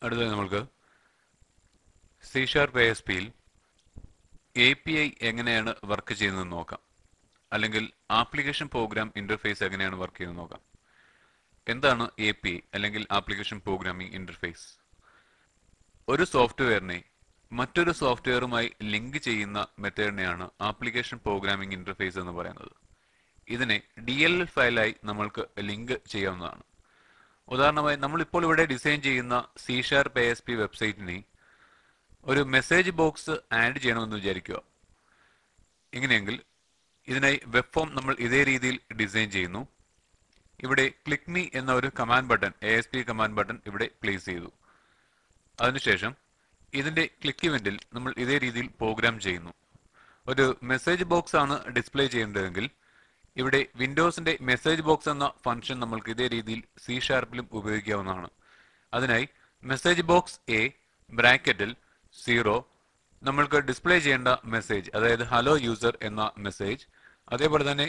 അടുത്തത് നമ്മൾക്ക് C sharp A S പിയിൽ എ പി ഐ എങ്ങനെയാണ് വർക്ക് ചെയ്യുന്നതെന്ന് നോക്കാം അല്ലെങ്കിൽ ആപ്ലിക്കേഷൻ പ്രോഗ്രാം ഇന്റർഫേസ് എങ്ങനെയാണ് വർക്ക് ചെയ്യുന്നത് നോക്കാം എന്താണ് എ പി ഐ അല്ലെങ്കിൽ ആപ്ലിക്കേഷൻ പ്രോഗ്രാമിംഗ് ഇന്റർഫേസ് ഒരു സോഫ്റ്റ്വെയറിനെ മറ്റൊരു സോഫ്റ്റ്വെയറുമായി ലിങ്ക് ചെയ്യുന്ന മെത്തേഡിനെയാണ് ആപ്ലിക്കേഷൻ പ്രോഗ്രാമിംഗ് ഇന്റർഫേസ് എന്ന് പറയുന്നത് ഇതിനെ ഡി എൽ എൽ ഫയലായി നമ്മൾക്ക് ലിങ്ക് ചെയ്യാവുന്നതാണ് ഉദാഹരണമായി നമ്മൾ ഇപ്പോൾ ഇവിടെ ഡിസൈൻ ചെയ്യുന്ന C sharp A S P വെബ്സൈറ്റിനെ ഒരു മെസ്സേജ് ബോക്സ് ആഡ് ചെയ്യണമെന്ന് വിചാരിക്കുക ഇങ്ങനെയെങ്കിൽ ഇതിനായി വെബ് ഫോം നമ്മൾ ഇതേ രീതിയിൽ ഡിസൈൻ ചെയ്യുന്നു ഇവിടെ ക്ലിക്ക് മീ എന്ന ഒരു command button A S P command button ഇവിടെ പ്ലേസ് ചെയ്തു അതിനുശേഷം ഇതിന്റെ ക്ലിക്ക് ഇവന്റിൽ നമ്മൾ ഇതേ രീതിയിൽ പ്രോഗ്രാം ചെയ്യുന്നു ഒരു മെസ്സേജ് ബോക്സ് ആണ് ഡിസ്പ്ലേ ചെയ്യേണ്ടതെങ്കിൽ ഇവിടെ വിൻഡോസിന്റെ മെസ്സേജ് ബോക്സ് എന്ന ഫംഗ്ഷൻ നമ്മൾക്ക് ഇതേ രീതിയിൽ സി ഷാർപ്പിലും ഉപയോഗിക്കാവുന്നതാണ് അതിനായി മെസ്സേജ് ബോക്സ് എ ബ്രാക്കറ്റിൽ സീറോ നമ്മൾക്ക് ഡിസ്പ്ലേ ചെയ്യേണ്ട മെസ്സേജ് അതായത് ഹലോ യൂസർ എന്ന മെസ്സേജ് അതേപോലെ തന്നെ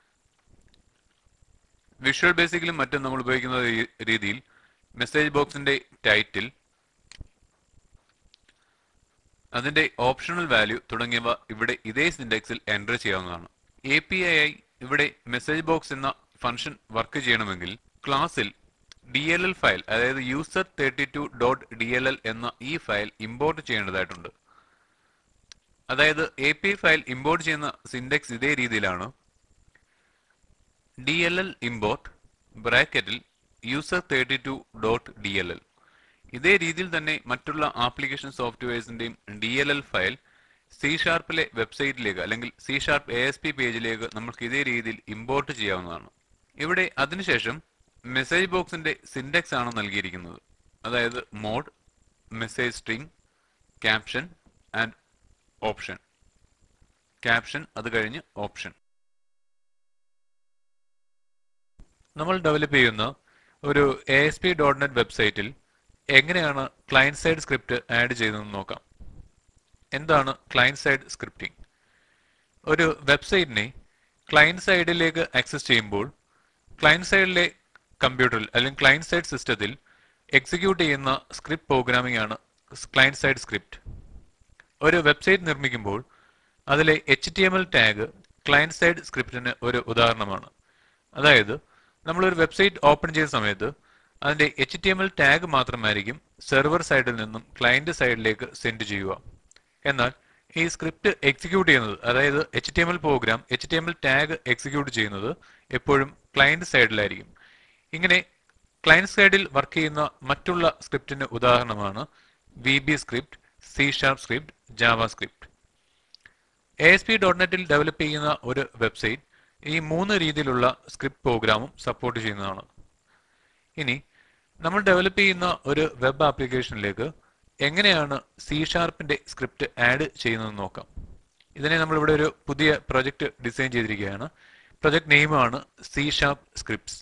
വിഷ്വൽ ബേസിക്കിലും മറ്റും നമ്മൾ ഉപയോഗിക്കുന്ന രീ- രീതിയിൽ മെസ്സേജ് ബോക്സിന്റെ ടൈറ്റിൽ അതിന്റെ ഓപ്ഷണൽ വാല്യൂ തുടങ്ങിയവ ഇവിടെ ഇതേ സിൻഡെക്സിൽ എൻ്റർ ചെയ്യാവുന്നതാണ് എ പി ഐ ആയി ഇവിടെ മെസ്സേജ് ബോക്സ് എന്ന ഫംഗ്ഷൻ വർക്ക് ചെയ്യണമെങ്കിൽ ക്ലാസ്സിൽ ഡി എൽ എൽ ഫയൽ അതായത് user thirty two dot D L L എന്ന ഈ ഫയൽ ഇമ്പോർട്ട് ചെയ്യേണ്ടതായിട്ടുണ്ട് അതായത് എ പി ഫയൽ ഇമ്പോർട്ട് ചെയ്യുന്ന സിൻഡെക്സ് ഇതേ രീതിയിലാണ് ഡി എൽ എൽ ഇമ്പോർട്ട് ബ്രാക്കറ്റിൽ user thirty two dot D L L ഇതേ രീതിയിൽ തന്നെ മറ്റുള്ള ആപ്ലിക്കേഷൻ സോഫ്റ്റ്വെയർസിന്റെയും D L L file C ഷാർപ്പിലെ വെബ്സൈറ്റിലേക്ക് അല്ലെങ്കിൽ C sharp A S P പേജിലേക്ക് നമുക്ക് ഇതേ രീതിയിൽ ഇമ്പോർട്ട് ചെയ്യാവുന്നതാണ് ഇവിടെ അതിനുശേഷം മെസ്സേജ് ബോക്സിന്റെ സിൻഡെക്സ് ആണ് നൽകിയിരിക്കുന്നത് അതായത് mode message string caption and option caption അത് കഴിഞ്ഞ് ഓപ്ഷൻ നമ്മൾ ഡെവലപ്പ് ചെയ്യുന്ന ഒരു A S P dot net വെബ്സൈറ്റിൽ എങ്ങനെയാണ് ക്ലയന്റ് സൈഡ് സ്ക്രിപ്റ്റ് ആഡ് ചെയ്തതെന്ന് നോക്കാം എന്താണ് ക്ലയന്റ് സൈഡ് സ്ക്രിപ്റ്റിംഗ് ഒരു വെബ്സൈറ്റിനെ ക്ലയന്റ് സൈഡിലേക്ക് ആക്സസ് ചെയ്യുമ്പോൾ ക്ലയന്റ് സൈഡിലെ കമ്പ്യൂട്ടറിൽ അല്ലെങ്കിൽ ക്ലയന്റ് സൈഡ് സിസ്റ്റത്തിൽ എക്സിക്യൂട്ട് ചെയ്യുന്ന സ്ക്രിപ്റ്റ് പ്രോഗ്രാമിംഗ് ആണ് ക്ലയന്റ് സൈഡ് സ്ക്രിപ്റ്റ് ഒരു വെബ്സൈറ്റ് നിർമ്മിക്കുമ്പോൾ അതിലെ H T M L tag client side സ്ക്രിപ്റ്റിന് ഒരു ഉദാഹരണമാണ് അതായത് നമ്മൾ ഒരു വെബ്സൈറ്റ് ഓപ്പൺ ചെയ്ത സമയത്ത് അതിന്റെ H T M L tag മാത്രമായിരിക്കും സെർവർ സൈഡിൽ നിന്നും ക്ലയന്റ് സൈഡിലേക്ക് സെൻഡ് ചെയ്യുക എന്നാൽ ഈ സ്ക്രിപ്റ്റ് എക്സിക്യൂട്ട് ചെയ്യുന്നത് അതായത് H T M L program H T M L tag execute ചെയ്യുന്നത് എപ്പോഴും ക്ലയന്റ് സൈഡിലായിരിക്കും ഇങ്ങനെ ക്ലയന്റ് സൈഡിൽ വർക്ക് ചെയ്യുന്ന മറ്റുള്ള സ്ക്രിപ്റ്റിന് ഉദാഹരണമാണ് V B script C sharp script JavaScript A S P dot നെറ്റിൽ ഡെവലപ്പ് ചെയ്യുന്ന ഒരു വെബ്സൈറ്റ് ഈ മൂന്ന് രീതിയിലുള്ള സ്ക്രിപ്റ്റ് പ്രോഗ്രാമും സപ്പോർട്ട് ചെയ്യുന്നതാണ് ഇനി നമ്മൾ ഡെവലപ്പ് ചെയ്യുന്ന ഒരു വെബ് ആപ്ലിക്കേഷനിലേക്ക് എങ്ങനെയാണ് സി ഷാർപ്പിന്റെ സ്ക്രിപ്റ്റ് ആഡ് ചെയ്യുന്നതെന്ന് നോക്കാം ഇതിനെ നമ്മൾ ഇവിടെ ഒരു പുതിയ പ്രൊജക്ട് ഡിസൈൻ ചെയ്തിരിക്കുകയാണ് പ്രൊജക്ട് നെയിമാണ് C sharp scripts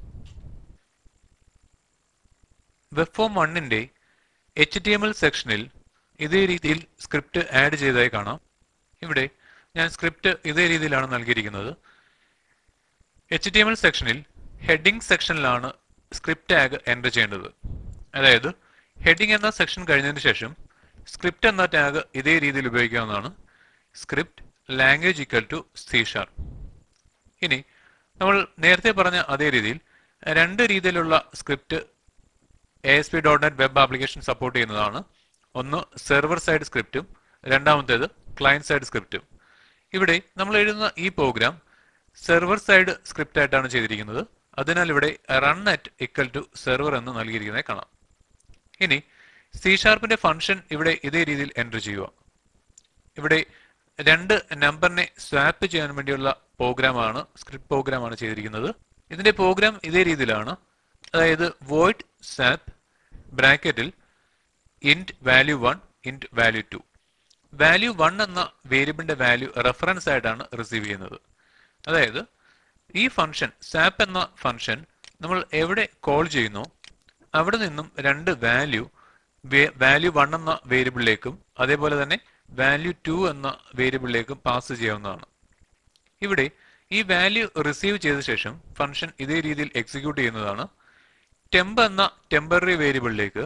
web form വണ്ണിന്റെ എച്ച് ടി എം എൽ സെക്ഷനിൽ ഇതേ രീതിയിൽ സ്ക്രിപ്റ്റ് ആഡ് ചെയ്തതായി കാണാം ഇവിടെ ഞാൻ സ്ക്രിപ്റ്റ് ഇതേ രീതിയിലാണ് നൽകിയിരിക്കുന്നത് എച്ച് ടി എം എൽ സെക്ഷനിൽ ഹെഡിംഗ് സെക്ഷനിലാണ് സ്ക്രിപ്റ്റ് ടാഗ് എൻ്റർ ചെയ്യേണ്ടത് അതായത് ഹെഡിംഗ് എന്ന സെക്ഷൻ കഴിഞ്ഞതിന് ശേഷം സ്ക്രിപ്റ്റ് എന്ന ടാഗ് ഇതേ രീതിയിൽ ഉപയോഗിക്കാവുന്നതാണ് script language equal to C sharp ഇനി നമ്മൾ നേരത്തെ പറഞ്ഞ അതേ രീതിയിൽ രണ്ട് രീതിയിലുള്ള script A S P dot net web application support ചെയ്യുന്നതാണ് ഒന്ന് സെർവർ സൈഡ് സ്ക്രിപ്റ്റും രണ്ടാമത്തേത് ക്ലയന്റ് സൈഡ് സ്ക്രിപ്റ്റും ഇവിടെ നമ്മൾ എഴുതുന്ന ഈ പ്രോഗ്രാം സെർവർ സൈഡ് സ്ക്രിപ്റ്റ് ആയിട്ടാണ് ചെയ്തിരിക്കുന്നത് അതിനാൽ ഇവിടെ run at equal to server എന്ന് നൽകിയിരിക്കുന്നത് കാണാം ഇനി സി ഷാർപ്പിന്റെ ഫംഗ്ഷൻ ഇവിടെ ഇതേ രീതിയിൽ എൻ്റർ ചെയ്യുക ഇവിടെ രണ്ട് നമ്പറിനെ സ്വാപ്പ് ചെയ്യാൻ വേണ്ടിയുള്ള പ്രോഗ്രാമാണ് സ്ക്രിപ്റ്റ് പ്രോഗ്രാമാണ് ചെയ്തിരിക്കുന്നത് ഇതിന്റെ പ്രോഗ്രാം ഇതേ രീതിയിലാണ് അതായത് വോയിഡ് സാപ്പ് ബ്രാക്കറ്റിൽ int value one int value two value one എന്ന വേരിയബിളിന്റെ വാല്യൂ റെഫറൻസ് ആയിട്ടാണ് റിസീവ് ചെയ്യുന്നത് അതായത് ഈ ഫംഗ്ഷൻ സാപ്പ് എന്ന ഫംഗ്ഷൻ നമ്മൾ എവിടെ കോൾ ചെയ്യുന്നു അവിടെ നിന്നും രണ്ട് വാല്യൂ വാല്യൂ വൺ എന്ന വേരിയബിളിലേക്കും അതേപോലെ തന്നെ വാല്യൂ ടു എന്ന വേരിയബിളിലേക്കും പാസ് ചെയ്യാവുന്നതാണ് ഇവിടെ ഈ വാല്യൂ റിസീവ് ചെയ്ത ശേഷം ഫംഗ്ഷൻ ഇതേ രീതിയിൽ എക്സിക്യൂട്ട് ചെയ്യുന്നതാണ് ടെമ്പ് എന്ന ടെമ്പററി വേരിയബിളിലേക്ക്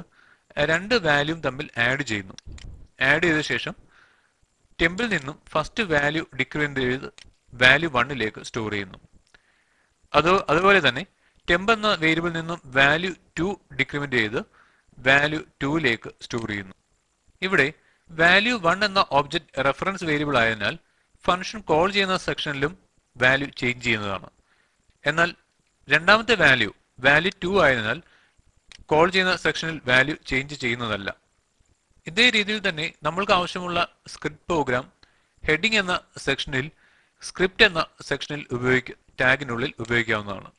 രണ്ട് വാല്യൂം തമ്മിൽ ആഡ് ചെയ്യുന്നു ആഡ് ചെയ്ത ശേഷം ടെമ്പിൽ നിന്നും ഫസ്റ്റ് വാല്യൂ ഡിക്രിമെന്റ് ചെയ്ത് വാല്യൂ വണ്ണിലേക്ക് സ്റ്റോർ ചെയ്യുന്നു അതോ അതുപോലെ തന്നെ ടെമ്പ് എന്ന വേരിയബിളിൽ നിന്നും വാല്യൂ ടു ഡിക്രിമെന്റ് ചെയ്ത് വാല്യൂ ടുവിലേക്ക് സ്റ്റോർ ചെയ്യുന്നു ഇവിടെ വാല്യൂ വൺ എന്ന ഒബ്ജക്റ്റ് റെഫറൻസ് വേരിയബിൾ ആയതിനാൽ ഫംഗ്ഷൻ കോൾ ചെയ്യുന്ന സെക്ഷനിലും വാല്യൂ ചേഞ്ച് ചെയ്യുന്നതാണ് എന്നാൽ രണ്ടാമത്തെ വാല്യൂ വാല്യൂ ടു ആയതിനാൽ കോൾ ചെയ്യുന്ന സെക്ഷനിൽ വാല്യൂ ചേഞ്ച് ചെയ്യുന്നതല്ല ഇതേ രീതിയിൽ തന്നെ നമ്മൾക്ക് ആവശ്യമുള്ള സ്ക്രിപ്റ്റ് പ്രോഗ്രാം ഹെഡിംഗ് എന്ന സെക്ഷനിൽ സ്ക്രിപ്റ്റ് എന്ന സെക്ഷനിൽ ഉപയോഗിക്ക ടാഗിനുള്ളിൽ ഉപയോഗിക്കാവുന്നതാണ്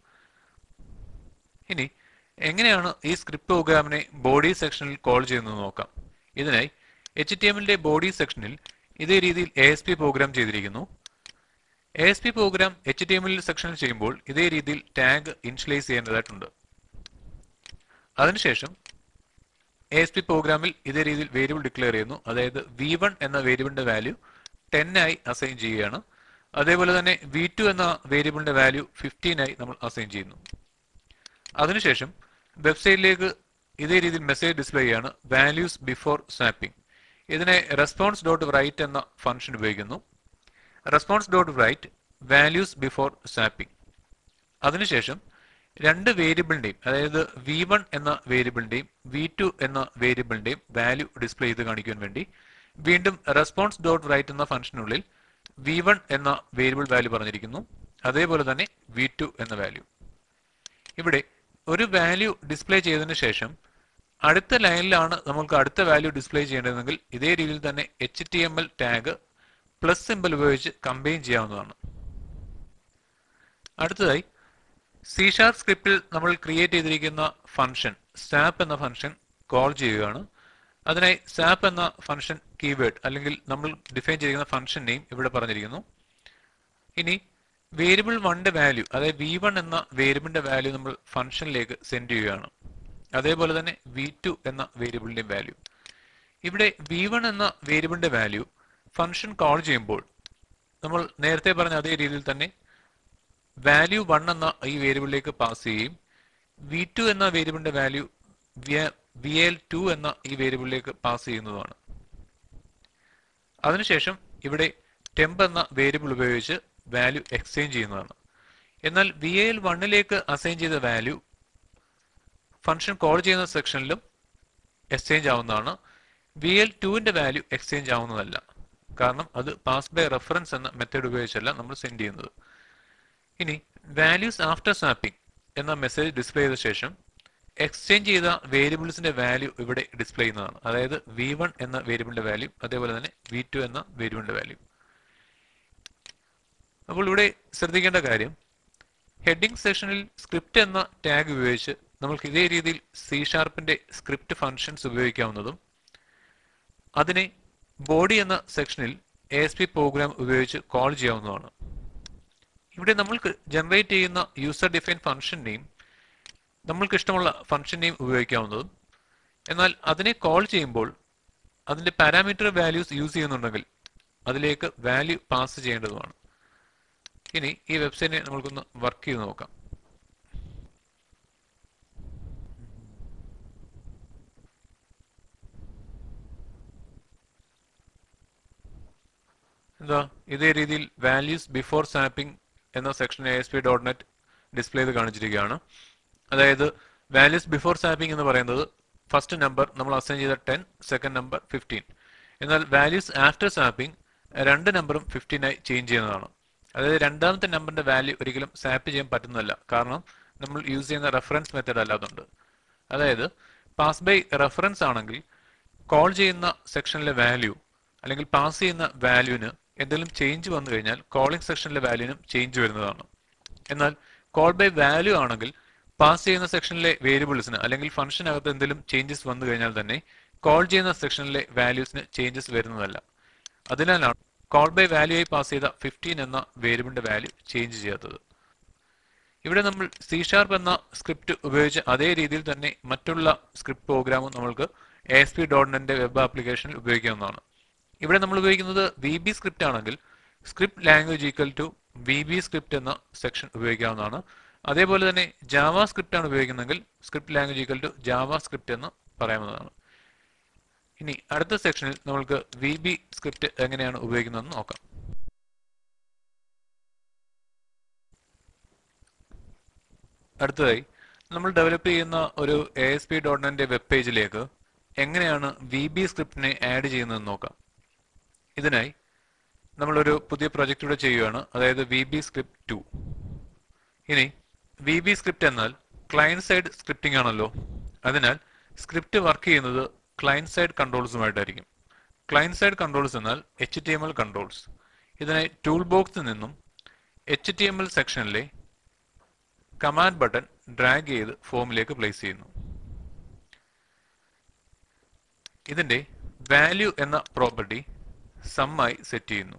ഇനി എങ്ങനെയാണ് ഈ സ്ക്രിപ്റ്റ് പ്രോഗ്രാമിനെ ബോഡി സെക്ഷനിൽ കോൾ ചെയ്യുന്നത് നോക്കാം ഇതിനായി എച്ച് ടി എമ്മിന്റെ ബോഡി സെക്ഷനിൽ ഇതേ രീതിയിൽ എ എസ് പി പ്രോഗ്രാം ചെയ്തിരിക്കുന്നു A S P program H T എമ്മിൽ സെക്ഷനിൽ ചെയ്യുമ്പോൾ ഇതേ രീതിയിൽ ടാഗ് ഇൻഷ്യലൈസ് ചെയ്യേണ്ടതായിട്ടുണ്ട് അതിനുശേഷം എ എസ് പി പ്രോഗ്രാമിൽ ഇതേ രീതിയിൽ വേരിയബിൾ ഡിക്ലെയർ ചെയ്യുന്നു അതായത് വി വൺ എന്ന വേരിയബിളിന്റെ വാല്യൂ ടെൻ ആയി അസൈൻ ചെയ്യുകയാണ് അതേപോലെ തന്നെ വി ടു എന്ന വേരിയബിളിന്റെ വാല്യൂ ഫിഫ്റ്റീൻ ആയി നമ്മൾ അസൈൻ ചെയ്യുന്നു അതിനുശേഷം വെബ്സൈറ്റിലേക്ക് ഇതേ രീതിയിൽ മെസ്സേജ് ഡിസ്പ്ലേ ചെയ്യാണ് വാല്യൂസ് ബിഫോർ സ്വാപ്പിംഗ് ഇതിനെ റെസ്പോൺസ് ഡോട്ട് റൈറ്റ് എന്ന ഫംഗ്ഷൻ ഉപയോഗിക്കുന്നു response dot write values before swapping അതിനുശേഷം രണ്ട് വേരിയബിളിന്റെയും അതായത് വി വൺ എന്ന വേരിയബിളിന്റെയും വി ടു എന്ന വേരിയബിളിന്റെയും വാല്യൂ ഡിസ്പ്ലേ ചെയ്ത് കാണിക്കാൻ വേണ്ടി വീണ്ടും റെസ്പോൺസ് ഡോട്ട് റൈറ്റ് എന്ന ഫംഗ്ഷനുള്ളിൽ വി വൺ എന്ന വേരിയബിൾ വാല്യൂ പറഞ്ഞിരിക്കുന്നു അതേപോലെ തന്നെ വി ടു എന്ന വാല്യൂ ഇവിടെ ഒരു വാല്യൂ ഡിസ്പ്ലേ ചെയ്തതിനു ശേഷം അടുത്ത ലൈനിലാണ് നമുക്ക് അടുത്ത വാല്യൂ ഡിസ്പ്ലേ ചെയ്യേണ്ടതെങ്കിൽ ഇതേ രീതിയിൽ തന്നെ H T M L tag plus symbol ഉപയോഗിച്ച് കമ്പൈൻ ചെയ്യാവുന്നതാണ് അടുത്തതായി സി ഷാർപ്പ് സ്ക്രിപ്റ്റിൽ നമ്മൾ ക്രിയേറ്റ് ചെയ്തിരിക്കുന്ന ഫംഗ്ഷൻ സാപ്പ് എന്ന ഫംഗ്ഷൻ കോൾ ചെയ്യുകയാണ് അതിനായി സാപ്പ് എന്ന ഫംഗ്ഷൻ കീവേഡ് അല്ലെങ്കിൽ നമ്മൾ ഡിഫൈൻ ചെയ്തിരിക്കുന്ന ഫംഗ്ഷൻ നെയിം ഇവിടെ പറഞ്ഞിരിക്കുന്നു ഇനി വേരിയബിൾ വണ്ണിന്റെ വാല്യൂ അതായത് വി വൺ എന്ന വേരിയബിളിന്റെ വാല്യൂ നമ്മൾ ഫംഗ്ഷനിലേക്ക് സെൻഡ് ചെയ്യുകയാണ് അതേപോലെ തന്നെ വി ടു എന്ന വേരിയബിളിന്റെ വാല്യൂ ഇവിടെ വി വൺ എന്ന വേരിയബിളിന്റെ വാല്യൂ ഫംഗ്ഷൻ കോൾ ചെയ്യുമ്പോൾ നമ്മൾ നേരത്തെ പറഞ്ഞ അതേ രീതിയിൽ തന്നെ വാല്യൂ വൺ എന്ന ഈ വേരിയബിളിലേക്ക് പാസ് ചെയ്യുകയും വി ടു എന്ന വേരിയബിളിന്റെ വാല്യൂ വി എൽ ടു എന്ന ഈ വേരിയബിളിലേക്ക് പാസ് ചെയ്യുന്നതാണ് അതിനുശേഷം ഇവിടെ ടെമ്പ് എന്ന വേരിയബിൾ ഉപയോഗിച്ച് വാല്യൂ എക്സ്ചേഞ്ച് ചെയ്യുന്നതാണ് എന്നാൽ വി എൽ വണ്ണിലേക്ക് അസൈൻ ചെയ്ത വാല്യൂ ഫംഗ്ഷൻ കോൾ ചെയ്യുന്ന സെക്ഷനിലും എക്സ്ചേഞ്ച് ആവുന്നതാണ് വി എൽ ടുവിന്റെ വാല്യൂ എക്സ്ചേഞ്ച് ആവുന്നതല്ല കാരണം അത് പാസ് ബൈ റെഫറൻസ് എന്ന മെത്തേഡ് ഉപയോഗിച്ചല്ല നമ്മൾ സെൻഡ് ചെയ്യുന്നത് ഇനി വാല്യൂസ് ആഫ്റ്റർ സ്വാപ്പിംഗ് എന്ന മെസ്സേജ് ഡിസ്പ്ലേ ചെയ്ത ശേഷം എക്സ്ചേഞ്ച് ചെയ്ത വേരിയബിൾസിന്റെ വാല്യൂ ഇവിടെ ഡിസ്പ്ലേ ചെയ്യുന്നതാണ് അതായത് വി വൺ എന്ന വേരിയബിളിന്റെ വാല്യൂ അതേപോലെ തന്നെ വി ടു എന്ന വേരിയബിളിന്റെ വാല്യൂ അപ്പോൾ ഇവിടെ ശ്രദ്ധിക്കേണ്ട കാര്യം ഹെഡിംഗ് സെക്ഷനിൽ സ്ക്രിപ്റ്റ് എന്ന ടാഗ് ഉപയോഗിച്ച് നമുക്ക് ഇതേ രീതിയിൽ സി ഷാർപ്പിന്റെ സ്ക്രിപ്റ്റ് ഫങ്ഷൻസ് ഉപയോഗിക്കാവുന്നതും അതിനെ ബോഡി എന്ന സെക്ഷനിൽ എ എസ് പി പ്രോഗ്രാം ഉപയോഗിച്ച് കോൾ ചെയ്യാവുന്നതാണ് ഇവിടെ നമ്മൾക്ക് ജനറേറ്റ് ചെയ്യുന്ന യൂസർ ഡിഫൈൻ ഫംഗ്ഷൻ നെയിം നമ്മൾക്ക് ഇഷ്ടമുള്ള ഫംഗ്ഷൻ നെയിം ഉപയോഗിക്കാവുന്നതും എന്നാൽ അതിനെ കോൾ ചെയ്യുമ്പോൾ അതിന്റെ പാരാമീറ്റർ വാല്യൂസ് യൂസ് ചെയ്യുന്നുണ്ടെങ്കിൽ അതിലേക്ക് വാല്യൂ പാസ് ചെയ്യേണ്ടതുമാണ് ഇനി ഈ വെബ്സൈറ്റിനെ നമ്മൾക്കൊന്ന് വർക്ക് ചെയ്ത് നോക്കാം എന്താ ഇതേ രീതിയിൽ വാല്യൂസ് ബിഫോർ സാപ്പിംഗ് എന്ന section A S P dot net display ചെയ്ത് കാണിച്ചിരിക്കുകയാണ് അതായത് വാല്യൂസ് ബിഫോർ സാപ്പിംഗ് എന്ന് പറയുന്നത് ഫസ്റ്റ് നമ്പർ നമ്മൾ അസൈൻ ചെയ്ത ടെൻ സെക്കൻഡ് നമ്പർ ഫിഫ്റ്റീൻ എന്നാൽ വാല്യൂസ് ആഫ്റ്റർ സാപ്പിംഗ് രണ്ട് നമ്പറും ഫിഫ്റ്റീൻ ആയി ചേഞ്ച് ചെയ്യുന്നതാണ് അതായത് രണ്ടാമത്തെ നമ്പറിന്റെ വാല്യൂ ഒരിക്കലും സാപ്പ് ചെയ്യാൻ പറ്റുന്നതല്ല കാരണം നമ്മൾ യൂസ് ചെയ്യുന്ന റെഫറൻസ് മെത്തേഡ് അല്ലാതുണ്ട് അതായത് പാസ് ബൈ റെഫറൻസ് ആണെങ്കിൽ കോൾ ചെയ്യുന്ന സെക്ഷനിലെ വാല്യൂ അല്ലെങ്കിൽ പാസ് ചെയ്യുന്ന വാല്യൂവിന് എന്തെങ്കിലും ചേഞ്ച് വന്നു കഴിഞ്ഞാൽ കോളിംഗ് സെക്ഷനിലെ വാല്യൂവിനും ചേഞ്ച് വരുന്നതാണ് എന്നാൽ കോൾ ബൈ വാല്യൂ ആണെങ്കിൽ പാസ് ചെയ്യുന്ന സെക്ഷനിലെ വേരിയബിൾസിന് അല്ലെങ്കിൽ ഫംഗ്ഷനകത്ത് എന്തെങ്കിലും ചേഞ്ചസ് വന്നു കഴിഞ്ഞാൽ തന്നെ കോൾ ചെയ്യുന്ന സെക്ഷനിലെ വാല്യൂസിന് ചേഞ്ചസ് വരുന്നതല്ല അതിനാലാണ് കോൾ ബൈ വാല്യൂ ആയി പാസ് ചെയ്ത ഫിഫ്റ്റീൻ എന്ന വേരിയബിളിന്റെ വാല്യൂ ചേഞ്ച് ചെയ്യാത്തത് ഇവിടെ നമ്മൾ സി ഷാർപ്പ് എന്ന സ്ക്രിപ്റ്റ് ഉപയോഗിച്ച് അതേ രീതിയിൽ തന്നെ മറ്റുള്ള സ്ക്രിപ്റ്റ് പ്രോഗ്രാമും നമ്മൾക്ക് എ എസ് പി ഡോട്ട് നെറ്റിന്റെ വെബ് ആപ്ലിക്കേഷനിൽ ഉപയോഗിക്കാവുന്നതാണ് ഇവിടെ നമ്മൾ ഉപയോഗിക്കുന്നത് വി ബി സ്ക്രിപ്റ്റ് ആണെങ്കിൽ script language equal to V B script എന്ന സെക്ഷൻ ഉപയോഗിക്കാവുന്നതാണ് അതേപോലെ തന്നെ ജാവ സ്ക്രിപ്റ്റ് ആണ് ഉപയോഗിക്കുന്നതെങ്കിൽ script language equal to JavaScript എന്ന് പറയാവുന്നതാണ് ഇനി അടുത്ത സെക്ഷനിൽ നമ്മൾക്ക് വി ബി സ്ക്രിപ്റ്റ് എങ്ങനെയാണ് ഉപയോഗിക്കുന്നതെന്ന് നോക്കാം അടുത്തതായി നമ്മൾ ഡെവലപ്പ് ചെയ്യുന്ന ഒരു എ എസ് പി ഡോട്ട് നെറ്റിന്റെ വെബ് പേജിലേക്ക് എങ്ങനെയാണ് വി ബി സ്ക്രിപ്റ്റിനെ ആഡ് ചെയ്യുന്നതെന്ന് നോക്കാം ഇതിനായി നമ്മളൊരു പുതിയ പ്രൊജക്റ്റ് ഇവിടെ ചെയ്യുകയാണ് അതായത് വി ബി സ്ക്രിപ്റ്റ് ടു ഇനി വി ബി സ്ക്രിപ്റ്റ് എന്നാൽ ക്ലയന്റ് സൈഡ് സ്ക്രിപ്റ്റിംഗ് ആണല്ലോ അതിനാൽ സ്ക്രിപ്റ്റ് വർക്ക് ചെയ്യുന്നത് ക്ലയന്റ് സൈഡ് കൺട്രോൾസുമായിട്ടായിരിക്കും ക്ലയന്റ് സൈഡ് കൺട്രോൾസ് എന്നാൽ H T M L controls ഇതിനായി ടൂൾ ബോക്സിൽ നിന്നും എച്ച് ടി എം എൽ സെക്ഷനിലെ കമാൻഡ് ബട്ടൺ ഡ്രാഗ് ചെയ്ത് ഫോമിലേക്ക് പ്ലേസ് ചെയ്യുന്നു ഇതിന്റെ വാല്യൂ എന്ന പ്രോപ്പർട്ടി സമ്മായി സെറ്റ് ചെയ്യുന്നു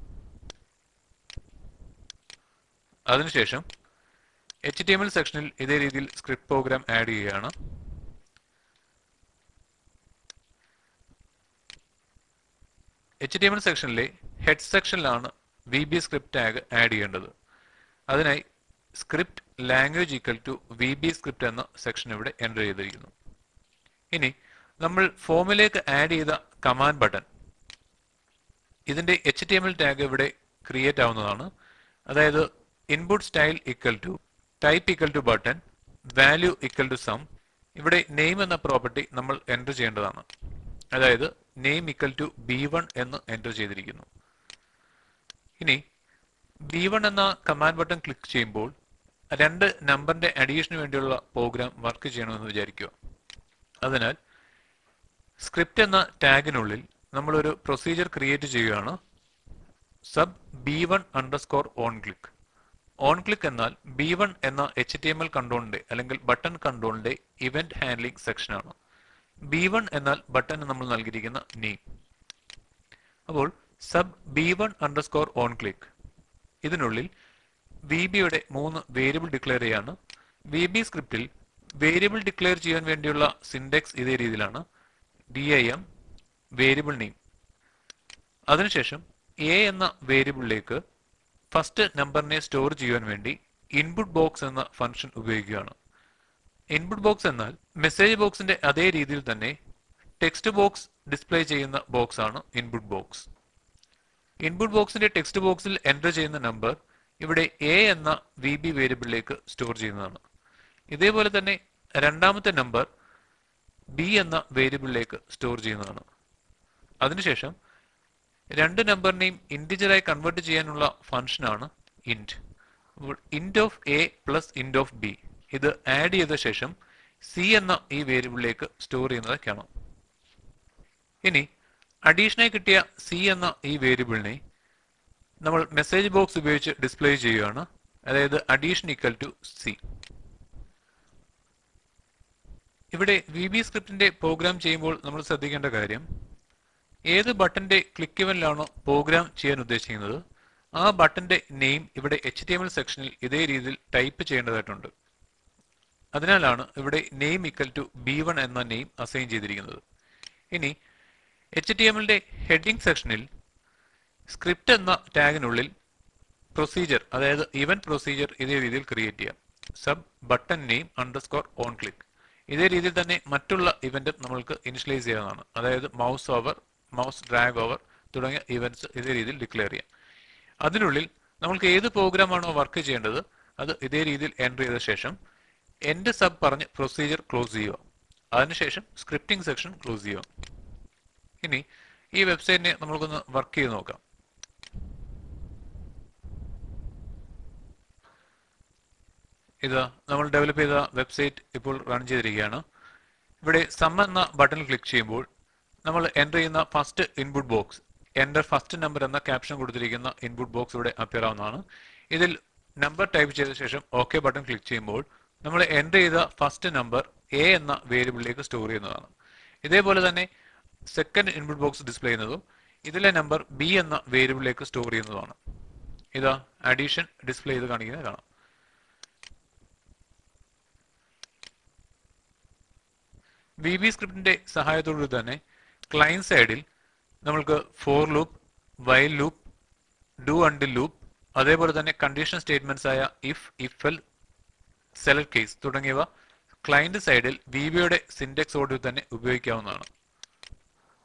അതിനുശേഷം എച്ച് ടി എം എൽ സെക്ഷനിൽ ഇതേ രീതിയിൽ സ്ക്രിപ്റ്റ് പ്രോഗ്രാം ആഡ് ചെയ്യുകയാണ് എച്ച് ടി എം എൽ സെക്ഷനിലെ ഹെഡ് സെക്ഷനിലാണ് V B script tag add ചെയ്യേണ്ടത് അതിനായി script language equal to V B script എന്ന സെക്ഷൻ ഇവിടെ എൻ്റർ ചെയ്തിരിക്കുന്നു ഇനി നമ്മൾ ഫോമിലേക്ക് ആഡ് ചെയ്ത കമാൻഡ് ബട്ടൺ ഇതിന്റെ H T M L tag ഇവിടെ ക്രിയേറ്റ് ആവുന്നതാണ് അതായത് input style equal to type equal to button value equal to sum ഇവിടെ നെയിം എന്ന പ്രോപ്പർട്ടി നമ്മൾ എൻ്റർ ചെയ്യേണ്ടതാണ് അതായത് name equal to B one എന്ന് എൻ്റർ ചെയ്തിരിക്കുന്നു ഇനി ബി വൺ എന്ന കമാൻഡ് ബട്ടൺ ക്ലിക്ക് ചെയ്യുമ്പോൾ രണ്ട് നമ്പറിന്റെ അഡീഷന് വേണ്ടിയുള്ള പ്രോഗ്രാം വർക്ക് ചെയ്യണമെന്ന് വിചാരിക്കുക അതിനാൽ സ്ക്രിപ്റ്റ് എന്ന ടാഗിനുള്ളിൽ നമ്മളൊരു പ്രൊസീജിയർ ക്രിയേറ്റ് ചെയ്യുകയാണ് sub B one underscore on click on click എന്നാൽ ബി വൺ എന്ന എച്ച് ടി എം എൽ കൺട്രോളിന്റെ അല്ലെങ്കിൽ ബട്ടൺ കൺട്രോളിന്റെ ഇവന്റ് ഹാൻഡ്ലിംഗ് സെക്ഷനാണ് ബി വൺ എന്നാൽ ബട്ടൺ നമ്മൾ നൽകിയിരിക്കുന്ന നെയിം അപ്പോൾ sub B one underscore on click ഇതിനുള്ളിൽ വി ബിയുടെ മൂന്ന് വേരിയബിൾ ഡിക്ലെയർ ചെയ്യാണ് വി ബി സ്ക്രിപ്റ്റിൽ വേരിയബിൾ ഡിക്ലെയർ ചെയ്യാൻ വേണ്ടിയുള്ള സിൻഡെക്സ് ഇതേ രീതിയിലാണ് D I M variable name അതിനുശേഷം എ എന്ന വേരിയബിളിലേക്ക് ഫസ്റ്റ് നമ്പറിനെ സ്റ്റോർ ചെയ്യാൻ വേണ്ടി ഇൻപുട്ട് ബോക്സ് എന്ന ഫംഗ്ഷൻ ഉപയോഗിക്കുകയാണ് ഇൻപുട്ട് ബോക്സ് എന്നാൽ മെസ്സേജ് ബോക്സിന്റെ അതേ രീതിയിൽ തന്നെ ടെക്സ്റ്റ് ബോക്സ് ഡിസ്പ്ലേ ചെയ്യുന്ന ബോക്സ് ആണ് ഇൻപുട്ട് ബോക്സ് ഇൻപുട്ട് ബോക്സിന്റെ ടെക്സ്റ്റ് ബോക്സിൽ എൻ്റർ ചെയ്യുന്ന നമ്പർ ഇവിടെ എ എന്ന വി ബി വേരിയബിളിലേക്ക് സ്റ്റോർ ചെയ്യുന്നതാണ് ഇതേപോലെ തന്നെ രണ്ടാമത്തെ നമ്പർ ബി എന്ന വേരിയബിളിലേക്ക് സ്റ്റോർ ചെയ്യുന്നതാണ് അതിനുശേഷം രണ്ട് നമ്പറിനെയും ഇൻറ്റിജറായി കൺവേർട്ട് ചെയ്യാനുള്ള ഫംഗ്ഷനാണ് ഇൻറ്റ് അപ്പോൾ int of A plus int of B ഇത് ആഡ് ചെയ്ത ശേഷം സി എന്ന ഈ വേരിയബിളിലേക്ക് സ്റ്റോർ ചെയ്യുന്നത് കാണാം ഇനി അഡീഷനായി കിട്ടിയ സി എന്ന ഈ വേരിയബിളിനെ നമ്മൾ മെസ്സേജ് ബോക്സ് ഉപയോഗിച്ച് ഡിസ്പ്ലേ ചെയ്യുകയാണ് അതായത് അഡീഷൻ ഈക്വൽ ടു സി ഇവിടെ വി ബി സ്ക്രിപ്റ്റിന്റെ പ്രോഗ്രാം ചെയ്യുമ്പോൾ നമ്മൾ ശ്രദ്ധിക്കേണ്ട കാര്യം ഏത് ബട്ടന്റെ ക്ലിക്ക് ഇവനിലാണോ പ്രോഗ്രാം ചെയ്യാൻ ഉദ്ദേശിക്കുന്നത് ആ ബട്ടന്റെ നെയിം ഇവിടെ എച്ച് ടി എം എൽ സെക്ഷനിൽ ഇതേ രീതിയിൽ ടൈപ്പ് ചെയ്യേണ്ടതായിട്ടുണ്ട് അതിനാലാണ് ഇവിടെ name equal to B one എന്ന നെയിം അസൈൻ ചെയ്തിരിക്കുന്നത് ഇനി എച്ച് ടി എമ്മിന്റെ ഹെഡിംഗ് സെക്ഷനിൽ സ്ക്രിപ്റ്റ് എന്ന ടാഗിനുള്ളിൽ പ്രൊസീജിയർ അതായത് ഇവന്റ് പ്രൊസീജിയർ ഇതേ രീതിയിൽ ക്രിയേറ്റ് ചെയ്യാം sub button name underscore on click ഇതേ രീതിയിൽ തന്നെ മറ്റുള്ള ഇവന്റും നമ്മൾക്ക് ഇനിഷ്യലൈസ് ചെയ്യാവുന്നതാണ് അതായത് mouse over mouse drag over തുടങ്ങിയ ഇവന്റ്സ് ഇതേ രീതിയിൽ ഡിക്ലെയർ ചെയ്യാം അതിനുള്ളിൽ നമ്മൾക്ക് ഏത് പ്രോഗ്രാമാണോ വർക്ക് ചെയ്യേണ്ടത് അത് ഇതേ രീതിയിൽ എൻ്റർ ചെയ്ത ശേഷം എൻഡ് സബ് പറഞ്ഞ് പ്രൊസീജിയർ ക്ലോസ് ചെയ്യുക അതിനുശേഷം സ്ക്രിപ്റ്റിംഗ് സെക്ഷൻ ക്ലോസ് ചെയ്യുക ഇനി ഈ വെബ്സൈറ്റിനെ നമ്മൾക്കൊന്ന് വർക്ക് ചെയ്ത് നോക്കാം ഇത് നമ്മൾ ഡെവലപ്പ് ചെയ്ത വെബ്സൈറ്റ് ഇപ്പോൾ റൺ ചെയ്തിരിക്കുകയാണ് ഇവിടെ സം എന്ന ബട്ടൺ ക്ലിക്ക് ചെയ്യുമ്പോൾ നമ്മൾ എൻ്റർ ചെയ്യുന്ന first input box enter first number എന്ന ക്യാപ്ഷൻ കൊടുത്തിരിക്കുന്ന ഇൻപുട്ട് ബോക്സ് ഇവിടെ അപ്പിയർ ആവുന്നതാണ് ഇതിൽ നമ്പർ ടൈപ്പ് ചെയ്ത ശേഷം ഓക്കെ ബട്ടൺ ക്ലിക്ക് ചെയ്യുമ്പോൾ നമ്മൾ എൻ്റർ ചെയ്ത ഫസ്റ്റ് നമ്പർ എ എന്ന വേരിയബിളിലേക്ക് സ്റ്റോർ ചെയ്യുന്നതാണ് ഇതേപോലെ തന്നെ സെക്കൻഡ് ഇൻപുട്ട് ബോക്സ് ഡിസ്പ്ലേ ചെയ്യുന്നതും ഇതിലെ നമ്പർ ബി എന്ന വേരിയബിളിലേക്ക് സ്റ്റോർ ചെയ്യുന്നതുമാണ് ഇതാ അഡീഷൻ ഡിസ്പ്ലേ ചെയ്ത് കാണിക്കുന്നത് കാണാം വി ബി സ്ക്രിപ്റ്റിന്റെ സഹായത്തോടു തന്നെ ക്ലയന്റ് സൈഡിൽ നമ്മൾക്ക് for loop while loop do until loop അതേപോലെ തന്നെ കണ്ടീഷൻ സ്റ്റേറ്റ്മെന്റ്സ് ആയ ഇഫ് ഇഫൽ സെലക്ട് കേസ് തുടങ്ങിയവ ക്ലയന്റ് സൈഡിൽ വി ബിയുടെ സിൻഡെക്സോട് തന്നെ ഉപയോഗിക്കാവുന്നതാണ്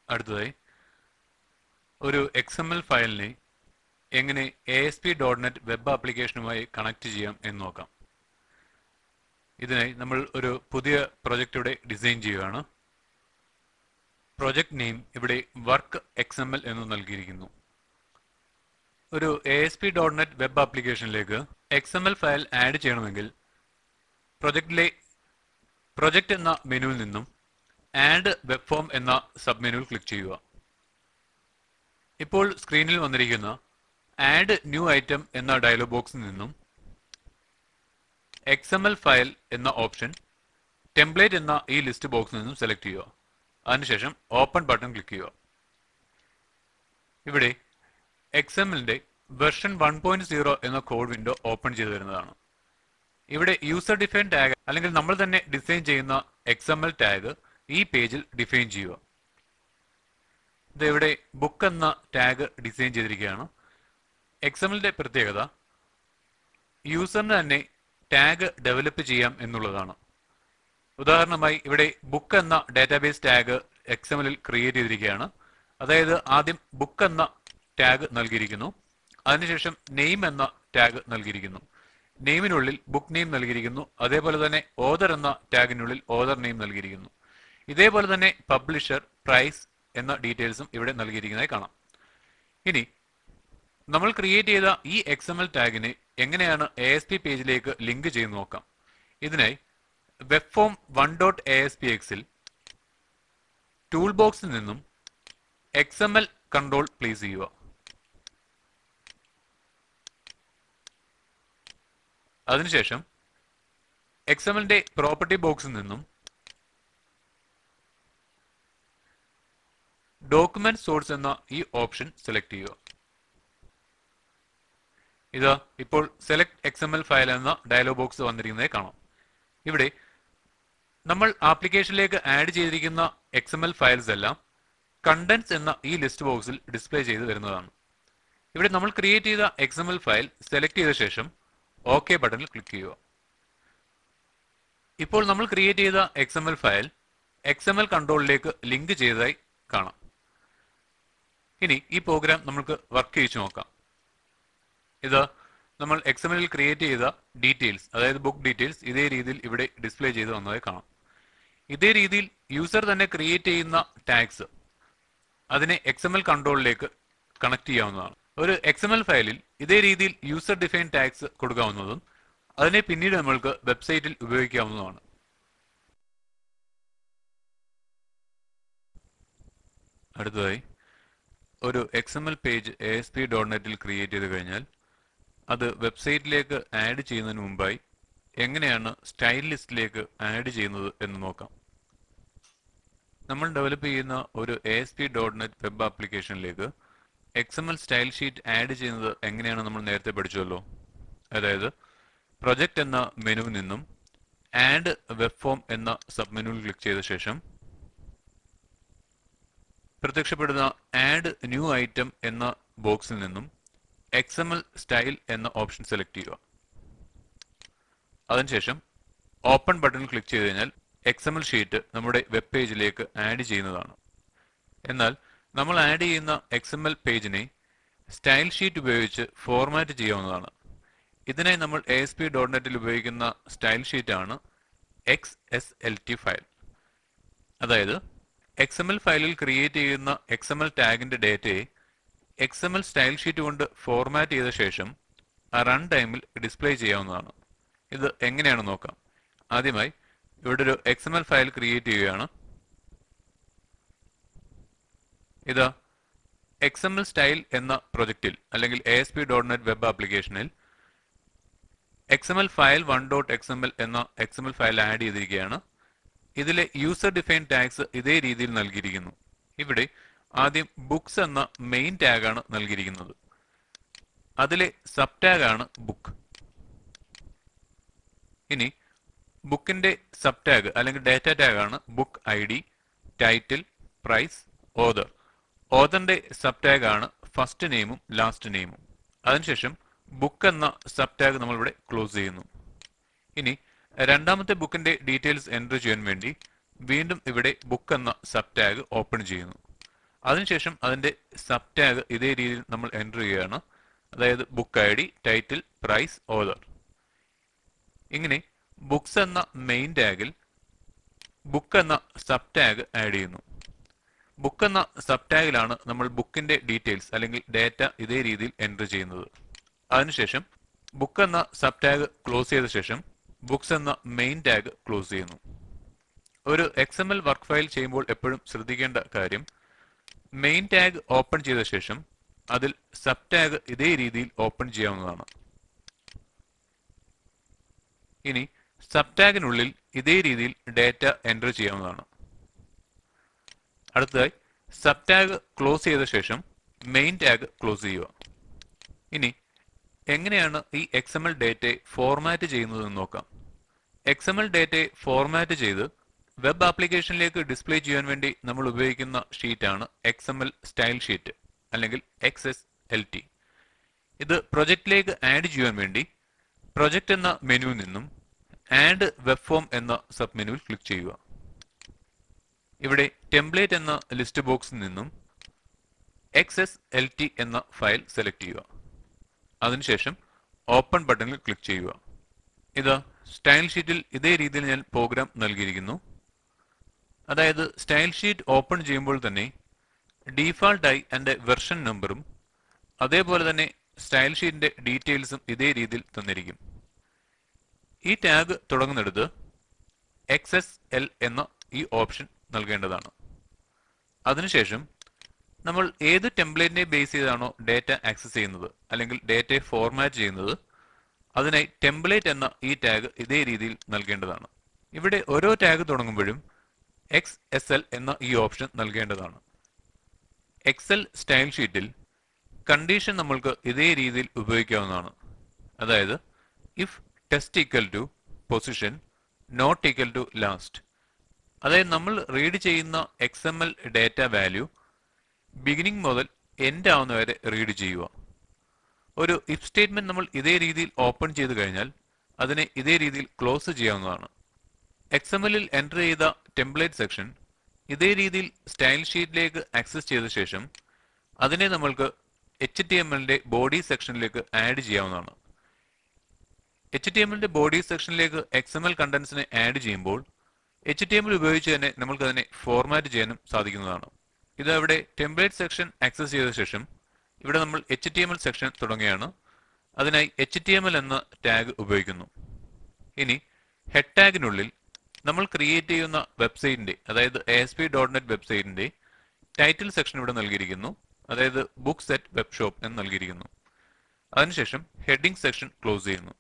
അടുത്തതായി ഒരു എക്സ് എം എൽ ഫയലിനെ എങ്ങനെ A S P dot net web ആപ്ലിക്കേഷനുമായി കണക്ട് ചെയ്യാം എന്ന് നോക്കാം ഇതിനായി നമ്മൾ ഒരു പുതിയ പ്രൊജക്റ്റ് ഇവിടെ ഡിസൈൻ ചെയ്യുകയാണ് പ്രൊജക്ട് നെയിം ഇവിടെ വർക്ക് എക്സ് എം എൽ എന്ന് നൽകിയിരിക്കുന്നു ഒരു A S P dot net web ആപ്ലിക്കേഷനിലേക്ക് X M L file add ചെയ്യണമെങ്കിൽ പ്രൊജക്റ്റിലെ പ്രൊജക്റ്റ് എന്ന മെനുവിൽ നിന്നും ആഡ് വെബ് ഫോം എന്ന സബ് മെനുവിൽ ക്ലിക്ക് ചെയ്യുക ഇപ്പോൾ സ്ക്രീനിൽ വന്നിരിക്കുന്ന ആഡ് ന്യൂ ഐറ്റം എന്ന ഡയലോഗ് ബോക്സിൽ നിന്നും എക്സ് എം എൽ ഫയൽ എന്ന ഓപ്ഷൻ ടെംപ്ലേറ്റ് എന്ന ഈ ലിസ്റ്റ് ബോക്സിൽ നിന്നും സെലക്ട് ചെയ്യുക അതിനുശേഷം ഓപ്പൺ ബട്ടൺ ക്ലിക്ക് ചെയ്യുക ഇവിടെ എക്സ് എം എല്ലിന്റെ വെർഷൻ വൺ പോയിന്റ് സീറോ എന്ന കോഡ് വിൻഡോ ഓപ്പൺ ചെയ്തു വരുന്നതാണ് ഇവിടെ യൂസർ ഡിഫൈൻ ടാഗ് അല്ലെങ്കിൽ നമ്മൾ തന്നെ ഡിസൈൻ ചെയ്യുന്ന എക്സ് എം എൽ ടാഗ് ഈ പേജിൽ ഡിഫൈൻ ചെയ്യുക ഇത് ഇവിടെ ബുക്ക് എന്ന ടാഗ് ഡിസൈൻ ചെയ്തിരിക്കുകയാണ് എക്സ് എം എല്ലിന്റെ പ്രത്യേകത യൂസറിന് തന്നെ ടാഗ് ഡെവലപ്പ് ചെയ്യാം എന്നുള്ളതാണ് ഉദാഹരണമായി ഇവിടെ ബുക്ക് എന്ന ഡാറ്റാബേസ് ടാഗ് എക്സ് എം എല്ലിൽ ക്രിയേറ്റ് ചെയ്തിരിക്കുകയാണ് അതായത് ആദ്യം ബുക്ക് എന്ന ടാഗ് നൽകിയിരിക്കുന്നു അതിനുശേഷം നെയിം എന്ന ടാഗ് നൽകിയിരിക്കുന്നു നെയിമിനുള്ളിൽ ബുക്ക് നെയിം നൽകിയിരിക്കുന്നു അതേപോലെ തന്നെ ഓദർ എന്ന ടാഗിനുള്ളിൽ ഓദർ നെയിം നൽകിയിരിക്കുന്നു ഇതേപോലെ തന്നെ പബ്ലിഷർ പ്രൈസ് എന്ന ഡീറ്റെയിൽസും ഇവിടെ നൽകിയിരിക്കുന്നതായി കാണാം ഇനി നമ്മൾ ക്രിയേറ്റ് ചെയ്ത ഈ എക്സ് എം എൽ ടാഗിനെ എങ്ങനെയാണ് എ എസ് പി പേജിലേക്ക് ലിങ്ക് ചെയ്ത് നോക്കാം ഇതിനായി web form one dot A S P എക്സിൽ ടൂൾ ബോക്സിൽ നിന്നും X M L control place ചെയ്യുക അതിനുശേഷം എക്സ് എം എല്ലിന്റെ പ്രോപ്പർട്ടി ബോക്സിൽ നിന്നും ഡോക്യുമെന്റ് സോഴ്സ് എന്ന ഈ ഓപ്ഷൻ സെലക്ട് ചെയ്യുക ഇത് ഇപ്പോൾ select X M L file എന്ന ഡയലോഗ് ബോക്സ് വന്നിരിക്കുന്നത് കാണാം ഇവിടെ നമ്മൾ ആപ്ലിക്കേഷനിലേക്ക് ആഡ് ചെയ്തിരിക്കുന്ന എക്സ് എം എൽ ഫയൽസ് എല്ലാം കണ്ടന്റ്സ് എന്ന ഈ ലിസ്റ്റ് ബോക്സിൽ ഡിസ്പ്ലേ ചെയ്ത് വരുന്നതാണ് ഇവിടെ നമ്മൾ ക്രിയേറ്റ് ചെയ്ത X M L file select ചെയ്ത ശേഷം ഓക്കെ ബട്ടണിൽ ക്ലിക്ക് ചെയ്യുക ഇപ്പോൾ നമ്മൾ ക്രിയേറ്റ് ചെയ്ത X M L file X M L കൺട്രോളിലേക്ക് ലിങ്ക് ചെയ്തതായി കാണാം ഇനി ഈ പ്രോഗ്രാം നമുക്ക് വർക്ക് ചെയ്യിച്ചു നോക്കാം ഇത് നമ്മൾ എക്സ് എം എല്ലിൽ ക്രിയേറ്റ് ചെയ്ത ഡീറ്റെയിൽസ് അതായത് ബുക്ക് ഡീറ്റെയിൽസ് ഇതേ രീതിയിൽ ഇവിടെ ഡിസ്പ്ലേ ചെയ്ത് വന്നതായി കാണാം ഇതേ രീതിയിൽ യൂസർ തന്നെ ക്രിയേറ്റ് ചെയ്യുന്ന ടാഗ്സ് അതിനെ എക്സ് എം എൽ കൺട്രോളിലേക്ക് കണക്ട് ചെയ്യാവുന്നതാണ് ഒരു എക്സ് എം എൽ ഫയലിൽ ഇതേ രീതിയിൽ യൂസർ ഡിഫൈൻ ടാഗ്സ് കൊടുക്കാവുന്നതും അതിനെ പിന്നീട് നമ്മൾക്ക് വെബ്സൈറ്റിൽ ഉപയോഗിക്കാവുന്നതുമാണ് അടുത്തതായി ഒരു X M L page A S P dot നെറ്റിൽ ക്രിയേറ്റ് ചെയ്ത് കഴിഞ്ഞാൽ അത് വെബ്സൈറ്റിലേക്ക് ആഡ് ചെയ്യുന്നതിന് മുമ്പായി എങ്ങനെയാണ് സ്റ്റൈൽ ലിസ്റ്റിലേക്ക് ആഡ് ചെയ്യുന്നത് എന്ന് നോക്കാം നമ്മൾ ഡെവലപ്പ് ചെയ്യുന്ന ഒരു A S P dot net web ആപ്ലിക്കേഷനിലേക്ക് X M L style sheet add ചെയ്യുന്നത് എങ്ങനെയാണ് നമ്മൾ നേരത്തെ പഠിച്ചല്ലോ അതായത് പ്രൊജക്റ്റ് എന്ന മെനുവിൽ നിന്നും ആഡ് വെബ് ഫോം എന്ന സബ് മെനുവിൽ ക്ലിക്ക് ചെയ്ത ശേഷം പ്രത്യക്ഷപ്പെടുന്ന ആഡ് ന്യൂ ഐറ്റം എന്ന ബോക്സിൽ നിന്നും എക്സ് എം എൽ സ്റ്റൈൽ എന്ന ഓപ്ഷൻ സെലക്ട് ചെയ്യുക അതിനുശേഷം ഓപ്പൺ ബട്ടൺ ക്ലിക്ക് ചെയ്ത് കഴിഞ്ഞാൽ എക്സ് എം എൽ ഷീറ്റ് നമ്മുടെ വെബ് പേജിലേക്ക് ആഡ് ചെയ്യുന്നതാണ് എന്നാൽ നമ്മൾ ആഡ് ചെയ്യുന്ന എക്സ് എം എൽ പേജിനെ സ്റ്റൈൽ ഷീറ്റ് ഉപയോഗിച്ച് ഫോർമാറ്റ് ചെയ്യാവുന്നതാണ് ഇതിനായി നമ്മൾ എ എസ് പി ഡോട്ട് നെറ്റിൽ ഉപയോഗിക്കുന്ന സ്റ്റൈൽ ഷീറ്റ് ആണ് X S L T file അതായത് എക്സ് എം എൽ ഫയലിൽ ക്രിയേറ്റ് ചെയ്യുന്ന എക്സ് എം എൽ ടാഗിന്റെ ഡേറ്റയെ X M L style sheet കൊണ്ട് ഫോർമാറ്റ് ചെയ്ത ശേഷം റൺ ടൈമിൽ ഡിസ്പ്ലേ ചെയ്യാവുന്നതാണ് ഇത് എങ്ങനെയാണ് നോക്കാം ആദ്യമായി ഇവിടെ ഒരു X M L file create ചെയ്യുകയാണ് ഇത് എക്സ് എം എൽ സ്റ്റൈൽ എന്ന പ്രൊജക്റ്റിൽ അല്ലെങ്കിൽ A S P dot net web ആപ്ലിക്കേഷനിൽ X M L file one dot X M L എന്ന X M L file add ചെയ്തിരിക്കുകയാണ് ഇതിലെ യൂസർ ഡിഫൈൻ ടാഗ്സ് ഇതേ രീതിയിൽ നൽകിയിരിക്കുന്നു ഇവിടെ ആദ്യം ബുക്സ് എന്ന മെയിൻ ടാഗാണ് നൽകിയിരിക്കുന്നത് അതിലെ സബ് ടാഗ് ആണ് ബുക്ക് ഇനി ബുക്കിന്റെ സബ് ടാഗ് അല്ലെങ്കിൽ ഡാറ്റ ടാഗ് ആണ് book I D title price author ഓദറിന്റെ സബ് ടാഗ് ആണ് ഫസ്റ്റ് നെയിമും ലാസ്റ്റ് നെയിമും അതിനുശേഷം ബുക്ക് എന്ന സബ് ടാഗ് നമ്മൾ ഇവിടെ ക്ലോസ് ചെയ്യുന്നു ഇനി രണ്ടാമത്തെ ബുക്കിന്റെ ഡീറ്റെയിൽസ് എൻറ്റർ ചെയ്യാൻ വേണ്ടി വീണ്ടും ഇവിടെ ബുക്ക് എന്ന സബ് ടാഗ് ഓപ്പൺ ചെയ്യുന്നു അതിനുശേഷം അതിന്റെ സബ് ടാഗ് ഇതേ രീതിയിൽ നമ്മൾ എൻ്റർ ചെയ്യുകയാണ് അതായത് book I D title price order ഇങ്ങനെ ബുക്സ് എന്ന മെയിൻ ടാഗിൽ ബുക്ക് എന്ന സബ് ടാഗ് ആഡ് ചെയ്യുന്നു ബുക്ക് എന്ന സബ് ടാഗിലാണ് നമ്മൾ ബുക്കിന്റെ ഡീറ്റെയിൽസ് അല്ലെങ്കിൽ ഡാറ്റ ഇതേ രീതിയിൽ എൻ്റർ ചെയ്യുന്നത് അതിനുശേഷം ബുക്ക് എന്ന സബ് ടാഗ് ക്ലോസ് ചെയ്ത ശേഷം ബുക്സ് എന്ന മെയിൻ ടാഗ് ക്ലോസ് ചെയ്യുന്നു ഒരു X M L work file ചെയ്യുമ്പോൾ എപ്പോഴും ശ്രദ്ധിക്കേണ്ട കാര്യം മെയിൻ ടാഗ് ഓപ്പൺ ചെയ്ത ശേഷം അതിൽ സബ് ടാഗ് ഇതേ രീതിയിൽ ഓപ്പൺ ചെയ്യാവുന്നതാണ് ഇനി സബ് ടാഗിനുള്ളിൽ ഇതേ രീതിയിൽ ഡാറ്റ എൻ്റർ ചെയ്യാവുന്നതാണ് അടുത്തതായി സബ് ടാഗ് ക്ലോസ് ചെയ്ത ശേഷം മെയിൻ ടാഗ് ക്ലോസ് ചെയ്യുക ഇനി എങ്ങനെയാണ് ഈ എക്സ് എം എൽ ഡേറ്റയെ ഫോർമാറ്റ് ചെയ്യുന്നതെന്ന് നോക്കാം എക്സ് എം എൽ ഡേറ്റയെ ഫോർമാറ്റ് ചെയ്ത് വെബ് ആപ്ലിക്കേഷനിലേക്ക് ഡിസ്പ്ലേ ചെയ്യാൻ വേണ്ടി നമ്മൾ ഉപയോഗിക്കുന്ന ഷീറ്റാണ് X M L style sheet അല്ലെങ്കിൽ എക്സ് എസ് എൽ ടി ഇത് പ്രൊജക്റ്റിലേക്ക് ആഡ് ചെയ്യാൻ വേണ്ടി പ്രൊജക്റ്റ് എന്ന മെനുവിൽ നിന്നും ആഡ് വെബ് ഫോം എന്ന സബ് മെനുവിൽ ക്ലിക്ക് ചെയ്യുക ഇവിടെ ടെംപ്ലേറ്റ് എന്ന ലിസ്റ്റ് ബോക്സിൽ നിന്നും എക്സ് എസ് എൽ ടി എന്ന ഫയൽ സെലക്ട് ചെയ്യുക അതിനുശേഷം ഓപ്പൺ ബട്ടണിൽ ക്ലിക്ക് ചെയ്യുക ഇത് സ്റ്റൈൽ ഷീറ്റിൽ ഇതേ രീതിയിൽ ഞാൻ പ്രോഗ്രാം നൽകിയിരിക്കുന്നു അതായത് സ്റ്റൈൽ ഷീറ്റ് ഓപ്പൺ ചെയ്യുമ്പോൾ തന്നെ ഡീഫാൾട്ടായി എൻ്റെ വെർഷൻ നമ്പറും അതേപോലെ തന്നെ സ്റ്റൈൽ ഷീറ്റിന്റെ ഡീറ്റെയിൽസും ഇതേ രീതിയിൽ തന്നിരിക്കും ഈ ടാഗ് തുടങ്ങുന്നിടത്ത് എക്സ് എസ് എൽ എന്ന ഈ ഓപ്ഷൻ നൽകേണ്ടതാണ് അതിനുശേഷം നമ്മൾ ഏത് ടെംപ്ലേറ്റിനെ ബേസ് ചെയ്താണോ ഡേറ്റ ആക്സസ് ചെയ്യുന്നത് അല്ലെങ്കിൽ ഡേറ്റയെ ഫോർമാറ്റ് ചെയ്യുന്നത് അതിനായി ടെംപ്ലേറ്റ് എന്ന ഈ ടാഗ് ഇതേ രീതിയിൽ നൽകേണ്ടതാണ് ഇവിടെ ഓരോ ടാഗ് തുടങ്ങുമ്പോഴും എക്സ് എസ് എൽ എന്ന ഈ ഓപ്ഷൻ നൽകേണ്ടതാണ് എക്സൽ സ്റ്റൈൽ ഷീറ്റിൽ കണ്ടീഷൻ നമ്മൾക്ക് ഇതേ രീതിയിൽ ഉപയോഗിക്കാവുന്നതാണ് അതായത് if test equal to position not equal to last അതായത് നമ്മൾ റീഡ് ചെയ്യുന്ന X M L data value beginning മുതൽ എൻഡ് ആവുന്ന വരെ റീഡ് ചെയ്യുക ഒരു ഇഫ് സ്റ്റേറ്റ്മെന്റ് നമ്മൾ ഇതേ രീതിയിൽ ഓപ്പൺ ചെയ്ത് കഴിഞ്ഞാൽ അതിനെ ഇതേ രീതിയിൽ ക്ലോസ് ചെയ്യാവുന്നതാണ് എക്സ് എം എല്ലിൽ എൻ്റർ ചെയ്ത ടെംപ്ലേറ്റ് സെക്ഷൻ ഇതേ രീതിയിൽ സ്റ്റൈൽ ഷീറ്റിലേക്ക് ആക്സസ് ചെയ്ത ശേഷം അതിനെ നമ്മൾക്ക് എച്ച് ടി എം എല്ലിന്റെ ബോഡി സെക്ഷനിലേക്ക് ആഡ് ചെയ്യാവുന്നതാണ് എച്ച് ടി എമ്മിന്റെ ബോഡി സെക്ഷനിലേക്ക് എക്സ് എം എൽ കണ്ടന്റ്സിനെ ആഡ് ചെയ്യുമ്പോൾ എച്ച് ടി എമ്മിൽ ഉപയോഗിച്ച് തന്നെ നമ്മൾക്ക് അതിനെ ഫോർമാറ്റ് ചെയ്യാനും സാധിക്കുന്നതാണ് ഇത് അവിടെ ടെംപ്ലേറ്റ് സെക്ഷൻ ആക്സസ് ചെയ്ത ശേഷം ഇവിടെ നമ്മൾ H T M L section തുടങ്ങുകയാണ് അതിനായി എച്ച് ടി എം എൽ എന്ന ടാഗ് ഉപയോഗിക്കുന്നു ഇനി ഹെഡ് ടാഗിനുള്ളിൽ നമ്മൾ ക്രിയേറ്റ് ചെയ്യുന്ന വെബ്സൈറ്റിന്റെ അതായത് A S P dot net വെബ്സൈറ്റിന്റെ ടൈറ്റിൽ സെക്ഷൻ ഇവിടെ നൽകിയിരിക്കുന്നു അതായത് ബുക്ക് സെറ്റ് വെബ് ഷോപ്പ് എന്ന് നൽകിയിരിക്കുന്നു അതിനുശേഷം ഹെഡിംഗ് സെക്ഷൻ ക്ലോസ് ചെയ്യുന്നു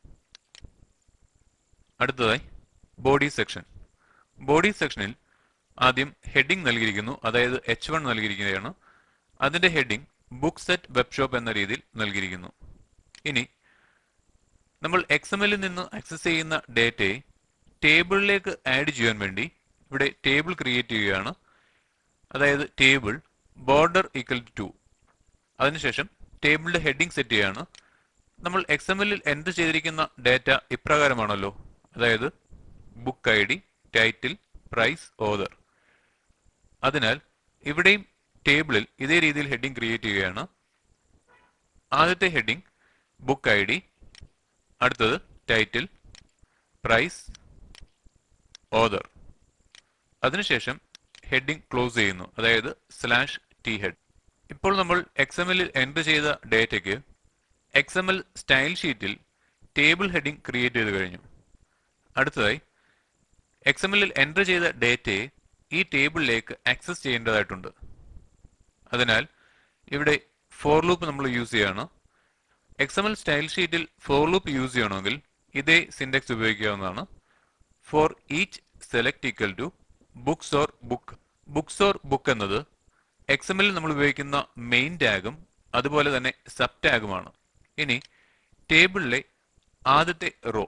അടുത്തതായി ബോഡി സെക്ഷൻ ബോഡി സെക്ഷനിൽ ആദ്യം ഹെഡിംഗ് നൽകിയിരിക്കുന്നു അതായത് എച്ച് വൺ നൽകിയിരിക്കുകയാണ് അതിന്റെ heading book set web shop എന്ന രീതിയിൽ നൽകിയിരിക്കുന്നു ഇനി നമ്മൾ എക്സ് എം എല്ലിൽ നിന്ന് ആക്സസ് ചെയ്യുന്ന ഡേറ്റയെ ടേബിളിലേക്ക് ആഡ് ചെയ്യാൻ വേണ്ടി ഇവിടെ ടേബിൾ ക്രിയേറ്റ് ചെയ്യുകയാണ് അതായത് ടേബിൾ ബോർഡർ ഈക്വൽ ടു അതിനുശേഷം ടേബിളിന്റെ ഹെഡിംഗ് സെറ്റ് ചെയ്യുകയാണ് നമ്മൾ എക്സ് എം എല്ലിൽ എൻ്റർ ചെയ്തിരിക്കുന്ന ഡേറ്റ ഇപ്രകാരമാണല്ലോ അതായത് book I D title price order അതിനാൽ ഇവിടെയും ടേബിളിൽ ഇതേ രീതിയിൽ ഹെഡിംഗ് ക്രിയേറ്റ് ചെയ്യുകയാണ് ആദ്യത്തെ ഹെഡിംഗ് ബുക്ക് ഐ ഡി അടുത്തത് ടൈറ്റിൽ പ്രൈസ് ഓർഡർ അതിനുശേഷം ഹെഡിംഗ് ക്ലോസ് ചെയ്യുന്നു അതായത് സ്ലാഷ് ടി ഹെഡ് ഇപ്പോൾ നമ്മൾ എക്സ് എം എല്ലിൽ എൻ്റർ ചെയ്ത ഡേറ്റയ്ക്ക് എക്സ് എം എൽ സ്റ്റൈൽ ഷീറ്റിൽ ടേബിൾ ഹെഡിംഗ് ക്രിയേറ്റ് ചെയ്ത് കഴിഞ്ഞു അടുത്തതായി എക്സ് എം എല്ലിൽ എൻ്റർ ചെയ്ത ഡേറ്റയെ ഈ ടേബിളിലേക്ക് ആക്സസ് ചെയ്യേണ്ടതായിട്ടുണ്ട് അതിനാൽ ഇവിടെ ഫോർ ലൂപ്പ് നമ്മൾ യൂസ് ചെയ്യാണ് എക്സ് എം എൽ സ്റ്റൈൽ ഷീറ്റിൽ ഫോർ ലൂപ്പ് യൂസ് ചെയ്യണമെങ്കിൽ ഇതേ സിൻഡെക്സ് ഉപയോഗിക്കാവുന്നതാണ് for each select equal to books or book books or book എന്നത് എക്സ് എം എല്ലിൽ നമ്മൾ ഉപയോഗിക്കുന്ന മെയിൻ ടാഗും അതുപോലെ തന്നെ സബ് ടാഗുമാണ് ഇനി ടേബിളിലെ ആദ്യത്തെ റോ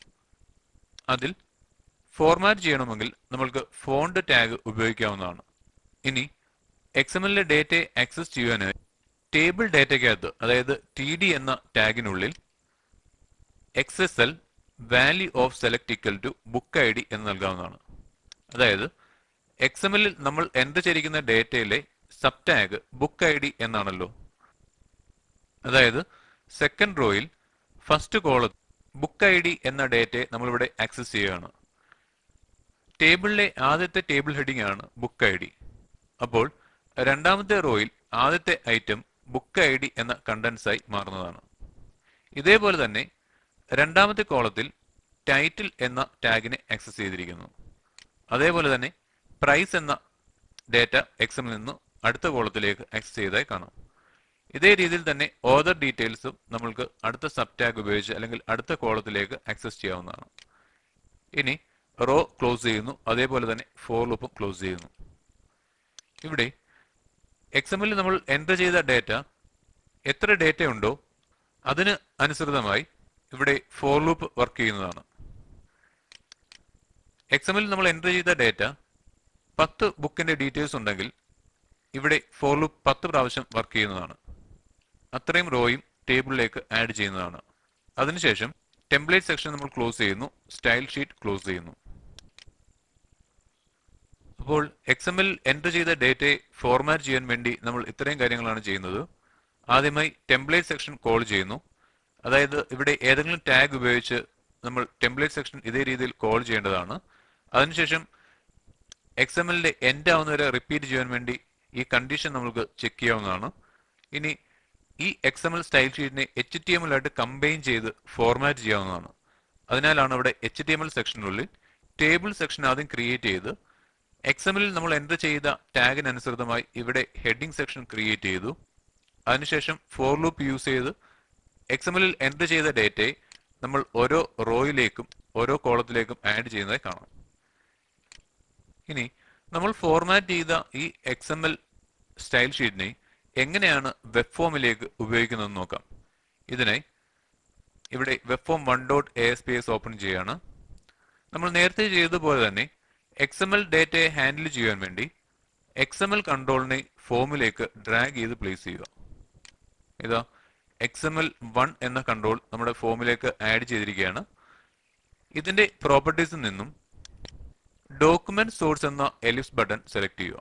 അതിൽ ഫോർമാറ്റ് ചെയ്യണമെങ്കിൽ നമ്മൾക്ക് ഫോണ്ട് ടാഗ് ഉപയോഗിക്കാവുന്നതാണ് ഇനി എക്സ് എം എല്ലിലെ ഡേറ്റയെ ആക്സസ് ചെയ്യാനായി ടേബിൾ ഡേറ്റയ്ക്കകത്ത് അതായത് ടി ഡി എന്ന ടാഗിനുള്ളിൽ X S L value of select equal to book I D എന്ന് നൽകാവുന്നതാണ് അതായത് എക്സ് എം എല്ലിൽ നമ്മൾ എൻ്റർ ചെയ്തിരിക്കുന്ന ഡേറ്റയിലെ sub tag book I D എന്നാണല്ലോ അതായത് സെക്കൻഡ് റോയിൽ first column book I D എന്ന ഡേറ്റയെ നമ്മളിവിടെ ആക്സസ് ചെയ്യുകയാണ് ടേബിളിലെ ആദ്യത്തെ ടേബിൾ ഹെഡിംഗ് ആണ് ബുക്ക് ഐ ഡി അപ്പോൾ രണ്ടാമത്തെ റോയിൽ ആദ്യത്തെ ഐറ്റം ബുക്ക് ഐ ഡി എന്ന കണ്ടൻസ് ആയി മാറുന്നതാണ് ഇതേപോലെ തന്നെ രണ്ടാമത്തെ കോളത്തിൽ ടൈറ്റിൽ എന്ന ടാഗിനെ ആക്സസ് ചെയ്തിരിക്കുന്നു അതേപോലെ തന്നെ പ്രൈസ് എന്ന ഡേറ്റ എക്സിൽ നിന്ന് അടുത്ത കോളത്തിലേക്ക് ആക്സസ് ചെയ്തതായി കാണാം ഇതേ രീതിയിൽ തന്നെ ഓദർ ഡീറ്റെയിൽസും നമ്മൾക്ക് അടുത്ത സബ് ടാഗ് ഉപയോഗിച്ച് അല്ലെങ്കിൽ അടുത്ത കോളത്തിലേക്ക് ആക്സസ് ചെയ്യാവുന്നതാണ് ഇനി റോ ക്ലോസ് ചെയ്യുന്നു അതേപോലെ തന്നെ ഫോർ ലൂപ്പും ക്ലോസ് ചെയ്യുന്നു ഇവിടെ എക്സമിൽ നമ്മൾ എൻ്റർ ചെയ്ത ഡേറ്റ എത്ര ഡേറ്റ ഉണ്ടോ അതിന് അനുസൃതമായി ഇവിടെ ഫോർ ലൂപ്പ് വർക്ക് ചെയ്യുന്നതാണ് എക്സമിൽ നമ്മൾ എൻ്റർ ചെയ്ത ഡേറ്റ പത്ത് ബുക്കിന്റെ ഡീറ്റെയിൽസ് ഉണ്ടെങ്കിൽ ഇവിടെ ഫോർ ലൂപ്പ് പത്ത് പ്രാവശ്യം വർക്ക് ചെയ്യുന്നതാണ് അത്രയും റോയും ടേബിളിലേക്ക് ആഡ് ചെയ്യുന്നതാണ് അതിനുശേഷം ടെംപ്ലേറ്റ് സെക്ഷൻ നമ്മൾ ക്ലോസ് ചെയ്യുന്നു സ്റ്റൈൽ ഷീറ്റ് ക്ലോസ് ചെയ്യുന്നു അപ്പോൾ എക്സ് എം എൽ എൻ്റർ ചെയ്ത ഡേറ്റയെ ഫോർമാറ്റ് ചെയ്യാൻ വേണ്ടി നമ്മൾ ഇത്രയും കാര്യങ്ങളാണ് ചെയ്യുന്നത് ആദ്യമായി ടെംപ്ലേറ്റ് സെക്ഷൻ കോൾ ചെയ്യുന്നു അതായത് ഇവിടെ ഏതെങ്കിലും ടാഗ് ഉപയോഗിച്ച് നമ്മൾ ടെംപ്ലേറ്റ് സെക്ഷൻ ഇതേ രീതിയിൽ കോൾ ചെയ്യേണ്ടതാണ് അതിനുശേഷം എക്സ് എം എല്ലിന്റെ എൻഡ് ആവുന്നവരെ റിപ്പീറ്റ് ചെയ്യാൻ വേണ്ടി ഈ കണ്ടീഷൻ നമുക്ക് ചെക്ക് ചെയ്യാവുന്നതാണ് ഇനി ഈ എക്സ് എം എൽ സ്റ്റൈൽ ഷീറ്റിനെ എച്ച് ടി എം എൽ ആയിട്ട് കമ്പൈൻ ചെയ്ത് ഫോർമാറ്റ് ചെയ്യാവുന്നതാണ് അതിനാലാണ് ഇവിടെ എച്ച് ടി എം എൽ സെക്ഷനുള്ളിൽ ടേബിൾ സെക്ഷൻ ആദ്യം ക്രിയേറ്റ് ചെയ്ത് എക്സ് എം എല്ലിൽ നമ്മൾ എൻ്റർ ചെയ്ത ടാഗിനനുസൃതമായി ഇവിടെ ഹെഡിംഗ് സെക്ഷൻ ക്രിയേറ്റ് ചെയ്തു അതിനുശേഷം ഫോർ ലൂപ്പ് യൂസ് ചെയ്ത് എക്സ് എം എല്ലിൽ എൻ്റർ ചെയ്ത ഡേറ്റയെ നമ്മൾ ഓരോ റോയിലേക്കും ഓരോ കോളത്തിലേക്കും ആഡ് ചെയ്യുന്നതായി കാണാം ഇനി നമ്മൾ ഫോർമാറ്റ് ചെയ്ത ഈ എക്സ് എം എൽ സ്റ്റൈൽ ഷീറ്റിനെ എങ്ങനെയാണ് വെബ് ഫോമിലേക്ക് ഉപയോഗിക്കുന്നതെന്ന് നോക്കാം ഇതിനായി ഇവിടെ web form one dot A S P S open ചെയ്യാണ് നമ്മൾ നേരത്തെ ചെയ്തതുപോലെ തന്നെ എക്സ് എം എൽ ഡേറ്റയെ ഹാൻഡിൽ ചെയ്യാൻ വേണ്ടി എക്സ് എം എൽ കൺട്രോളിനെ ഫോമിലേക്ക് ഡ്രാഗ് ചെയ്ത് പ്ലേസ് ചെയ്യുക ഇതാ എക്സ് എം എൽ വൺ എന്ന കൺട്രോൾ നമ്മുടെ ഫോമിലേക്ക് ആഡ് ചെയ്തിരിക്കുകയാണ് ഇതിന്റെ പ്രോപ്പർട്ടീസിൽ നിന്നും ഡോക്യുമെന്റ് സോഴ്സ് എന്ന എലിപ്സ് ബട്ടൺ സെലക്ട് ചെയ്യുക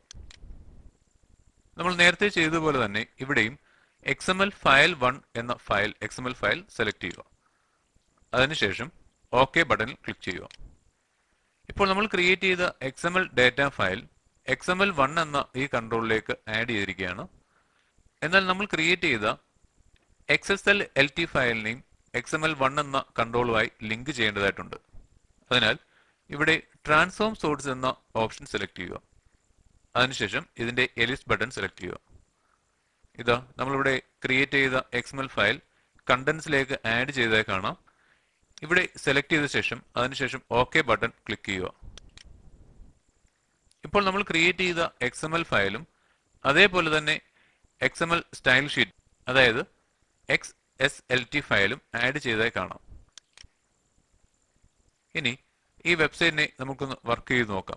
നമ്മൾ നേരത്തെ ചെയ്തതുപോലെ തന്നെ ഇവിടെയും X M L file one എന്ന file X M L file select ചെയ്യുക അതിനുശേഷം ഓക്കെ ബട്ടണിൽ ക്ലിക്ക് ചെയ്യുക ഇപ്പോൾ നമ്മൾ ക്രിയേറ്റ് ചെയ്ത X M L data file X M L one എന്ന ഈ കൺട്രോളിലേക്ക് ആഡ് ചെയ്തിരിക്കുകയാണ് എന്നാൽ നമ്മൾ ക്രിയേറ്റ് ചെയ്ത X S L L T ഫയലിനെയും എക്സ് എം എൽ വൺ എന്ന കൺട്രോളുമായി ലിങ്ക് ചെയ്യേണ്ടതായിട്ടുണ്ട് അതിനാൽ ഇവിടെ ട്രാൻസ്ഫോം സോഴ്സ് എന്ന ഓപ്ഷൻ സെലക്ട് ചെയ്യുക അതിനുശേഷം ഇതിന്റെ എലിസ് ബട്ടൺ സെലക്ട് ചെയ്യുക ഇതാ നമ്മളിവിടെ ക്രിയേറ്റ് ചെയ്ത എക്സ്എംഎൽ ഫയൽ കണ്ടൻസിലേക്ക് ആഡ് ചെയ്തതായി കാണാം ഇവിടെ സെലക്ട് ചെയ്ത ശേഷം അതിനുശേഷം ഓക്കെ ബട്ടൺ ക്ലിക്ക് ചെയ്യുക ഇപ്പോൾ നമ്മൾ ക്രിയേറ്റ് ചെയ്ത എക്സ്എംഎൽ ഫയലും അതേപോലെ തന്നെ എക്സ്എംഎൽ സ്റ്റൈൽ ഷീറ്റ് അതായത് എക്സ് എസ് എൽ ടി ഫയലും ആഡ് ചെയ്തതായി കാണാം ഇനി ഈ വെബ്സൈറ്റിനെ നമുക്കൊന്ന് വർക്ക് ചെയ്ത് നോക്കാം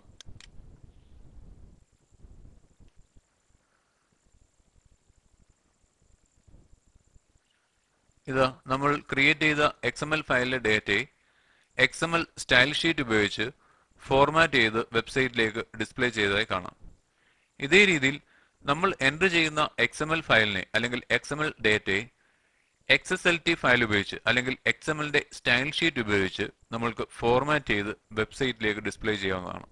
ഇത് നമ്മൾ ക്രിയേറ്റ് ചെയ്ത എക്സ് എം എൽ ഫയലിലെ ഡേറ്റയെ X M L style sheet ഉപയോഗിച്ച് ഫോർമാറ്റ് ചെയ്ത് വെബ്സൈറ്റിലേക്ക് ഡിസ്പ്ലേ ചെയ്തതായി കാണാം ഇതേ രീതിയിൽ നമ്മൾ എൻ്റർ ചെയ്യുന്ന എക്സ് എം എൽ ഫയലിനെ അല്ലെങ്കിൽ എക്സ് എം എൽ ഡേറ്റയെ X S L T file ഉപയോഗിച്ച് അല്ലെങ്കിൽ എക്സ് എം എല്ലിന്റെ സ്റ്റൈൽ ഷീറ്റ് ഉപയോഗിച്ച് നമ്മൾക്ക് ഫോർമാറ്റ് ചെയ്ത് വെബ്സൈറ്റിലേക്ക് ഡിസ്പ്ലേ ചെയ്യാവുന്നതാണ്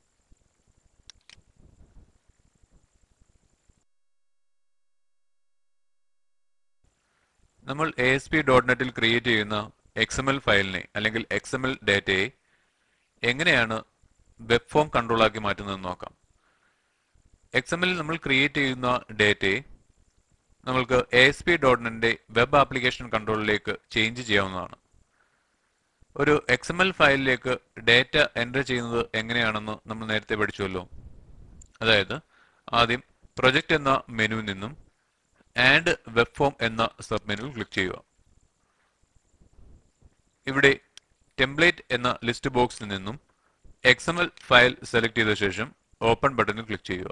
നമ്മൾ എ എസ് പി ഡോട്ട് നെറ്റിൽ ക്രിയേറ്റ് ചെയ്യുന്ന എക്സ് എം എൽ ഫയലിനെ അല്ലെങ്കിൽ എക്സ് എം എൽ ഡേറ്റയെ എങ്ങനെയാണ് വെബ് ഫോം കൺട്രോൾ ആക്കി മാറ്റുന്നതെന്ന് നോക്കാം എക്സ് എം എല്ലിൽ നമ്മൾ ക്രിയേറ്റ് ചെയ്യുന്ന ഡേറ്റയെ നമ്മൾക്ക് എ എസ് പി ഡോട്ട് നെറ്റിന്റെ വെബ് ആപ്ലിക്കേഷൻ കൺട്രോളിലേക്ക് ചേഞ്ച് ചെയ്യാവുന്നതാണ് ഒരു എക്സ് എം എൽ ഫയലിലേക്ക് ഡേറ്റ എൻ്റർ ചെയ്യുന്നത് എങ്ങനെയാണെന്ന് നമ്മൾ നേരത്തെ പഠിച്ചുവല്ലോ അതായത് ആദ്യം പ്രൊജക്ട് എന്ന മെനുവിൽ നിന്നും ആഡ് വെബ് ഫോം എന്ന സബ് മെനുവിൽ ക്ലിക്ക് ചെയ്യുക ഇവിടെ ടെംപ്ലേറ്റ് എന്ന ലിസ്റ്റ് ബോക്സിൽ നിന്നും X M L file select ചെയ്ത ശേഷം ഓപ്പൺ ബട്ടണിൽ ക്ലിക്ക് ചെയ്യുക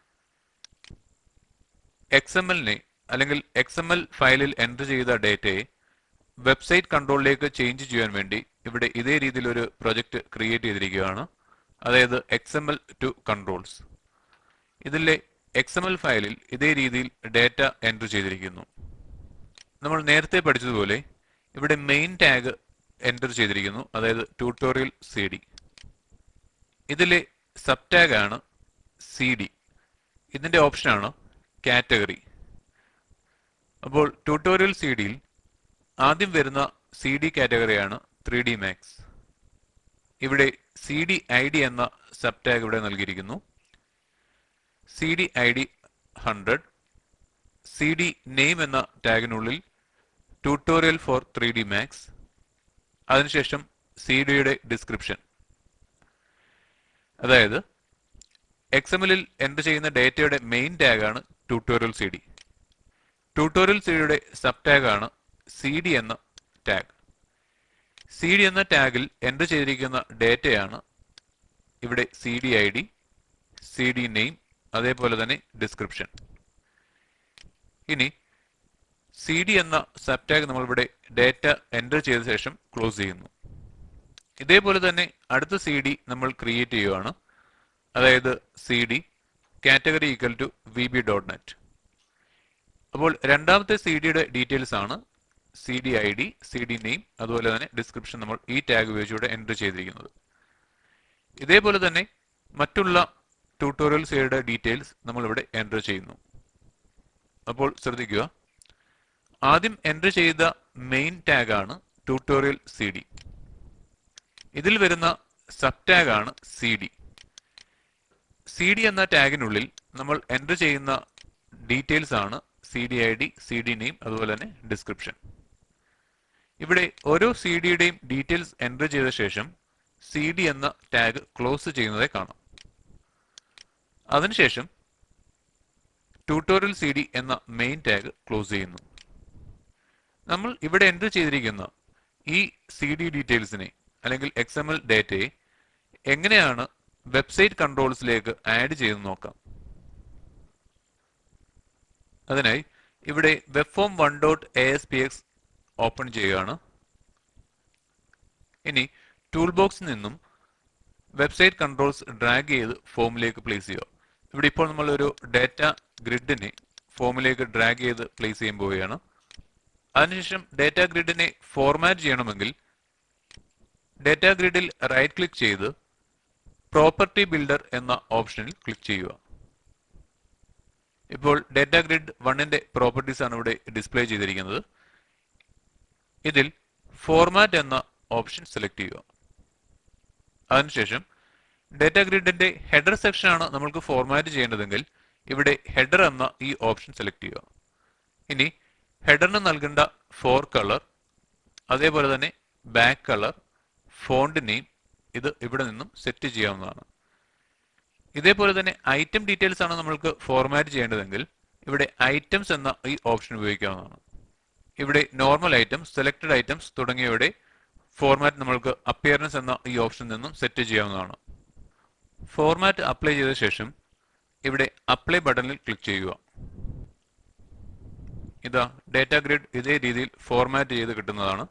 എക്സ് എം എല്ലിനെ അല്ലെങ്കിൽ എക്സ് എം എൽ ഫയലിൽ എൻ്റർ ചെയ്ത ഡേറ്റയെ വെബ്സൈറ്റ് കൺട്രോളിലേക്ക് ചേഞ്ച് ചെയ്യാൻ വേണ്ടി ഇവിടെ ഇതേ രീതിയിൽ ഒരു പ്രൊജക്ട് ക്രിയേറ്റ് ചെയ്തിരിക്കുകയാണ് അതായത് X M L two controls ഇതിലെ എക്സ് എം എൽ ഫയലിൽ ഇതേ രീതിയിൽ ഡാറ്റ എൻറ്റർ ചെയ്തിരിക്കുന്നു നമ്മൾ നേരത്തെ പഠിച്ചതുപോലെ ഇവിടെ മെയിൻ ടാഗ് എൻറ്റർ ചെയ്തിരിക്കുന്നു അതായത് ട്യൂട്ടോറിയൽ സി ഡി ഇതിലെ സബ് ടാഗ് ആണ് സി ഡി ഇതിന്റെ ഓപ്ഷനാണ് കാറ്റഗറി അപ്പോൾ ട്യൂട്ടോറിയൽ സി ഡിയിൽ ആദ്യം വരുന്ന സി ഡി കാറ്റഗറിയാണ് ത്രീ ഡി മാക്സ് ഇവിടെ സി ഡി ഐ ഡി എന്ന സബ് ടാഗ് ഇവിടെ നൽകിയിരിക്കുന്നു C D I D hundred C D name എന്ന ടാഗിനുള്ളിൽ tutorial for three D max അതിനുശേഷം സി ഡിയുടെ ഡിസ്ക്രിപ്ഷൻ അതായത് എക്സ് എമ്മിലിൽ എൻ്റർ ചെയ്യുന്ന ഡേറ്റയുടെ മെയിൻ ടാഗാണ് tutorial C D tutorial C ഡിയുടെ സബ് ടാഗാണ് സി ഡി എന്ന ടാഗ് സി ഡി എന്ന ടാഗിൽ എൻ്റർ ചെയ്തിരിക്കുന്ന ഡേറ്റയാണ് ഇവിടെ C D I D C D name അതേപോലെ തന്നെ ഡിസ്ക്രിപ്ഷൻ ഇനി സി ഡി എന്ന സബ് ടാഗ് നമ്മളിവിടെ ഡേറ്റ എൻ്റർ ചെയ്ത ശേഷം ക്ലോസ് ചെയ്യുന്നു ഇതേപോലെ തന്നെ അടുത്ത സി ഡി നമ്മൾ ക്രിയേറ്റ് ചെയ്യുകയാണ് അതായത് C D category equal to V B dot net അപ്പോൾ രണ്ടാമത്തെ സി ഡിയുടെ ഡീറ്റെയിൽസ് ആണ് C D I D C D name അതുപോലെ തന്നെ ഡിസ്ക്രിപ്ഷൻ നമ്മൾ ഈ ടാഗ് ഉപയോഗിച്ചുകൂടെ എൻ്റർ ചെയ്തിരിക്കുന്നത് ഇതേപോലെ തന്നെ മറ്റുള്ള ട്യൂട്ടോറിയൽ സിയുടെ ഡീറ്റെയിൽസ് നമ്മളിവിടെ എൻ്റർ ചെയ്യുന്നു അപ്പോൾ ശ്രദ്ധിക്കുക ആദ്യം എൻ്റർ ചെയ്ത മെയിൻ ടാഗ് ആണ് ട്യൂട്ടോറിയൽ സി ഡി ഇതിൽ വരുന്ന സബ് ടാഗ് ആണ് സി ഡി സി ഡി എന്ന ടാഗിനുള്ളിൽ നമ്മൾ എൻ്റർ ചെയ്യുന്ന ഡീറ്റെയിൽസ് ആണ് C D I D C D name അതുപോലെ തന്നെ ഡിസ്ക്രിപ്ഷൻ ഇവിടെ ഓരോ സി ഡിയുടെയും ഡീറ്റെയിൽസ് എൻ്റർ ചെയ്ത ശേഷം സി ഡി എന്ന ടാഗ് ക്ലോസ് ചെയ്യുന്നതായി കാണാം അതിനുശേഷം ട്യൂട്ടോറിയൽ സി ഡി എന്ന മെയിൻ ടാഗ് ക്ലോസ് ചെയ്യുന്നു നമ്മൾ ഇവിടെ എൻ്റർ ചെയ്തിരിക്കുന്ന ഈ സി ഡി ഡീറ്റെയിൽസിനെ അല്ലെങ്കിൽ എക്സ് എം എൽ ഡേറ്റയെ എങ്ങനെയാണ് വെബ്സൈറ്റ് കൺട്രോൾസിലേക്ക് ആഡ് ചെയ്ത് നോക്കാം അതിനായി ഇവിടെ web form one dot A S P X open ചെയ്യുകയാണ് ഇനി ടൂൾ ബോക്സിൽ നിന്നും വെബ്സൈറ്റ് കൺട്രോൾസ് ഡ്രാഗ് ചെയ്ത് ഫോമിലേക്ക് പ്ലേസ് ചെയ്യുക ഇവിടെ ഇപ്പോൾ നമ്മൾ ഒരു ഡാറ്റ ഗ്രിഡിനെ ഫോമിലേക്ക് ഡ്രാഗ് ചെയ്ത് പ്ലേസ് ചെയ്യാൻ പോവുകയാണ് അതിനുശേഷം ഡാറ്റ ഗ്രിഡിനെ ഫോർമാറ്റ് ചെയ്യണമെങ്കിൽ ഡാറ്റ ഗ്രിഡിൽ റൈറ്റ് ക്ലിക്ക് ചെയ്ത് പ്രോപ്പർട്ടി ബിൽഡർ എന്ന ഓപ്ഷനിൽ ക്ലിക്ക് ചെയ്യുക ഇപ്പോൾ ഡാറ്റ ഗ്രിഡ് വണ്ണിന്റെ പ്രോപ്പർട്ടീസ് ആണ് ഇവിടെ ഡിസ്പ്ലേ ചെയ്തിരിക്കുന്നത് ഇതിൽ ഫോർമാറ്റ് എന്ന ഓപ്ഷൻ സെലക്ട് ചെയ്യുക അതിനുശേഷം ഡാറ്റ ഗ്രിഡിന്റെ ഹെഡർ സെക്ഷൻ ആണ് നമ്മൾക്ക് ഫോർമാറ്റ് ചെയ്യേണ്ടതെങ്കിൽ ഇവിടെ ഹെഡർ എന്ന ഈ ഓപ്ഷൻ സെലക്ട് ചെയ്യുക ഇനി ഹെഡറിന് നൽകേണ്ട ഫോർ കളർ അതേപോലെ തന്നെ ബാക്ക് കളർ ഫോണ്ട് നെയിം ഇത് ഇവിടെ നിന്നും സെറ്റ് ചെയ്യാവുന്നതാണ് ഇതേപോലെ തന്നെ ഐറ്റം ഡീറ്റെയിൽസ് ആണ് നമ്മൾക്ക് ഫോർമാറ്റ് ചെയ്യേണ്ടതെങ്കിൽ ഇവിടെ ഐറ്റംസ് എന്ന ഈ ഓപ്ഷൻ ഉപയോഗിക്കാവുന്നതാണ് ഇവിടെ നോർമൽ ഐറ്റംസ് സെലക്ടഡ് ഐറ്റംസ് തുടങ്ങിയവയുടെ ഫോർമാറ്റ് നമ്മൾക്ക് അപ്പിയറൻസ് എന്ന ഈ ഓപ്ഷനിൽ നിന്നും സെറ്റ് ചെയ്യാവുന്നതാണ് ഫോർമാറ്റ് അപ്ലൈ ചെയ്ത ശേഷം ഇവിടെ അപ്ലൈ ബട്ടണിൽ ക്ലിക്ക് ചെയ്യുക ഇതാ ഡാറ്റ ഗ്രിഡ് ഇതേ രീതിയിൽ ഫോർമാറ്റ് ചെയ്ത് കിട്ടുന്നതാണ്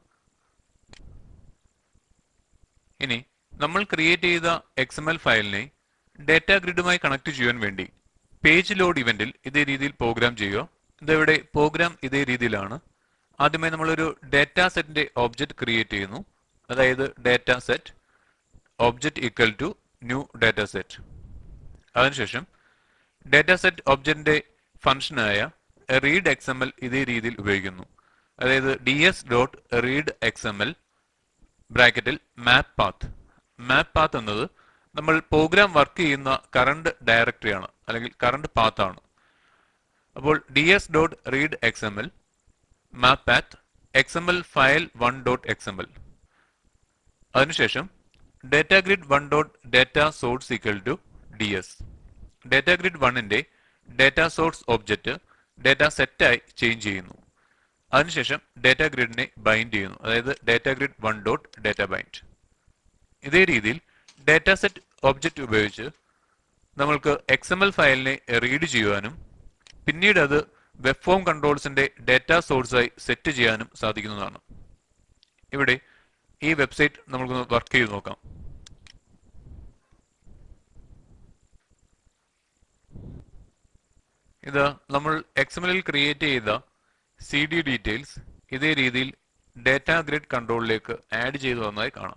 ഇനി നമ്മൾ ക്രിയേറ്റ് ചെയ്ത എക്സ് എം എൽ ഫയലിനെ ഡാറ്റ ഗ്രിഡുമായി കണക്ട് ചെയ്യാൻ വേണ്ടി പേജ് ലോഡ് ഇവന്റിൽ ഇതേ രീതിയിൽ പ്രോഗ്രാം ചെയ്യുക ഇതിവിടെ പ്രോഗ്രാം ഇതേ രീതിയിലാണ് ആദ്യമായി നമ്മളൊരു ഡാറ്റ സെറ്റിന്റെ ഒബ്ജക്റ്റ് ക്രിയേറ്റ് ചെയ്യുന്നു അതായത് data set object equal to new data set അതിനുശേഷം ഡാറ്റ സെറ്റ് ഒബ്ജക്റ്റിന്റെ ഫംഗ്ഷനായ റീഡ് എക്സ് എം എൽ ഇതേ രീതിയിൽ ഉപയോഗിക്കുന്നു അതായത് D S dot read X M L ബ്രാക്കറ്റിൽ മാപ്പ് പാത്ത് മാപ്പ് പാത്ത് എന്നത് നമ്മൾ പ്രോഗ്രാം വർക്ക് ചെയ്യുന്ന കറണ്ട് ഡയറക്ടറിയാണ് അല്ലെങ്കിൽ കറണ്ട് പാത്ത് ആണ് അപ്പോൾ D S dot read X M L map path X M L file one dot X M L അതിനുശേഷം data grid one dot data source equal to D S data grid വണ്ണിന്റെ data source object data സെറ്റായി change ചെയ്യുന്നു അതിനുശേഷം data ഗ്രിഡിനെ bind ചെയ്യുന്നു അതായത് data grid one dot data bind ഇതേ രീതിയിൽ ഡാറ്റ സെറ്റ് ഒബ്ജക്റ്റ് ഉപയോഗിച്ച് നമ്മൾക്ക് എക്സ് എം എൽ ഫയലിനെ റീഡ് ചെയ്യുവാനും പിന്നീട് അത് വെബ് ഫോം കൺട്രോൾസിന്റെ ഡാറ്റ സോഴ്സായി സെറ്റ് ചെയ്യാനും സാധിക്കുന്നതാണ് ഇവിടെ ഈ വെബ്സൈറ്റ് നമുക്കൊന്ന് വർക്ക് ചെയ്ത് നോക്കാം ഇത് നമ്മൾ എക്സ്എംഎല്ലിൽ ക്രിയേറ്റ് ചെയ്ത സി ഡി ഡീറ്റെയിൽസ് ഇതേ രീതിയിൽ ഡാറ്റ ഗ്രിഡ് കൺട്രോളിലേക്ക് ആഡ് ചെയ്തു വന്നതായി കാണാം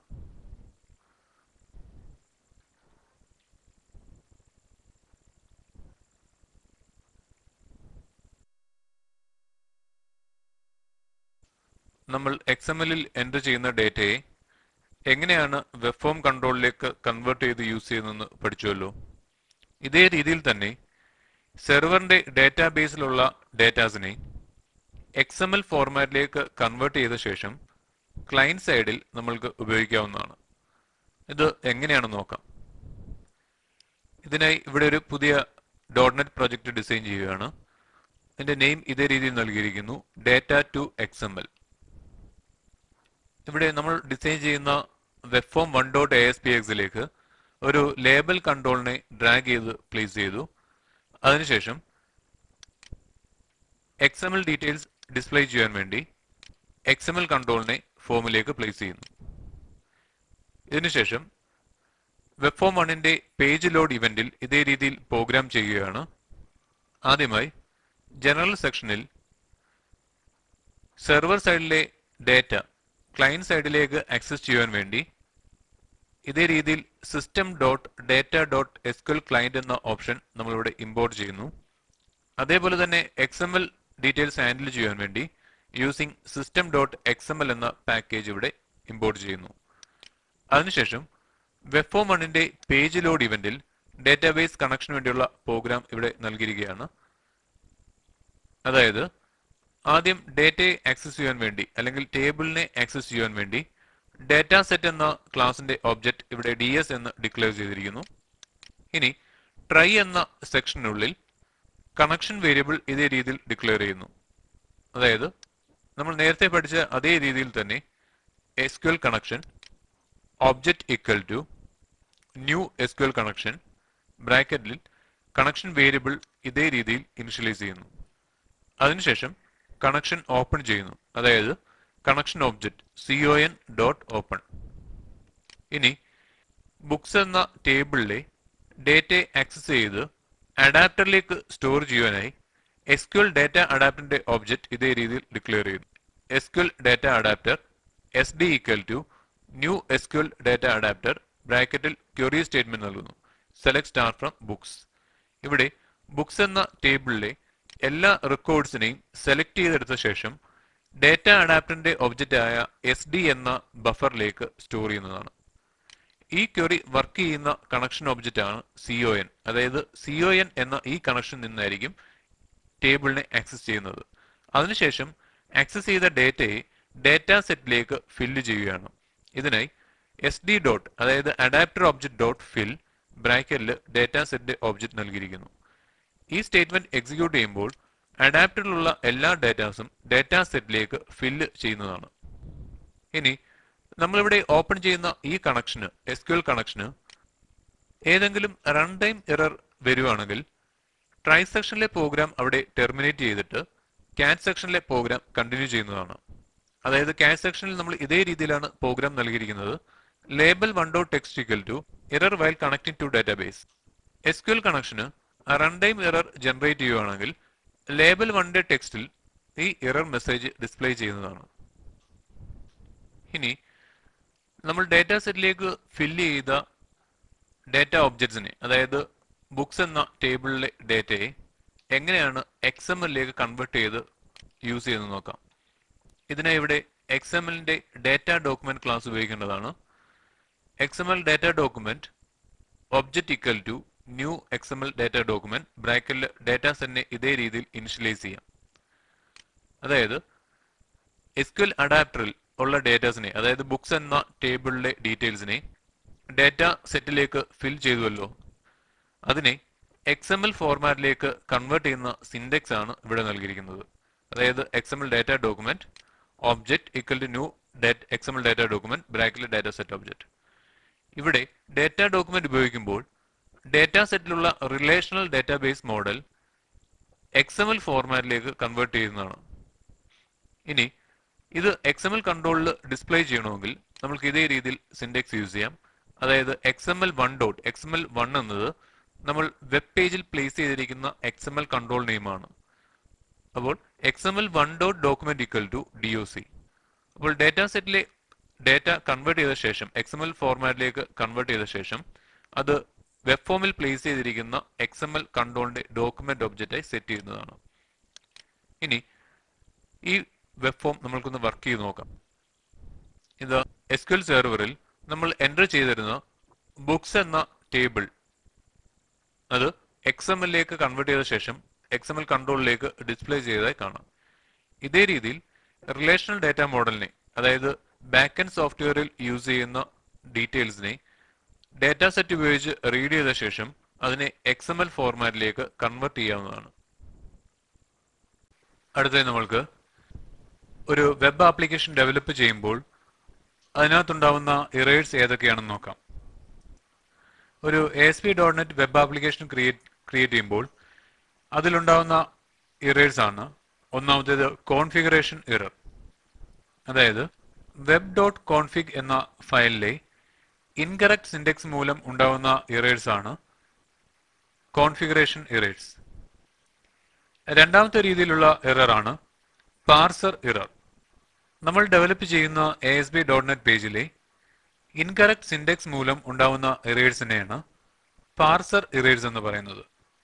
നമ്മൾ എക്സ് എം എല്ലിൽ എൻ്റർ ചെയ്യുന്ന ഡേറ്റയെ എങ്ങനെയാണ് വെബ് ഫോം കൺട്രോളിലേക്ക് കൺവേർട്ട് ചെയ്ത് യൂസ് ചെയ്യുന്നതെന്ന് പഠിച്ചുവല്ലോ ഇതേ രീതിയിൽ തന്നെ സെർവറിന്റെ ഡാറ്റാബേസിലുള്ള ഡേറ്റാസിനെ എക്സ് എം എൽ ഫോർമാറ്റിലേക്ക് കൺവേർട്ട് ചെയ്ത ശേഷം ക്ലയന്റ് സൈഡിൽ നമ്മൾക്ക് ഉപയോഗിക്കാവുന്നതാണ് ഇത് എങ്ങനെയാണെന്ന് നോക്കാം ഇതിനായി ഇവിടെ ഒരു പുതിയ ഡോട്ട് നെറ്റ് പ്രൊജക്ട് ഡിസൈൻ ചെയ്യുകയാണ് ഇതിന്റെ നെയിം ഇതേ രീതിയിൽ നൽകിയിരിക്കുന്നു data to X M L ഇവിടെ നമ്മൾ ഡിസൈൻ ചെയ്യുന്ന web form one dot A S P എക്സിലേക്ക് ഒരു ലേബൽ കൺട്രോളിനെ ഡ്രാഗ് ചെയ്ത് പ്ലേസ് ചെയ്തു അതിനുശേഷം X M L details display ചെയ്യാൻ വേണ്ടി എക്സ് എം എൽ കൺട്രോളിനെ ഫോമിലേക്ക് പ്ലേസ് ചെയ്യുന്നു ഇതിനുശേഷം വെബ് ഫോം വണ്ണിന്റെ പേജ് ലോഡ് ഇവന്റിൽ ഇതേ രീതിയിൽ പ്രോഗ്രാം ചെയ്യുകയാണ് ആദ്യമായി ജനറൽ സെക്ഷനിൽ സെർവർ സൈഡിലെ ഡേറ്റ ക്ലയന്റ് സൈഡിലേക്ക് ആക്സസ് ചെയ്യാൻ വേണ്ടി ഇതേ രീതിയിൽ system dot data dot SQL client എന്ന ഓപ്ഷൻ നമ്മളിവിടെ ഇമ്പോർട്ട് ചെയ്യുന്നു അതേപോലെ തന്നെ X M L details handle ചെയ്യാൻ വേണ്ടി using system dot X M L എന്ന പാക്കേജ് ഇവിടെ ഇമ്പോർട്ട് ചെയ്യുന്നു അതിനുശേഷം വെബ് ഫോം വണ്ണിന്റെ പേജ് ലോഡ് ഇവന്റിൽ ഡേറ്റാബേസ് കണക്ഷന് വേണ്ടിയുള്ള പ്രോഗ്രാം ഇവിടെ നൽകിയിരിക്കുകയാണ് അതായത് ആദ്യം ഡേറ്റയെ ആക്സസ് ചെയ്യാൻ വേണ്ടി അല്ലെങ്കിൽ ടേബിളിനെ ആക്സസ് ചെയ്യാൻ വേണ്ടി ഡാറ്റ സെറ്റ് എന്ന ക്ലാസിന്റെ ഒബ്ജക്റ്റ് ഇവിടെ ഡി എസ് എന്ന് ഡിക്ലെയർ ചെയ്തിരിക്കുന്നു ഇനി ട്രൈ എന്ന സെക്ഷനുള്ളിൽ കണക്ഷൻ വേരിയബിൾ ഇതേ രീതിയിൽ ഡിക്ലെയർ ചെയ്യുന്നു അതായത് നമ്മൾ നേരത്തെ പഠിച്ച അതേ രീതിയിൽ തന്നെ SQL connection object equal to new SQL connection ബ്രാക്കറ്റിൽ കണക്ഷൻ വേരിയബിൾ ഇതേ രീതിയിൽ ഇനിഷ്യലൈസ് ചെയ്യുന്നു അതിനുശേഷം കണക്ഷൻ ഓപ്പൺ ചെയ്യുന്നു അതായത് connection object C O N dot open ഇനി ബുക്സ് എന്ന ടേബിളിലെ ഡേറ്റയെ ആക്സസ് ചെയ്ത് അഡാപ്റ്ററിലേക്ക് സ്റ്റോർ ചെയ്യാനായി എസ്ക്യുഎൽ ഡാറ്റ അഡാപ്റ്ററിന്റെ ഒബ്ജക്റ്റ് ഇതേ രീതിയിൽ ഡിക്ലെയർ ചെയ്യുന്നു SQL data adapter S D equal to new SQL data adapter ബ്രാക്കറ്റിൽ ക്വറി സ്റ്റേറ്റ്മെന്റ് നൽകുന്നു സെലക്ട് സ്റ്റാർ ഫ്രം ബുക്സ് ഇവിടെ ബുക്സ് എന്ന ടേബിളിലെ എല്ലാ റെക്കോർഡ്സിനെയും സെലക്ട് ചെയ്തെടുത്ത ശേഷം ഡേറ്റ അഡാപ്റ്ററിന്റെ ഒബ്ജക്റ്റ് ആയ എസ് ഡി എന്ന ബഫറിലേക്ക് സ്റ്റോർ ചെയ്യുന്നതാണ് ഈ ക്വറി വർക്ക് ചെയ്യുന്ന കണക്ഷൻ ഒബ്ജക്റ്റ് ആണ് സി ഒ എൻ അതായത് സി ഒ എൻ എന്ന ഈ കണക്ഷൻ നിന്നായിരിക്കും ടേബിളിനെ ആക്സസ് ചെയ്യുന്നത് അതിനുശേഷം ആക്സസ് ചെയ്ത ഡേറ്റയെ ഡേറ്റ സെറ്റിലേക്ക് ഫില്ല് ചെയ്യുകയാണ് ഇതിനായി എസ് ഡി ഡോട്ട് അതായത് അഡാപ്റ്റർ ഒബ്ജക്റ്റ് ഡോട്ട് ഫിൽ ബ്രാക്കറ്റിൽ ഡേറ്റ സെറ്റ് ഒബ്ജക്റ്റ് നൽകിയിരിക്കുന്നു ഈ സ്റ്റേറ്റ്മെന്റ് എക്സിക്യൂട്ട് ചെയ്യുമ്പോൾ അഡാപ്റ്ററിലുള്ള എല്ലാ ഡേറ്റാസും ഡേറ്റ സെറ്റിലേക്ക് ഫില്ല് ചെയ്യുന്നതാണ് ഇനി നമ്മളിവിടെ ഓപ്പൺ ചെയ്യുന്ന ഈ കണക്ഷന് എസ്ക്യുഎൽ കണക്ഷന് ഏതെങ്കിലും റൺ ടൈം എറർ വരുവാണെങ്കിൽ ട്രൈ സെക്ഷനിലെ പ്രോഗ്രാം അവിടെ ടെർമിനേറ്റ് ചെയ്തിട്ട് കാറ്റ് സെക്ഷനിലെ പ്രോഗ്രാം കണ്ടിന്യൂ ചെയ്യുന്നതാണ് അതായത് കാറ്റ് സെക്ഷനിൽ നമ്മൾ ഇതേ രീതിയിലാണ് പ്രോഗ്രാം നൽകിയിരിക്കുന്നത് label one dot text equal to error while connecting to database SQL കണക്ഷന് റൺ ടൈം എറർ ജനറേറ്റ് ചെയ്യുകയാണെങ്കിൽ ലേബൽ വണ്ടെ ടെക്സ്റ്റിൽ ഈ എറർ മെസ്സേജ് ഡിസ്പ്ലേ ചെയ്യുന്നതാണ് ഇനി നമ്മൾ ഡാറ്റ സെറ്റിലേക്ക് ഫില്ല് ചെയ്ത ഡാറ്റ ഒബ്ജക്ട്സിനെ അതായത് ബുക്സ് എന്ന ടേബിളിലെ ഡേറ്റയെ എങ്ങനെയാണ് എക്സ് എം എല്ലിലേക്ക് കൺവേർട്ട് ചെയ്ത് യൂസ് ചെയ്യുന്നത് നോക്കാം ഇതിനായി ഇവിടെ എക്സ് എം എല്ലിന്റെ ഡാറ്റ ഡോക്യുമെന്റ് ക്ലാസ് ഉപയോഗിക്കേണ്ടതാണ് X M L data document object equal to new X M L data document ബ്രാക്കറ്റിൽ ഡാറ്റ സെറ്റിനെ ഇതേ രീതിയിൽ ഇനിഷ്യലൈസ് ചെയ്യാം അതായത് എസ്ക്യുഎൽ അഡാപ്റ്ററിൽ ഉള്ള ഡേറ്റാസിനെ അതായത് ബുക്സ് എന്ന ടേബിളിലെ ഡീറ്റെയിൽസിനെ ഡാറ്റ സെറ്റിലേക്ക് ഫിൽ ചെയ്തുവല്ലോ അതിനെ എക്സ് എം എൽ ഫോർമാറ്റിലേക്ക് കൺവേർട്ട് ചെയ്യുന്ന സിൻഡെക്സ് ആണ് ഇവിടെ നൽകിയിരിക്കുന്നത് അതായത് X M L data document object equal to new data X M L data document ബ്രാക്കറ്റിൽ ഡാറ്റ സെറ്റ് ഒബ്ജക്ട് ഇവിടെ ഡാറ്റ ഡോക്യുമെന്റ് ഉപയോഗിക്കുമ്പോൾ ഡാറ്റ സെറ്റിലുള്ള relational database model X M L ഫോർമാറ്റിലേക്ക് കൺവേർട്ട് ചെയ്യുന്നതാണ് ഇനി ഇത് എക്സ് എം എൽ കൺട്രോളിൽ display ചെയ്യണമെങ്കിൽ നമുക്ക് ഇതേ രീതിയിൽ സിൻഡെക്സ് യൂസ് ചെയ്യാം അതായത് X M L one dot X M L one എന്നത് നമ്മൾ വെബ് പേജിൽ പ്ലേസ് ചെയ്തിരിക്കുന്ന എക്സ് എം എൽ കൺട്രോൾ നെയിമാണ് അപ്പോൾ X M L one dot document equal to D O C അപ്പോൾ ഡേറ്റ സെറ്റിലെ ഡേറ്റ കൺവേർട്ട് ചെയ്ത ശേഷം എക്സ് എം എൽ ഫോർമാറ്റിലേക്ക് കൺവേർട്ട് ചെയ്ത ശേഷം അത് വെബ് ഫോമിൽ പ്ലേസ് ചെയ്തിരിക്കുന്ന എക്സ് എം എൽ കൺട്രോളിന്റെ ഡോക്യുമെന്റ് ഒബ്ജക്റ്റായി സെറ്റ് ചെയ്യുന്നതാണ് ഇനി ഈ വെബ് ഫോം നമ്മൾക്കൊന്ന് വർക്ക് ചെയ്ത് നോക്കാം ഇത് എസ് ക്യു എൽ സെർവറിൽ നമ്മൾ എൻ്റർ ചെയ്തിരുന്ന ബുക്സ് എന്ന ടേബിൾ അത് എക്സ് എം എല്ലിലേക്ക് കൺവേർട്ട് ചെയ്ത ശേഷം എക്സ് എം എൽ കൺട്രോളിലേക്ക് ഡിസ്പ്ലേ ചെയ്തതായി കാണാം ഇതേ രീതിയിൽ റിലേഷണൽ ഡാറ്റ മോഡലിനെ അതായത് ബാക്ക് എൻഡ് സോഫ്റ്റ്വെയറിൽ യൂസ് ചെയ്യുന്ന ഡീറ്റെയിൽസിനെ ഡാറ്റ സെറ്റ് ഉപയോഗിച്ച് റീഡ് ചെയ്ത ശേഷം അതിനെ എക്സ് എം എൽ ഫോർമാറ്റിലേക്ക് കൺവേർട്ട് ചെയ്യാവുന്നതാണ് അടുത്തത് നമ്മൾക്ക് ഒരു വെബ് ആപ്ലിക്കേഷൻ ഡെവലപ്പ് ചെയ്യുമ്പോൾ അതിനകത്തുണ്ടാവുന്ന ഇറേഴ്സ് ഏതൊക്കെയാണെന്ന് നോക്കാം ഒരു A S P dot net web application create create ചെയ്യുമ്പോൾ അതിലുണ്ടാവുന്ന ഇറേഴ്സ് ആണ് ഒന്നാമത്തേത് കോൺഫിഗറേഷൻ ഇറർ അതായത് വെബ് ഡോട്ട് കോൺഫിഗ് എന്ന ഫയലിലെ ഇൻകറക്റ്റ് സിൻഡെക്സ് മൂലം ഉണ്ടാവുന്ന ഇറേഴ്സ് ആണ് കോൺഫിഗറേഷൻ ഇറേഴ്സ് രണ്ടാമത്തെ രീതിയിലുള്ള എറർ ആണ് പാർസർ ഇറർ നമ്മൾ ഡെവലപ്പ് ചെയ്യുന്ന A S B dot net പേജിലെ ഇൻകറക്റ്റ് സിൻഡെക്സ് മൂലം ഉണ്ടാവുന്ന ഇറേഴ്സിനെയാണ് പാർസർ ഇറേഴ്സ് എന്ന് പറയുന്നത്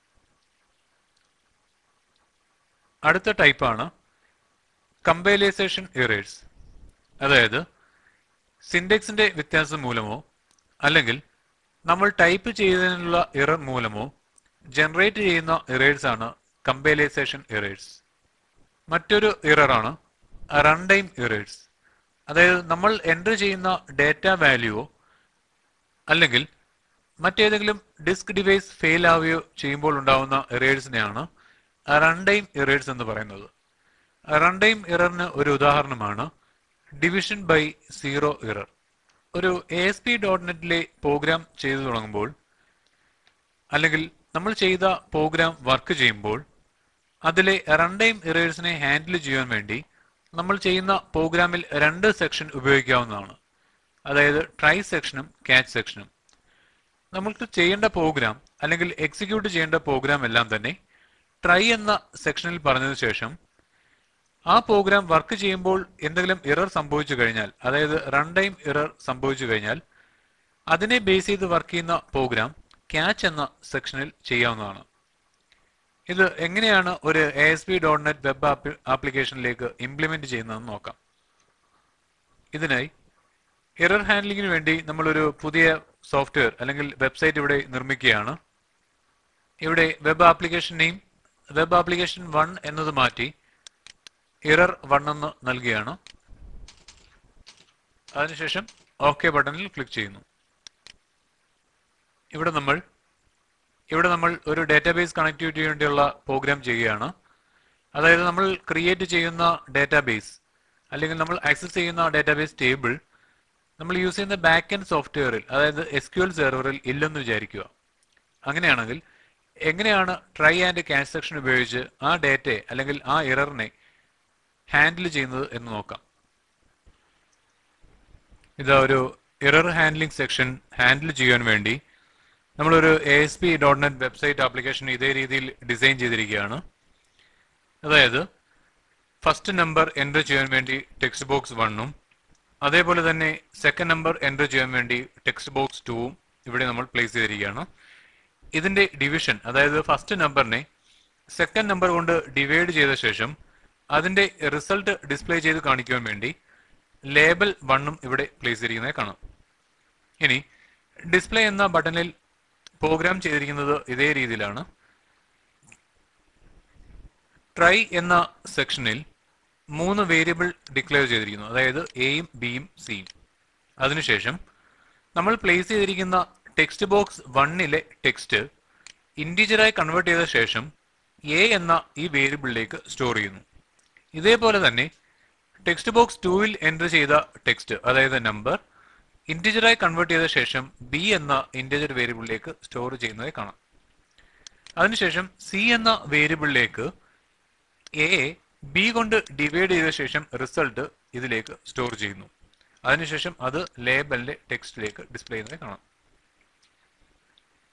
അടുത്ത ടൈപ്പാണ് കമ്പൈലൈസേഷൻ ഇറേഴ്സ് അതായത് സിൻഡെക്സിന്റെ വ്യത്യാസം മൂലമോ അല്ലെങ്കിൽ നമ്മൾ ടൈപ്പ് ചെയ്തതിനുള്ള ഇറർ മൂലമോ ജനറേറ്റ് ചെയ്യുന്ന ഇറേഴ്സ് ആണ് കമ്പൈലൈസേഷൻ ഇറേഴ്സ് മറ്റൊരു ഇററാണ് റൺ ടൈം ഇറേഴ്സ് അതായത് നമ്മൾ എൻ്റർ ചെയ്യുന്ന ഡേറ്റ വാല്യൂവോ അല്ലെങ്കിൽ മറ്റേതെങ്കിലും ഡിസ്ക് ഡിവൈസ് ഫെയിൽ ആവുകയോ ചെയ്യുമ്പോൾ ഉണ്ടാവുന്ന ഇറേഴ്സിനെയാണ് റൺ ടൈം ഇറേഴ്സ് എന്ന് പറയുന്നത് റൺ ടൈം ഇററിന് ഒരു ഉദാഹരണമാണ് ഡിവിഷൻ ബൈ സീറോ ഇറർ ഒരു എ എസ് പി ഡോട്ട് നെറ്റിലെ പ്രോഗ്രാം ചെയ്തു തുടങ്ങുമ്പോൾ അല്ലെങ്കിൽ നമ്മൾ ചെയ്ത പ്രോഗ്രാം വർക്ക് ചെയ്യുമ്പോൾ അതിലെ റൺ ടൈം ഇറേഴ്സിനെ ഹാൻഡിൽ ചെയ്യാൻ വേണ്ടി നമ്മൾ ചെയ്യുന്ന പ്രോഗ്രാമിൽ രണ്ട് സെക്ഷൻ ഉപയോഗിക്കാവുന്നതാണ് അതായത് ട്രൈ സെക്ഷനും ക്യാച്ച് സെക്ഷനും നമ്മൾക്ക് ചെയ്യേണ്ട പ്രോഗ്രാം അല്ലെങ്കിൽ എക്സിക്യൂട്ട് ചെയ്യേണ്ട പ്രോഗ്രാം എല്ലാം തന്നെ ട്രൈ എന്ന സെക്ഷനിൽ പറഞ്ഞതിനു ശേഷം ആ പ്രോഗ്രാം വർക്ക് ചെയ്യുമ്പോൾ എന്തെങ്കിലും ഇറർ സംഭവിച്ചു കഴിഞ്ഞാൽ അതായത് റൺ ടൈം ഇറർ സംഭവിച്ചു കഴിഞ്ഞാൽ അതിനെ ബേസ് ചെയ്ത് വർക്ക് ചെയ്യുന്ന പ്രോഗ്രാം ക്യാച്ച് എന്ന സെക്ഷനിൽ ചെയ്യാവുന്നതാണ് ഇത് എങ്ങനെയാണ് ഒരു A S P dot net web ആപ്ലിക്കേഷനിലേക്ക് ഇംപ്ലിമെന്റ് ചെയ്യുന്നതെന്ന് നോക്കാം ഇതിനായി എറർ ഹാൻഡ്ലിങ്ങിന് വേണ്ടി നമ്മളൊരു പുതിയ സോഫ്റ്റ്വെയർ അല്ലെങ്കിൽ വെബ്സൈറ്റ് ഇവിടെ നിർമ്മിക്കുകയാണ് ഇവിടെ web application name web application one എന്നത് മാറ്റി എറർ വൺ എന്ന് നൽകുകയാണ് അതിനുശേഷം ഓക്കെ ബട്ടണിൽ ക്ലിക്ക് ചെയ്യുന്നു ഇവിടെ നമ്മൾ ഇവിടെ നമ്മൾ ഒരു ഡാറ്റാബേസ് കണക്ടിവിറ്റിക്ക് വേണ്ടിയുള്ള പ്രോഗ്രാം ചെയ്യുകയാണ് അതായത് നമ്മൾ ക്രിയേറ്റ് ചെയ്യുന്ന ഡാറ്റാബേസ് അല്ലെങ്കിൽ നമ്മൾ ആക്സസ് ചെയ്യുന്ന ഡാറ്റാബേസ് ടേബിൾ നമ്മൾ യൂസ് ചെയ്യുന്ന ബാക്ക് എൻഡ് സോഫ്റ്റ്വെയറിൽ അതായത് എസ് ക്യു എൽ സെർവറിൽ ഇല്ലെന്ന് വിചാരിക്കുക അങ്ങനെയാണെങ്കിൽ എങ്ങനെയാണ് ട്രൈ ആൻഡ് ക്യാഷ് സെക്ഷൻ ഉപയോഗിച്ച് ആ ഡേറ്റയെ അല്ലെങ്കിൽ ആ എററിനെ ഹാൻഡിൽ ചെയ്യുന്നത് എന്ന് നോക്കാം ഇതാ ഒരു എറർ ഹാൻഡ്ലിംഗ് സെക്ഷൻ ഹാൻഡിൽ ചെയ്യാൻ വേണ്ടി നമ്മളൊരു A S P dot net website application ഇതേ രീതിയിൽ ഡിസൈൻ ചെയ്തിരിക്കുകയാണ് അതായത് ഫസ്റ്റ് നമ്പർ എൻ്റർ ചെയ്യാൻ വേണ്ടി ടെക്സ്റ്റ് ബോക്സ് വണ്ണും അതേപോലെ തന്നെ സെക്കൻഡ് നമ്പർ എൻ്റർ ചെയ്യാൻ വേണ്ടി ടെക്സ്റ്റ് ബോക്സ് ടൂവും ഇവിടെ നമ്മൾ പ്ലേസ് ചെയ്തിരിക്കുകയാണ് ഇതിന്റെ ഡിവിഷൻ അതായത് ഫസ്റ്റ് നമ്പറിനെ സെക്കൻഡ് നമ്പർ കൊണ്ട് ഡിവൈഡ് ചെയ്ത ശേഷം അതിന്റെ റിസൾട്ട് ഡിസ്പ്ലേ ചെയ്ത് കാണിക്കുവാൻ വേണ്ടി ലേബൽ വണ്ണും ഇവിടെ പ്ലേസ് ചെയ്തിരിക്കുന്നത് കാണാം ഇനി ഡിസ്പ്ലേ എന്ന ബട്ടണിൽ പ്രോഗ്രാം ചെയ്തിരിക്കുന്നത് ഇതേ രീതിയിലാണ് ട്രൈ എന്ന സെക്ഷനിൽ മൂന്ന് വേരിയബിൾ ഡിക്ലെയർ ചെയ്തിരിക്കുന്നു അതായത് എയും ബിയും സിയും അതിനുശേഷം നമ്മൾ പ്ലേസ് ചെയ്തിരിക്കുന്ന ടെക്സ്റ്റ് ബോക്സ് വണ്ണിലെ ടെക്സ്റ്റ് ഇൻറ്റീജറായി കൺവേർട്ട് ചെയ്ത ശേഷം എ എന്ന ഈ വേരിയബിളിലേക്ക് സ്റ്റോർ ചെയ്യുന്നു ഇതേപോലെ തന്നെ ടെക്സ്റ്റ് ബോക്സ് ടൂവിൽ എൻ്റർ ചെയ്ത ടെക്സ്റ്റ് അതായത് നമ്പർ ഇൻറ്റിജറായി കൺവേർട്ട് ചെയ്ത ശേഷം ബി എന്ന ഇൻറ്റിജർ വേരിയബിളിലേക്ക് സ്റ്റോർ ചെയ്യുന്നതായി കാണാം അതിനുശേഷം സി എന്ന വേരിയബിളിലേക്ക് എ ബി കൊണ്ട് ഡിവൈഡ് ചെയ്ത ശേഷം റിസൾട്ട് ഇതിലേക്ക് സ്റ്റോർ ചെയ്യുന്നു അതിനുശേഷം അത് ലേബലിന്റെ ടെക്സ്റ്റിലേക്ക് ഡിസ്പ്ലേ ചെയ്യുന്നതായി കാണാം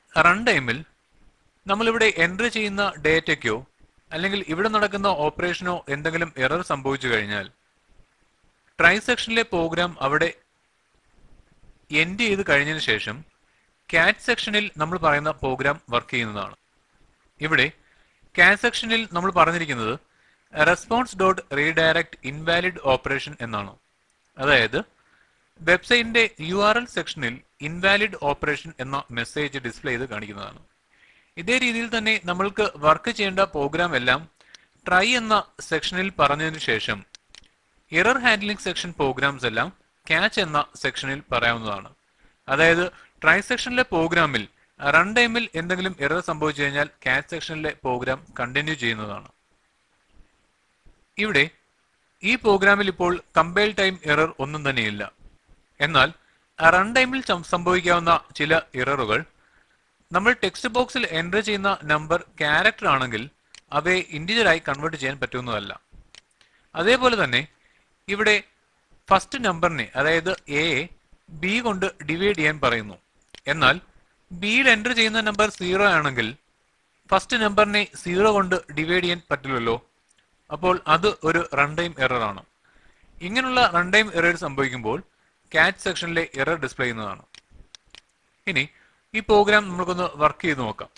റൺ ടൈമിൽ നമ്മളിവിടെ എൻട്രി ചെയ്യുന്ന ഡേറ്റയ്ക്കോ അല്ലെങ്കിൽ ഇവിടെ നടക്കുന്ന ഓപ്പറേഷനോ എന്തെങ്കിലും എറർ സംഭവിച്ചു കഴിഞ്ഞാൽ ട്രൈ സെക്ഷനിലെ പ്രോഗ്രാം അവിടെ എൻഡ് ചെയ്ത് കഴിഞ്ഞതിന് ശേഷം കാറ്റ് സെക്ഷനിൽ നമ്മൾ പറയുന്ന പ്രോഗ്രാം വർക്ക് ചെയ്യുന്നതാണ് ഇവിടെ കാറ്റ് സെക്ഷനിൽ നമ്മൾ പറഞ്ഞിരിക്കുന്നത് response dot redirect invalid operation എന്നാണ് അതായത് വെബ്സൈറ്റിന്റെ യു ആർ എൽ സെക്ഷനിൽ ഇൻവാലിഡ് ഓപ്പറേഷൻ എന്ന മെസ്സേജ് ഡിസ്പ്ലേ ചെയ്ത് കാണിക്കുന്നതാണ് ഇതേ രീതിയിൽ തന്നെ നമ്മൾക്ക് വർക്ക് ചെയ്യേണ്ട പ്രോഗ്രാം എല്ലാം ട്രൈ എന്ന സെക്ഷനിൽ പറഞ്ഞതിന് ശേഷം എറർ ഹാൻഡ്ലിംഗ് സെക്ഷൻ പ്രോഗ്രാംസ് എല്ലാം ക്യാച്ച് എന്ന സെക്ഷനിൽ പറയാവുന്നതാണ് അതായത് ട്രൈ സെക്ഷനിലെ പ്രോഗ്രാമിൽ റൺ ടൈമിൽ എന്തെങ്കിലും എറർ സംഭവിച്ചു കഴിഞ്ഞാൽ ക്യാച്ച് സെക്ഷനിലെ പ്രോഗ്രാം കണ്ടിന്യൂ ചെയ്യുന്നതാണ് ഇവിടെ ഈ പ്രോഗ്രാമിൽ ഇപ്പോൾ കമ്പൈൽ ടൈം എറർ ഒന്നും തന്നെയില്ല എന്നാൽ റൺ ടൈമിൽ സംഭവിക്കാവുന്ന ചില എററുകൾ നമ്മൾ ടെക്സ്റ്റ് ബോക്സിൽ എൻ്റർ ചെയ്യുന്ന നമ്പർ ക്യാരക്ടർ ആണെങ്കിൽ അവയെ ഇൻഡിജറായി കൺവേർട്ട് ചെയ്യാൻ പറ്റുന്നതല്ല അതേപോലെ തന്നെ ഇവിടെ ഫസ്റ്റ് നമ്പറിനെ അതായത് എ ബി കൊണ്ട് ഡിവൈഡ് ചെയ്യാൻ പറയുന്നു എന്നാൽ ബിയിൽ എൻ്റർ ചെയ്യുന്ന നമ്പർ സീറോ ആണെങ്കിൽ ഫസ്റ്റ് നമ്പറിനെ സീറോ കൊണ്ട് ഡിവൈഡ് ചെയ്യാൻ പറ്റില്ലല്ലോ അപ്പോൾ അത് ഒരു റൺ ടൈം എറർ ആണ് ഇങ്ങനെയുള്ള റൺ ടൈം എറർ സംഭവിക്കുമ്പോൾ കാറ്റ് സെക്ഷനിലെ എറർ ഡിസ്പ്ലേ ചെയ്യുന്നതാണ് ഇനി ഈ പ്രോഗ്രാം നമുക്കൊന്ന് വർക്ക് ചെയ്ത് നോക്കാം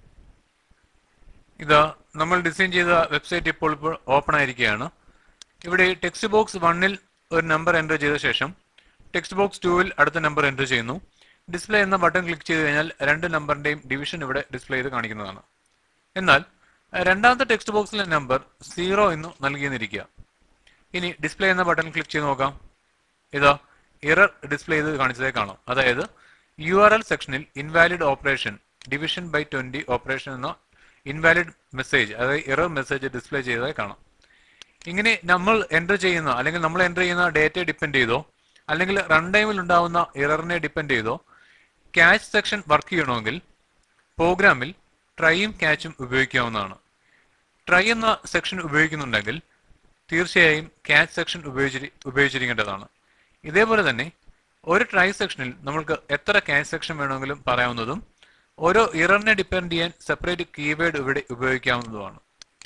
ഇതാ നമ്മൾ ഡിസൈൻ ചെയ്ത വെബ്സൈറ്റ് ഇപ്പോൾ ഇപ്പോൾ ഓപ്പൺ ആയിരിക്കുകയാണ് ഇവിടെ ടെക്സ്റ്റ് ബോക്സ് വണ്ണിൽ ഒരു നമ്പർ എൻ്റർ ചെയ്ത ശേഷം ടെക്സ്റ്റ് ബോക്സ് ടൂവിൽ അടുത്ത നമ്പർ എൻ്റർ ചെയ്യുന്നു ഡിസ്പ്ലേ എന്ന ബട്ടൺ ക്ലിക്ക് ചെയ്ത് കഴിഞ്ഞാൽ രണ്ട് നമ്പറിന്റെയും ഡിവിഷൻ ഇവിടെ ഡിസ്പ്ലേ ചെയ്ത് കാണിക്കുന്നതാണ് എന്നാൽ രണ്ടാമത്തെ ടെക്സ്റ്റ് ബോക്സിലെ നമ്പർ സീറോ എന്ന് നൽകിയെന്നിരിക്കുക ഇനി ഡിസ്പ്ലേ എന്ന ബട്ടൺ ക്ലിക്ക് ചെയ്ത് നോക്കാം ഇതാ എറർ ഡിസ്പ്ലേ ചെയ്ത് കാണിച്ചതേ കാണാം അതായത് യു ആർ എൽ സെക്ഷനിൽ invalid operation division by twenty operation എന്ന ഇൻവാലിഡ് മെസ്സേജ് അതായത് എറർ മെസ്സേജ് ഡിസ്പ്ലേ ചെയ്തതായി കാണാം ഇങ്ങനെ നമ്മൾ എൻ്റർ ചെയ്യുന്ന അല്ലെങ്കിൽ നമ്മൾ എൻ്റർ ചെയ്യുന്ന ഡേറ്റയെ ഡിപ്പെൻഡ് ചെയ്തോ അല്ലെങ്കിൽ റൺ ടൈമിൽ ഉണ്ടാവുന്ന എററിനെ ഡിപ്പെൻഡ് ചെയ്തോ ക്യാച്ച് സെക്ഷൻ വർക്ക് ചെയ്യണമെങ്കിൽ പ്രോഗ്രാമിൽ ട്രൈയും ക്യാച്ചും ഉപയോഗിക്കാവുന്നതാണ് ട്രൈ എന്ന സെക്ഷൻ ഉപയോഗിക്കുന്നുണ്ടെങ്കിൽ തീർച്ചയായും ക്യാച്ച് സെക്ഷൻ ഉപയോഗിച്ചിരി ഉപയോഗിച്ചിരിക്കേണ്ടതാണ് ഇതേപോലെ തന്നെ ഒരു ട്രൈ സെക്ഷനിൽ നമ്മൾക്ക് എത്ര ക്യാച്ച് സെക്ഷൻ വേണമെങ്കിലും പറയാവുന്നതും ഓരോ ഇററിനെ ഡിപ്പെൻഡ് ചെയ്യാൻ സെപ്പറേറ്റ് കീവേഡ് ഇവിടെ ഉപയോഗിക്കാവുന്നതുമാണ്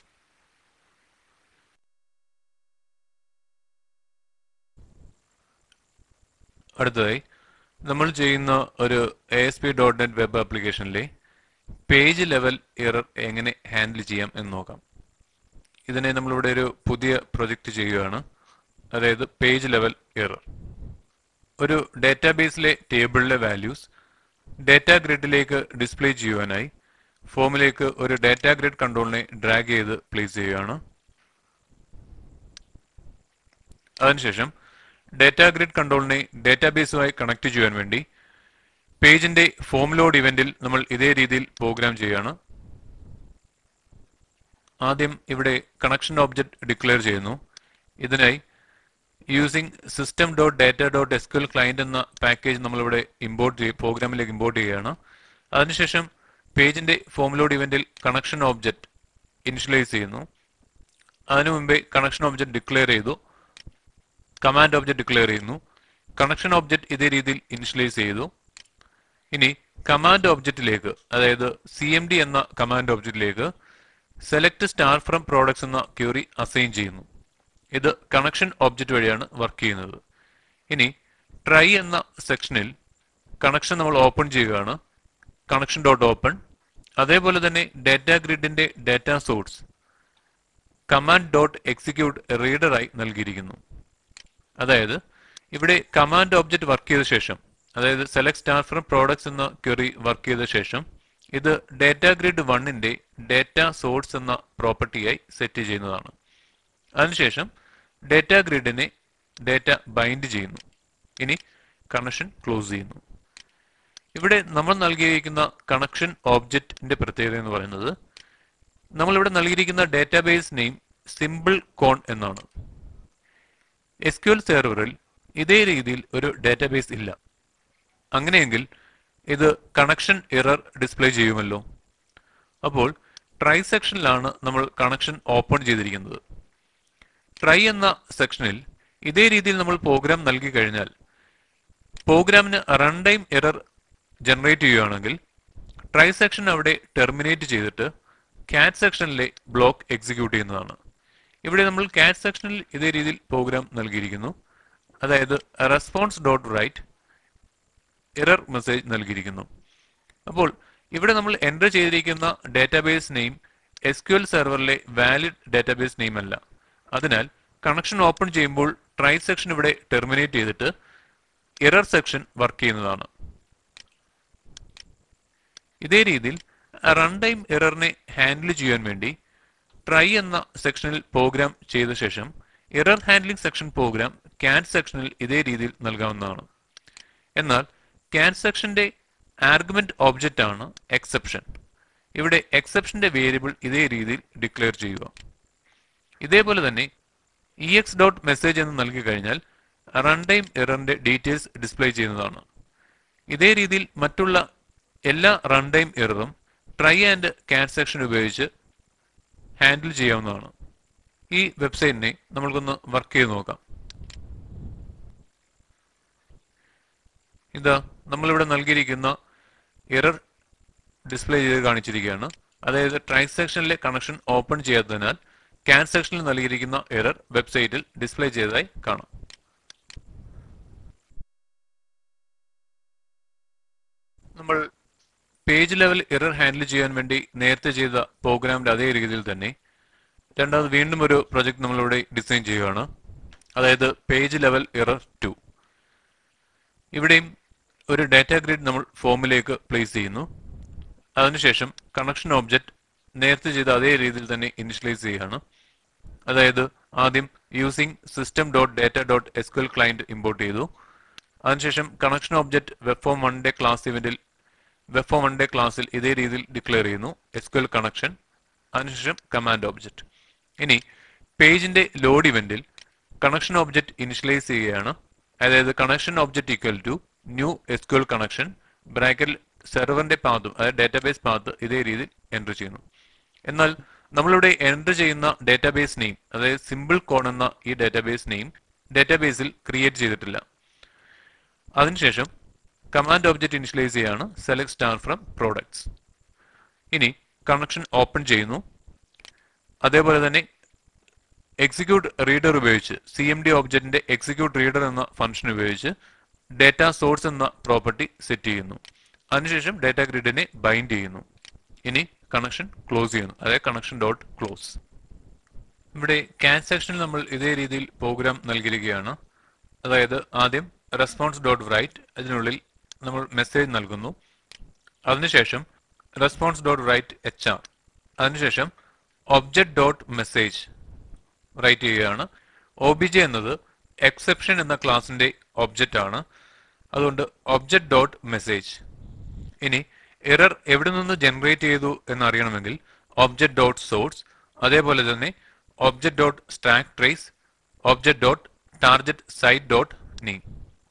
അടുത്തതായി നമ്മൾ ചെയ്യുന്ന ഒരു A S P dot net web ആപ്ലിക്കേഷനിലെ പേജ് ലെവൽ എറർ എങ്ങനെ ഹാൻഡിൽ ചെയ്യാം എന്ന് നോക്കാം ഇതിനെ നമ്മളിവിടെ ഒരു പുതിയ പ്രൊജക്റ്റ് ചെയ്യുകയാണ് അതായത് പേജ് ലെവൽ എറർ ഒരു ഡാറ്റാബേസിലെ ടേബിളിലെ വാല്യൂസ് ഡാറ്റ ഗ്രിഡിലേക്ക് ഡിസ്പ്ലേ ചെയ്യുവാനായി ഫോമിലേക്ക് ഒരു ഡാറ്റ ഗ്രിഡ് കൺട്രോളിനെ ഡ്രാഗ് ചെയ്ത് പ്ലേസ് ചെയ്യുകയാണ് അതിനുശേഷം ഡാറ്റ ഗ്രിഡ് കൺട്രോളിനെ ഡാറ്റാബേസുമായി കണക്ട് ചെയ്യാൻ വേണ്ടി പേജിന്റെ ഫോം ലോഡ് ഇവന്റിൽ നമ്മൾ ഇതേ രീതിയിൽ പ്രോഗ്രാം ചെയ്യുകയാണ് ആദ്യം ഇവിടെ കണക്ഷൻ ഓബ്ജക്റ്റ് ഡിക്ലെയർ ചെയ്യുന്നു ഇതിനായി using system dot data dot S Q L client എന്ന പാക്കേജ് നമ്മളിവിടെ ഇമ്പോർട്ട് ചെയ്യും പ്രോഗ്രാമിലേക്ക് ഇമ്പോർട്ട് ചെയ്യുകയാണ് അതിനുശേഷം പേജിന്റെ ഫോം ലോഡ് ഇവന്റിൽ കണക്ഷൻ ഓബ്ജക്റ്റ് ഇനിഷ്യലൈസ് ചെയ്യുന്നു അതിനു മുമ്പേ കണക്ഷൻ ഓബ്ജക്റ്റ് ഡിക്ലെയർ ചെയ്തു കമാൻഡ് ഓബ്ജക്റ്റ് ഡിക്ലെയർ ചെയ്യുന്നു കണക്ഷൻ ഓബ്ജക്റ്റ് ഇതേ രീതിയിൽ ഇനിഷ്യലൈസ് ചെയ്തു ഇനി കമാൻഡ് ഓബ്ജക്റ്റിലേക്ക് അതായത് സി എം ഡി എന്ന കമാൻഡ് ഓബ്ജക്റ്റിലേക്ക് സെലക്ട് സ്റ്റാർ ഫ്രം പ്രോഡക്ട്സ് എന്ന ക്യൂറി അസൈൻ ചെയ്യുന്നു ഇത് കണക്ഷൻ ഓബ്ജക്റ്റ് വഴിയാണ് വർക്ക് ചെയ്യുന്നത് ഇനി ട്രൈ എന്ന സെക്ഷനിൽ കണക്ഷൻ നമ്മൾ ഓപ്പൺ ചെയ്യുകയാണ് കണക്ഷൻ ഡോട്ട് ഓപ്പൺ അതേപോലെ തന്നെ ഡാറ്റ ഗ്രിഡിന്റെ data source command dot execute റീഡറായി നൽകിയിരിക്കുന്നു അതായത് ഇവിടെ കമാൻഡ് ഓബ്ജക്റ്റ് വർക്ക് ചെയ്ത ശേഷം അതായത് സെലക്ട് സ്റ്റാർ ഫ്രം പ്രോഡക്ട്സ് എന്ന ക്വറി വർക്ക് ചെയ്ത ശേഷം ഇത് ഡാറ്റ ഗ്രിഡ് വണ്ണിന്റെ ഡാറ്റ സോഴ്സ് എന്ന പ്രോപ്പർട്ടിയായി സെറ്റ് ചെയ്യുന്നതാണ് അതിനുശേഷം ഡാറ്റ ഗ്രിഡിനെ ഡാറ്റ ബൈൻഡ് ചെയ്യുന്നു ഇനി കണക്ഷൻ ക്ലോസ് ചെയ്യുന്നു ഇവിടെ നമ്മൾ നൽകിയിരിക്കുന്ന കണക്ഷൻ ഓബ്ജക്റ്റിന്റെ പ്രത്യേകത എന്ന് പറയുന്നത് നമ്മൾ ഇവിടെ നൽകിയിരിക്കുന്ന ഡാറ്റാബേസ് നെയിം സിമ്പിൾ കോൺ എന്നാണ് എസ് ക്യു എൽ സെർവറിൽ ഇതേ രീതിയിൽ ഒരു ഡാറ്റാബേസ് ഇല്ല അങ്ങനെയെങ്കിൽ ഇത് കണക്ഷൻ എറർ ഡിസ്പ്ലേ ചെയ്യുമല്ലോ അപ്പോൾ ട്രൈ സെക്ഷനിലാണ് നമ്മൾ കണക്ഷൻ ഓപ്പൺ ചെയ്തിരിക്കുന്നത് ട്രൈ എന്ന സെക്ഷനിൽ ഇതേ രീതിയിൽ നമ്മൾ പ്രോഗ്രാം നൽകി കഴിഞ്ഞാൽ പ്രോഗ്രാമിന് റൺ ടൈം എറർ ജനറേറ്റ് ചെയ്യുകയാണെങ്കിൽ ട്രൈ സെക്ഷൻ അവിടെ ടെർമിനേറ്റ് ചെയ്തിട്ട് കാറ്റ് സെക്ഷനിലെ ബ്ലോക്ക് എക്സിക്യൂട്ട് ചെയ്യുന്നതാണ് ഇവിടെ നമ്മൾ കാറ്റ് സെക്ഷനിൽ ഇതേ രീതിയിൽ പ്രോഗ്രാം നൽകിയിരിക്കുന്നു അതായത് response dot write error message നൽകിയിരിക്കുന്നു അപ്പോൾ ഇവിടെ നമ്മൾ എൻ്റർ ചെയ്തിരിക്കുന്ന database name S Q L സെർവറിലെ വാലിഡ് ഡാറ്റാബേസ് നെയിം അല്ല അതിനാൽ കണക്ഷൻ ഓപ്പൺ ചെയ്യുമ്പോൾ ട്രൈ സെക്ഷൻ ഇവിടെ ടെർമിനേറ്റ് ചെയ്തിട്ട് എറർ സെക്ഷൻ വർക്ക് ചെയ്യുന്നതാണ് ഇതേ രീതിയിൽ റൺ ടൈം എററിനെ ഹാൻഡിൽ ചെയ്യാൻ വേണ്ടി ട്രൈ എന്ന സെക്ഷനിൽ പ്രോഗ്രാം ചെയ്ത ശേഷം എറർ ഹാൻഡ്ലിംഗ് സെക്ഷൻ പ്രോഗ്രാം കാറ്റ് സെക്ഷനിൽ ഇതേ രീതിയിൽ നൽകാവുന്നതാണ് എന്നാൽ കാറ്റ് സെക്ഷന്റെ ആർഗ്യുമെന്റ് ഒബ്ജക്റ്റ് ആണ് എക്സെപ്ഷൻ ഇവിടെ എക്സെപ്ഷന്റെ വേരിയബിൾ ഇതേ രീതിയിൽ ഡിക്ലെയർ ചെയ്യുക ഇതേപോലെ തന്നെ ഇ എക്സ് ഡോട്ട് മെസ്സേജ് എന്ന് നൽകി കഴിഞ്ഞാൽ റൺ ടൈം എററിന്റെ ഡീറ്റെയിൽസ് ഡിസ്പ്ലേ ചെയ്യുന്നതാണ് ഇതേ രീതിയിൽ മറ്റുള്ള എല്ലാ റൺ ടൈം എററും ട്രൈ ആൻഡ് കാറ്റ് സെക്ഷൻ ഉപയോഗിച്ച് ഹാൻഡിൽ ചെയ്യാവുന്നതാണ് ഈ വെബ്സൈറ്റിനെ നമ്മൾക്കൊന്ന് വർക്ക് ചെയ്ത് നോക്കാം ഇതാ നമ്മളിവിടെ നൽകിയിരിക്കുന്ന എറർ ഡിസ്പ്ലേ ചെയ്ത് കാണിച്ചിരിക്കുകയാണ് അതായത് ട്രൈ സെക്ഷനിലെ കണക്ഷൻ ഓപ്പൺ ചെയ്യാത്തതിനാൽ ക്യാൻ സെക്ഷനിൽ നൽകിയിരിക്കുന്ന എറർ വെബ്സൈറ്റിൽ ഡിസ്പ്ലേ ചെയ്തതായി കാണാം നമ്മൾ പേജ് ലെവൽ എറർ ഹാൻഡിൽ ചെയ്യാൻ വേണ്ടി നേരത്തെ ചെയ്ത പ്രോഗ്രാമിന്റെ അതേ രീതിയിൽ തന്നെ രണ്ടാമത് വീണ്ടും ഒരു പ്രൊജക്ട് നമ്മളിവിടെ ഡിസൈൻ ചെയ്യുകയാണ് അതായത് പേജ് ലെവൽ എറർ ടു ഇവിടെയും ഒരു ഡാറ്റ ഗ്രിഡ് നമ്മൾ ഫോമിലേക്ക് പ്ലേസ് ചെയ്യുന്നു അതിനുശേഷം കണക്ഷൻ ഓബ്ജക്റ്റ് നേരത്തെ ചെയ്ത അതേ രീതിയിൽ തന്നെ ഇനിഷ്യലൈസ് ചെയ്യുകയാണ് അതായത് ആദ്യം using system dot data dot S Q L client import ചെയ്തു അതിനുശേഷം connection object web form one the class ഇവന്റിൽ വെബ് ഫോം വൺ ഡേ ക്ലാസ്സിൽ ഇതേ രീതിയിൽ ഡിക്ലെയർ ചെയ്യുന്നു എസ് ക്യു എൽ കണക്ഷൻ അതിനുശേഷം കമാൻഡ് ഓബ്ജക്റ്റ് ഇനി പേജിന്റെ ലോഡ് ഇവന്റിൽ കണക്ഷൻ ഓബ്ജക്റ്റ് ഇനിഷ്യലൈസ് ചെയ്യുകയാണ് അതായത് connection object equal to new S Q L connection ബ്രാക്കറ്റിൽ സെർവറിന്റെ പാത്തും അതായത് ഡാറ്റാബേസ് പാത്ത് ഇതേ രീതിയിൽ എൻ്റർ ചെയ്യുന്നു എന്നാൽ നമ്മളിവിടെ എൻ്റർ ചെയ്യുന്ന ഡാറ്റാബേസ് നെയിം അതായത് സിമ്പിൾ കോൺ എന്ന ഈ ഡാറ്റാബേസ് നെയിം ഡാറ്റാബേസിൽ ക്രിയേറ്റ് ചെയ്തിട്ടില്ല അതിനുശേഷം കമാൻഡ് ഒബ്ജക്റ്റ് ഇനിഷ്യലൈസ് ചെയ്യാണ് സെലക്ട് സ്റ്റാർ ഫ്രം പ്രോഡക്ട്സ് ഇനി കണക്ഷൻ ഓപ്പൺ ചെയ്യുന്നു അതേപോലെ തന്നെ എക്സിക്യൂട്ട് റീഡർ ഉപയോഗിച്ച് സി എം ഡി ഒബ്ജക്റ്റിന്റെ എക്സിക്യൂട്ട് റീഡർ എന്ന ഫംഗ്ഷൻ ഉപയോഗിച്ച് ഡാറ്റ സോഴ്സ് എന്ന പ്രോപ്പർട്ടി സെറ്റ് ചെയ്യുന്നു അതിനുശേഷം ഡാറ്റ ഗ്രിഡിനെ ബൈൻഡ് ചെയ്യുന്നു ഇനി കണക്ഷൻ ക്ലോസ് ചെയ്യുന്നു അതായത് കണക്ഷൻ ഡോട്ട് ക്ലോസ് ഇവിടെ ക്യാൻ സെക്ഷനിൽ നമ്മൾ ഇതേ രീതിയിൽ പ്രോഗ്രാം നൽകിയിരിക്കുകയാണ് അതായത് ആദ്യം റെസ്പോൺസ് ഡോട്ട് റൈറ്റ് അതിനുള്ളിൽ നമ്മൾ മെസ്സേജ് നൽകുന്നു അതിനുശേഷം response dot write H R അതിനുശേഷം ഒബ്ജക്ട് ഡോട്ട് മെസ്സേജ് റൈറ്റ് ചെയ്യുകയാണ് ഒ ബി ജെ എന്നത് എക്സെപ്ഷൻ എന്ന ക്ലാസിന്റെ ഒബ്ജക്റ്റ് ആണ് അതുകൊണ്ട് ഒബ്ജക്ട് ഡോട്ട് മെസ്സേജ് ഇനി എറർ എവിടെ നിന്ന് ജനറേറ്റ് ചെയ്തു എന്ന് അറിയണമെങ്കിൽ ഒബ്ജക്ട് ഡോട്ട് സോഴ്സ് അതേപോലെ തന്നെ object dot stack trace object dot target site dot name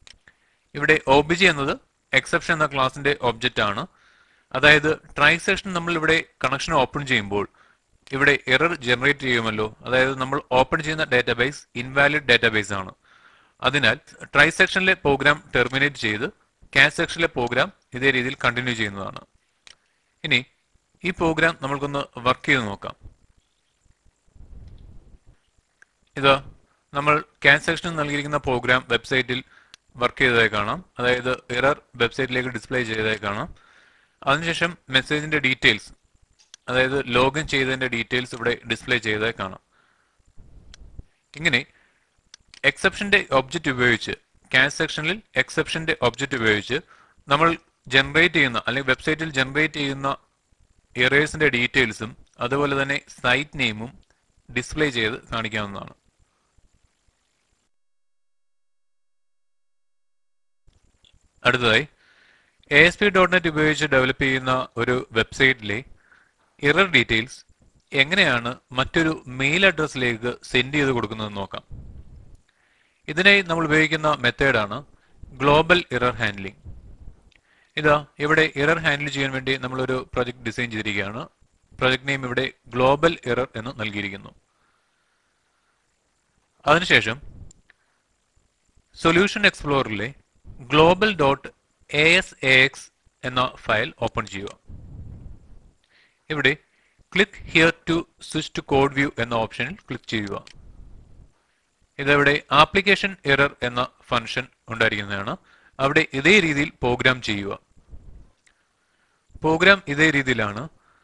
ഇവിടെ ഒ ബി ജി എന്നത് എക്സെപ്ഷൻ എന്ന ക്ലാസിന്റെ ഒബ്ജക്റ്റ് ആണ് അതായത് ട്രൈ സെഷൻ നമ്മൾ ഇവിടെ കണക്ഷൻ ഓപ്പൺ ചെയ്യുമ്പോൾ ഇവിടെ എറർ ജനറേറ്റ് ചെയ്യുമല്ലോ അതായത് നമ്മൾ ഓപ്പൺ ചെയ്യുന്ന ഡാറ്റാബേസ് ഇൻവാലിഡ് ഡാറ്റാബേസ് ആണ് അതിനാൽ ട്രൈ സെക്ഷനിലെ പ്രോഗ്രാം ടെർമിനേറ്റ് ചെയ്ത് ക്യാഷ് സെക്ഷനിലെ പ്രോഗ്രാം ഇതേ രീതിയിൽ കണ്ടിന്യൂ ചെയ്യുന്നതാണ് ഇനി ഈ പ്രോഗ്രാം നമ്മൾക്കൊന്ന് വർക്ക് ചെയ്ത് നോക്കാം ഇതാ നമ്മൾ ക്യാഷ് സെക്ഷനിൽ നൽകിയിരിക്കുന്ന പ്രോഗ്രാം വെബ്സൈറ്റിൽ വർക്ക് ചെയ്തതായി കാണാം അതായത് എറർ വെബ്സൈറ്റിലേക്ക് ഡിസ്പ്ലേ ചെയ്തതായി കാണാം അതിനുശേഷം മെസ്സേജിന്റെ ഡീറ്റെയിൽസ് അതായത് ലോഗിൻ ചെയ്തതിന്റെ ഡീറ്റെയിൽസ് ഇവിടെ ഡിസ്പ്ലേ ചെയ്തതായി കാണാം ഇങ്ങനെ എക്സെപ്ഷന്റെ ഒബ്ജക്റ്റ് ഉപയോഗിച്ച് ക്യാഷ് സെക്ഷനിൽ എക്സെപ്ഷന്റെ ഒബ്ജക്റ്റ് ഉപയോഗിച്ച് നമ്മൾ ജനറേറ്റ് ചെയ്യുന്ന അല്ലെങ്കിൽ വെബ്സൈറ്റിൽ ജനറേറ്റ് ചെയ്യുന്ന എറേഴ്സിന്റെ ഡീറ്റെയിൽസും അതുപോലെ തന്നെ സൈറ്റ് നെയിമും ഡിസ്പ്ലേ ചെയ്ത് കാണിക്കാവുന്നതാണ് അടുത്തതായി A S P dot net ഉപയോഗിച്ച് ഡെവലപ്പ് ചെയ്യുന്ന ഒരു വെബ്സൈറ്റിലെ എറർ ഡീറ്റെയിൽസ് എങ്ങനെയാണ് മറ്റൊരു മെയിൽ അഡ്രസ്സിലേക്ക് സെൻഡ് ചെയ്ത് കൊടുക്കുന്നത് നോക്കാം ഇതിനായി നമ്മൾ ഉപയോഗിക്കുന്ന മെത്തേഡാണ് ഗ്ലോബൽ എറർ ഹാൻഡ്ലിംഗ് ഇതാ ഇവിടെ എറർ ഹാൻഡിൽ ചെയ്യാൻ വേണ്ടി നമ്മളൊരു പ്രൊജക്ട് ഡിസൈൻ ചെയ്തിരിക്കുകയാണ് പ്രൊജക്ട് നെയിം ഇവിടെ ഗ്ലോബൽ എറർ എന്ന് നൽകിയിരിക്കുന്നു അതിനുശേഷം സൊല്യൂഷൻ എക്സ്പ്ലോറിലെ global dot A S A X എന്ന ഫയൽ ഓപ്പൺ ചെയ്യുക ഇവിടെ click here to switch to code view എന്ന ഓപ്ഷനിൽ ക്ലിക്ക് ചെയ്യുക ഇതവിടെ ആപ്ലിക്കേഷൻ എറർ എന്ന ഫംഗ്ഷൻ ഉണ്ടായിരിക്കുന്നതാണ് അവിടെ ഇതേ രീതിയിൽ പ്രോഗ്രാം ചെയ്യുക പ്രോഗ്രാം ഇതേ രീതിയിലാണ്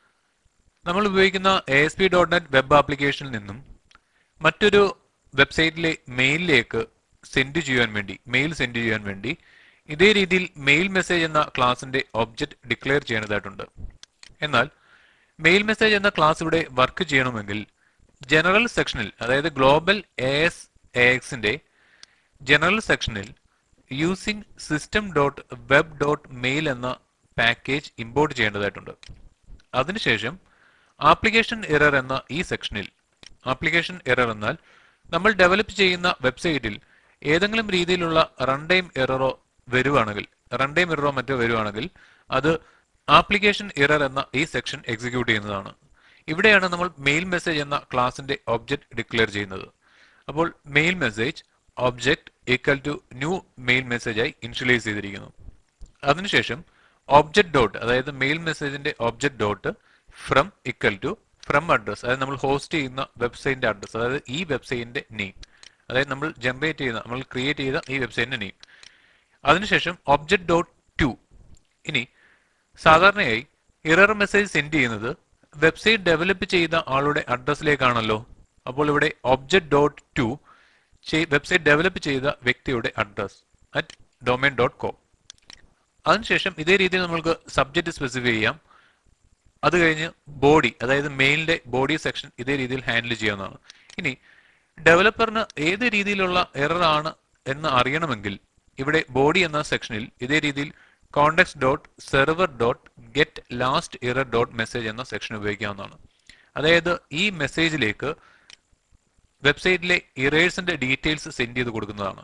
നമ്മൾ ഉപയോഗിക്കുന്ന A S P dot net web ആപ്ലിക്കേഷനിൽ നിന്നും മറ്റൊരു വെബ്സൈറ്റിലെ മെയിലിലേക്ക് സെൻഡ് ചെയ്യാൻ വേണ്ടി മെയിൽ സെൻഡ് ചെയ്യാൻ വേണ്ടി ഇതേ രീതിയിൽ മെയിൽ മെസ്സേജ് എന്ന ക്ലാസിന്റെ ഒബ്ജക്റ്റ് ഡിക്ലെയർ ചെയ്യേണ്ടതായിട്ടുണ്ട് എന്നാൽ മെയിൽ മെസ്സേജ് എന്ന ക്ലാസ് ഇവിടെ വർക്ക് ചെയ്യണമെങ്കിൽ ജനറൽ സെക്ഷനിൽ അതായത് ഗ്ലോബൽ എ എസ് എ എക്സിന്റെ ജനറൽ സെക്ഷനിൽ using system dot web dot mail എന്ന പാക്കേജ് ഇമ്പോർട്ട് ചെയ്യേണ്ടതായിട്ടുണ്ട് അതിനുശേഷം ആപ്ലിക്കേഷൻ എറർ എന്ന ഈ സെക്ഷനിൽ ആപ്ലിക്കേഷൻ എറർ എന്നാൽ നമ്മൾ ഡെവലപ്പ് ചെയ്യുന്ന വെബ്സൈറ്റിൽ ഏതെങ്കിലും രീതിയിലുള്ള റൺ ടൈം എററോ വരുവാണെങ്കിൽ റൺ ടൈം എററോ മറ്റോ വരുവാണെങ്കിൽ അത് ആപ്ലിക്കേഷൻ എറർ എന്ന ഈ സെക്ഷൻ എക്സിക്യൂട്ട് ചെയ്യുന്നതാണ് ഇവിടെയാണ് നമ്മൾ മെയിൽ മെസ്സേജ് എന്ന ക്ലാസിന്റെ ഒബ്ജക്റ്റ് ഡിക്ലെയർ ചെയ്യുന്നത് അപ്പോൾ mail message object equal to new mail message ആയി ഇനിഷ്യലൈസ് ചെയ്തിരിക്കുന്നു അതിനുശേഷം ഒബ്ജക്റ്റ് ഡോട്ട് അതായത് മെയിൽ മെസ്സേജിന്റെ object dot from equal to from address അതായത് നമ്മൾ ഹോസ്റ്റ് ചെയ്യുന്ന വെബ്സൈറ്റിന്റെ അഡ്രസ് അതായത് ഈ വെബ്സൈറ്റിന്റെ നെയിം അതായത് നമ്മൾ ജനറേറ്റ് ചെയ്ത നമ്മൾ ക്രിയേറ്റ് ചെയ്ത ഈ വെബ്സൈറ്റിന്റെ നെയിം അതിനുശേഷം ഒബ്ജക്റ്റ് ഡോട്ട് ടു ഇനി സാധാരണയായി ഇറർ മെസ്സേജ് സെൻഡ് ചെയ്യുന്നത് വെബ്സൈറ്റ് ഡെവലപ്പ് ചെയ്ത ആളുടെ അഡ്രസ്സിലേക്കാണല്ലോ അപ്പോൾ ഇവിടെ object dot to website develop ചെയ്ത വ്യക്തിയുടെ address at domain dot com അതിനുശേഷം ഇതേ രീതിയിൽ നമുക്ക് സബ്ജക്റ്റ് സ്പെസിഫൈ ചെയ്യാം അത് കഴിഞ്ഞ് ബോഡി അതായത് മെയിലിന്റെ ബോഡി സെക്ഷൻ ഇതേ രീതിയിൽ ഹാൻഡിൽ ചെയ്യാവുന്നതാണ് ഇനി ഡെവലപ്പറിന് ഏത് രീതിയിലുള്ള എറർ ആണ് എന്ന് അറിയണമെങ്കിൽ ഇവിടെ ബോഡി എന്ന സെക്ഷനിൽ ഇതേ രീതിയിൽ context dot server dot get last error dot message എന്ന സെക്ഷൻ ഉപയോഗിക്കാവുന്നതാണ് അതായത് ഈ മെസ്സേജിലേക്ക് വെബ്സൈറ്റിലെ ഇറേഴ്സിന്റെ ഡീറ്റെയിൽസ് സെൻഡ് ചെയ്ത് കൊടുക്കുന്നതാണ്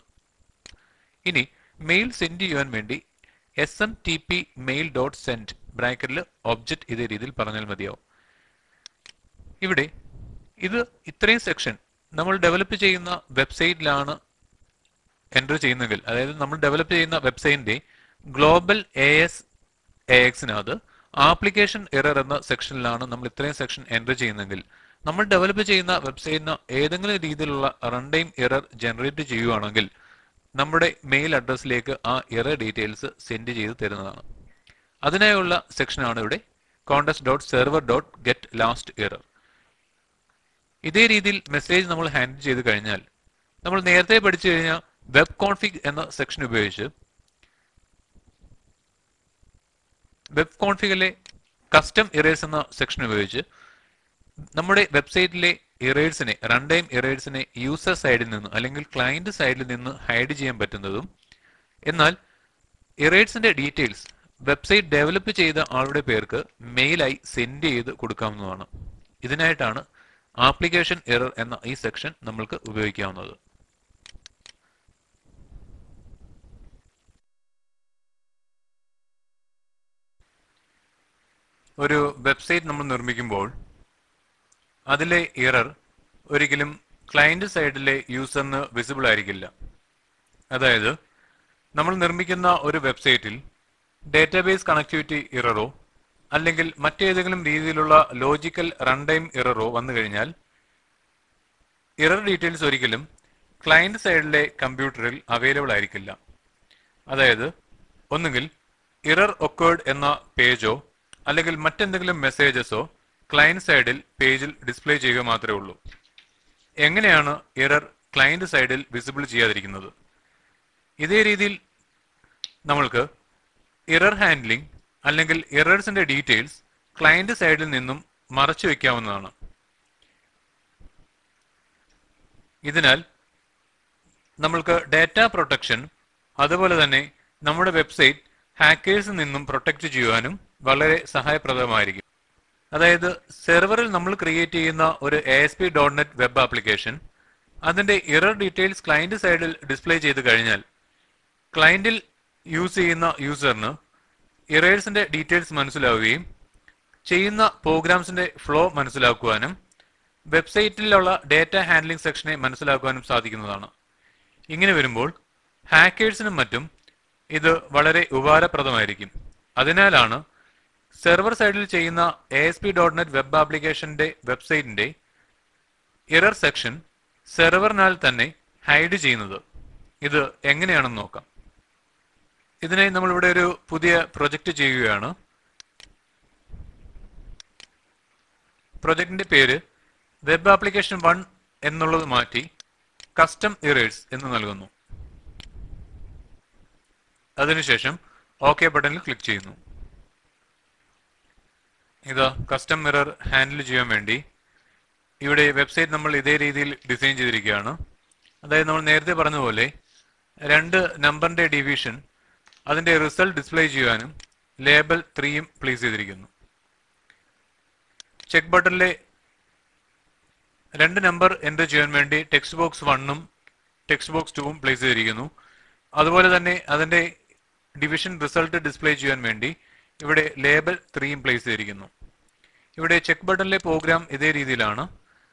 ഇനി മെയിൽ സെൻഡ് ചെയ്യുവാൻ വേണ്ടി S M T P mail dot send ബ്രാക്കറ്റിൽ ഒബ്ജക്റ്റ് ഇതേ രീതിയിൽ പറഞ്ഞാൽ മതിയാവും ഇവിടെ ഇത് ഇത്രയും സെക്ഷൻ നമ്മൾ ഡെവലപ്പ് ചെയ്യുന്ന വെബ്സൈറ്റിലാണ് എൻ്റർ ചെയ്യുന്നെങ്കിൽ അതായത് നമ്മൾ ഡെവലപ്പ് ചെയ്യുന്ന വെബ്സൈറ്റിന്റെ ഗ്ലോബൽ എ എസ് എ എക്സിനകത്ത് ആപ്ലിക്കേഷൻ എറർ എന്ന സെക്ഷനിലാണ് നമ്മൾ ഇത്രയും സെക്ഷൻ എൻ്റർ ചെയ്യുന്നെങ്കിൽ നമ്മൾ ഡെവലപ്പ് ചെയ്യുന്ന വെബ്സൈറ്റിന് ഏതെങ്കിലും രീതിയിലുള്ള റൺ ടൈം എറർ ജനറേറ്റ് ചെയ്യുവാണെങ്കിൽ നമ്മുടെ മെയിൽ അഡ്രസ്സിലേക്ക് ആ എറർ ഡീറ്റെയിൽസ് സെൻഡ് ചെയ്ത് തരുന്നതാണ് അതിനായുള്ള സെക്ഷനാണ് ഇവിടെ context dot server dot get last error ഇതേ രീതിയിൽ മെസ്സേജ് നമ്മൾ ഹാൻഡിൽ ചെയ്ത് കഴിഞ്ഞാൽ നമ്മൾ നേരത്തെ പഠിച്ചു കഴിഞ്ഞാൽ വെബ് കോൺഫിഗ് എന്ന സെക്ഷൻ ഉപയോഗിച്ച് വെബ് കോൺഫിഗിലെ കസ്റ്റം ഇറേഴ്സ് എന്ന സെക്ഷൻ ഉപയോഗിച്ച് നമ്മുടെ വെബ്സൈറ്റിലെ ഇറേഴ്സിനെ റൺ ടൈം ഇറേഴ്സിനെ യൂസർ സൈഡിൽ നിന്ന് അല്ലെങ്കിൽ ക്ലയന്റ് സൈഡിൽ നിന്ന് ഹൈഡ് ചെയ്യാൻ പറ്റുന്നതും എന്നാൽ ഇറേഴ്സിന്റെ ഡീറ്റെയിൽസ് വെബ്സൈറ്റ് ഡെവലപ്പ് ചെയ്ത ആളുടെ പേർക്ക് മെയിലായി സെൻഡ് ചെയ്ത് കൊടുക്കാവുന്നതാണ് ഇതിനായിട്ടാണ് ആപ്ലിക്കേഷൻ എറർ എന്ന ഈ സെക്ഷൻ നമ്മൾക്ക് ഉപയോഗിക്കാവുന്നത് ഒരു വെബ്സൈറ്റ് നമ്മൾ നിർമ്മിക്കുമ്പോൾ അതിലെ ഇറർ ഒരിക്കലും ക്ലയന്റ് സൈഡിലെ യൂസറിന് വിസിബിൾ ആയിരിക്കില്ല അതായത് നമ്മൾ നിർമ്മിക്കുന്ന ഒരു വെബ്സൈറ്റിൽ ഡേറ്റാബേസ് കണക്ടിവിറ്റി ഇററോ അല്ലെങ്കിൽ മറ്റേതെങ്കിലും രീതിയിലുള്ള ലോജിക്കൽ റൺ ടൈം ഇററോ വന്നു കഴിഞ്ഞാൽ ഇറർ ഡീറ്റെയിൽസ് ഒരിക്കലും ക്ലയന്റ് സൈഡിലെ കമ്പ്യൂട്ടറിൽ അവൈലബിൾ ആയിരിക്കില്ല അതായത് ഒന്നുകിൽ ഇറർ ഒക്കേർഡ് എന്ന പേജോ അല്ലെങ്കിൽ മറ്റെന്തെങ്കിലും മെസ്സേജസോ ക്ലയന്റ് സൈഡിൽ പേജിൽ ഡിസ്പ്ലേ ചെയ്യുക മാത്രമേ ഉള്ളൂ എങ്ങനെയാണ് എറർ ക്ലയന്റ് സൈഡിൽ വിസിബിൾ ചെയ്യാതിരിക്കുന്നത് ഇതേ രീതിയിൽ നമ്മൾക്ക് എറർ ഹാൻഡ്ലിംഗ് അല്ലെങ്കിൽ എറേഴ്സിന്റെ ഡീറ്റെയിൽസ് ക്ലയന്റ് സൈഡിൽ നിന്നും മറച്ചു വെക്കാവുന്നതാണ് ഇതിനാൽ നമ്മൾക്ക് ഡാറ്റ പ്രൊട്ടക്ഷൻ അതുപോലെ തന്നെ നമ്മുടെ വെബ്സൈറ്റ് ഹാക്കേഴ്സിൽ നിന്നും പ്രൊട്ടക്ട് ചെയ്യുവാനും വളരെ സഹായപ്രദമായിരിക്കും അതായത് സെർവറിൽ നമ്മൾ ക്രിയേറ്റ് ചെയ്യുന്ന ഒരു A S P dot net web application അതിന്റെ ഇറർ ഡീറ്റെയിൽസ് ക്ലയന്റ് സൈഡിൽ ഡിസ്പ്ലേ ചെയ്ത് കഴിഞ്ഞാൽ ക്ലയന്റിൽ യൂസ് ചെയ്യുന്ന യൂസറിന് ഇറേഴ്സിന്റെ ഡീറ്റെയിൽസ് മനസ്സിലാവുകയും ചെയ്യുന്ന പ്രോഗ്രാംസിന്റെ ഫ്ലോ മനസ്സിലാക്കുവാനും വെബ്സൈറ്റിലുള്ള ഡേറ്റ ഹാൻഡ്ലിംഗ് സെക്ഷനെ മനസ്സിലാക്കുവാനും സാധിക്കുന്നതാണ് ഇങ്ങനെ വരുമ്പോൾ ഹാക്കേഴ്സിനും മറ്റും ഇത് വളരെ ഉപകാരപ്രദമായിരിക്കും അതിനാലാണ് സെർവർ സൈഡിൽ ചെയ്യുന്ന A S P dot net web ആപ്ലിക്കേഷന്റെ വെബ്സൈറ്റിന്റെ എറർ സെക്ഷൻ സെർവറിനാൽ തന്നെ ഹൈഡ് ചെയ്യുന്നത് ഇത് എങ്ങനെയാണെന്ന് നോക്കാം ഇതിനായി നമ്മളിവിടെ ഒരു പുതിയ പ്രൊജക്റ്റ് ചെയ്യുകയാണ് പ്രൊജക്ടിന്റെ പേര് വെബ് ആപ്ലിക്കേഷൻ വൺ എന്നുള്ളത് മാറ്റി കസ്റ്റം ഇറേഴ്സ് എന്ന് നൽകുന്നു അതിനുശേഷം ഓക്കെ ബട്ടണിൽ ക്ലിക്ക് ചെയ്യുന്നു ഇതാ കസ്റ്റം മിറർ ഹാൻഡിൽ ചെയ്യാൻ വേണ്ടി ഇവിടെ വെബ്സൈറ്റ് നമ്മൾ ഇതേ രീതിയിൽ ഡിസൈൻ ചെയ്തിരിക്കുകയാണ് അതായത് നമ്മൾ നേരത്തെ പറഞ്ഞതുപോലെ രണ്ട് നമ്പറിന്റെ ഡിവിഷൻ അതിന്റെ റിസൾട്ട് ഡിസ്പ്ലേ ചെയ്യാനും ലേബൽ ത്രീയും പ്ലേസ് ചെയ്തിരിക്കുന്നു ചെക്ക് ബട്ടണിലെ രണ്ട് നമ്പർ എൻ്റർ ചെയ്യാൻ വേണ്ടി ടെക്സ്റ്റ് ബോക്സ് വണ്ണും ടെക്സ്റ്റ് ബോക്സ് ടൂവും പ്ലേസ് ചെയ്തിരിക്കുന്നു അതുപോലെ തന്നെ അതിന്റെ ഡിവിഷൻ റിസൾട്ട് ഡിസ്പ്ലേ ചെയ്യാൻ വേണ്ടി ഇവിടെ ലേബൽ ത്രീയും പ്ലേസ് ചെയ്തിരിക്കുന്നു ഇവിടെ ചെക്ക് ബട്ടണിലെ പ്രോഗ്രാം ഇതേ രീതിയിലാണ്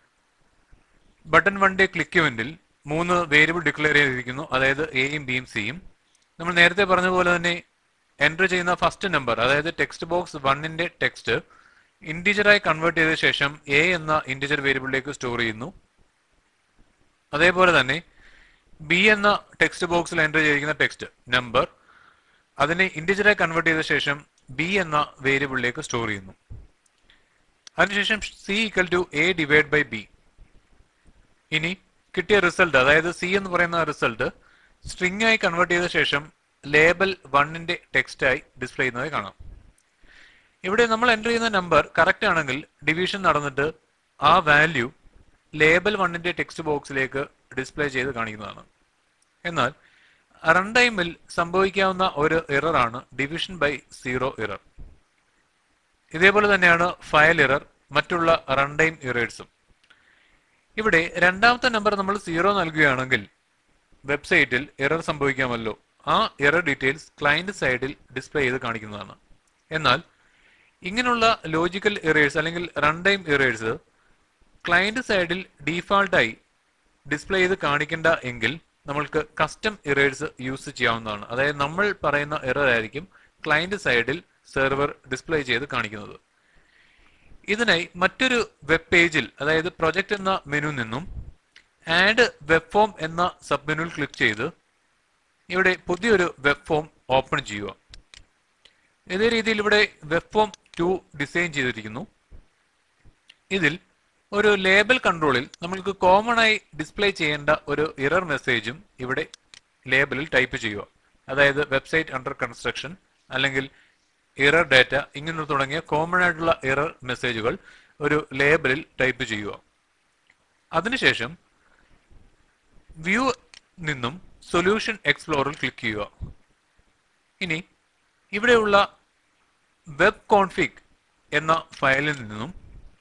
ബട്ടൺ വണ്ടെ ക്ലിക്ക് ഇവന്റിൽ മൂന്ന് വേരിയബിൾ ഡിക്ലെയർ ചെയ്തിരിക്കുന്നു അതായത് എയും ബിയും സിയും നമ്മൾ നേരത്തെ പറഞ്ഞ പോലെ തന്നെ എൻ്റർ ചെയ്യുന്ന ഫസ്റ്റ് നമ്പർ അതായത് ടെക്സ്റ്റ് ബോക്സ് വണ്ണിന്റെ ടെക്സ്റ്റ് ഇൻറ്റിജറായി കൺവേർട്ട് ചെയ്ത ശേഷം എ എന്ന ഇൻറ്റിജർ വേരിയബിളിലേക്ക് സ്റ്റോർ ചെയ്യുന്നു അതേപോലെ തന്നെ ബി എന്ന ടെക്സ്റ്റ് ബോക്സിൽ എൻ്റർ ചെയ്തിരിക്കുന്ന ടെക്സ്റ്റ് നമ്പർ അതിനെ ഇൻറ്റിജറായി കൺവേർട്ട് ചെയ്ത ശേഷം ബി എന്ന വേരിയബിളിലേക്ക് സ്റ്റോർ ചെയ്യുന്നു അതിനുശേഷം C equal to A divide by B ഇനി കിട്ടിയ റിസൾട്ട് അതായത് സി എന്ന് പറയുന്ന റിസൾട്ട് സ്ട്രിംഗ് ആയി കൺവേർട്ട് ചെയ്ത ശേഷം ലേബൽ വണ്ണിന്റെ ടെക്സ്റ്റ് ആയി ഡിസ്പ്ലേ ചെയ്യുന്നത് കാണാം ഇവിടെ നമ്മൾ എൻ്റർ ചെയ്യുന്ന നമ്പർ കറക്റ്റ് ആണെങ്കിൽ ഡിവിഷൻ നടന്നിട്ട് ആ വാല്യൂ ലേബൽ വണ്ണിന്റെ ടെക്സ്റ്റ് ബോക്സിലേക്ക് ഡിസ്പ്ലേ ചെയ്ത് കാണിക്കുന്നതാണ് എന്നാൽ റൺ ടൈമിൽ സംഭവിക്കാവുന്ന ഒരു എറർ ആണ് ഡിവിഷൻ ബൈ സീറോ എറർ ഇതേപോലെ തന്നെയാണ് ഫയൽ എറർ മറ്റുള്ള റൺ ടൈം എറേഴ്സും ഇവിടെ രണ്ടാമത്തെ നമ്പർ നമ്മൾ സീറോ നൽകുകയാണെങ്കിൽ വെബ്സൈറ്റിൽ എറർ സംഭവിക്കാമല്ലോ ആ എറർ ഡീറ്റെയിൽസ് ക്ലയന്റ് സൈഡിൽ ഡിസ്പ്ലേ ചെയ്ത് കാണിക്കുന്നതാണ് എന്നാൽ ഇങ്ങനെയുള്ള ലോജിക്കൽ എറേഴ്സ് അല്ലെങ്കിൽ റൺ ടൈം എറേഴ്സ് ക്ലയന്റ് സൈഡിൽ ഡീഫാൾട്ടായി ഡിസ്പ്ലേ ചെയ്ത് കാണിക്കേണ്ട എങ്കിൽ നമ്മൾക്ക് കസ്റ്റം എറേഴ്സ് യൂസ് ചെയ്യാവുന്നതാണ് അതായത് നമ്മൾ പറയുന്ന എറർ ആയിരിക്കും ക്ലയന്റ് സൈഡിൽ സെർവർ ഡിസ്പ്ലേ ചെയ്ത് കാണിക്കുന്നത് ഇതിനായി മറ്റൊരു വെബ് പേജിൽ അതായത് പ്രൊജക്ട് എന്ന മെനു നിന്നും ആഡ് വെബ് ഫോം എന്ന സബ് മെനുവിൽ ക്ലിക്ക് ചെയ്ത് ഇവിടെ പുതിയൊരു വെബ് ഫോം ഓപ്പൺ ചെയ്യുക ഇതേ രീതിയിൽ ഇവിടെ വെബ് ഫോം ടു ഡിസൈൻ ചെയ്തിരിക്കുന്നു ഇതിൽ ഒരു ലേബൽ കൺട്രോളിൽ നമ്മൾക്ക് കോമൺ ആയി ഡിസ്പ്ലേ ചെയ്യേണ്ട ഒരു ഇറർ മെസ്സേജും ഇവിടെ ലേബലിൽ ടൈപ്പ് ചെയ്യുക അതായത് വെബ്സൈറ്റ് അണ്ടർ കൺസ്ട്രക്ഷൻ അല്ലെങ്കിൽ ഇറർ ഡാറ്റ ഇങ്ങനെ തുടങ്ങിയ കോമൺ ആയിട്ടുള്ള ഇറർ മെസ്സേജുകൾ ഒരു ലേബലിൽ ടൈപ്പ് ചെയ്യുക അതിനുശേഷം വ്യൂ നിന്നും സൊല്യൂഷൻ എക്സ്പ്ലോറിൽ ക്ലിക്ക് ചെയ്യുക ഇനി ഇവിടെയുള്ള വെബ് കോൺഫിഗ് എന്ന ഫയലിൽ നിന്നും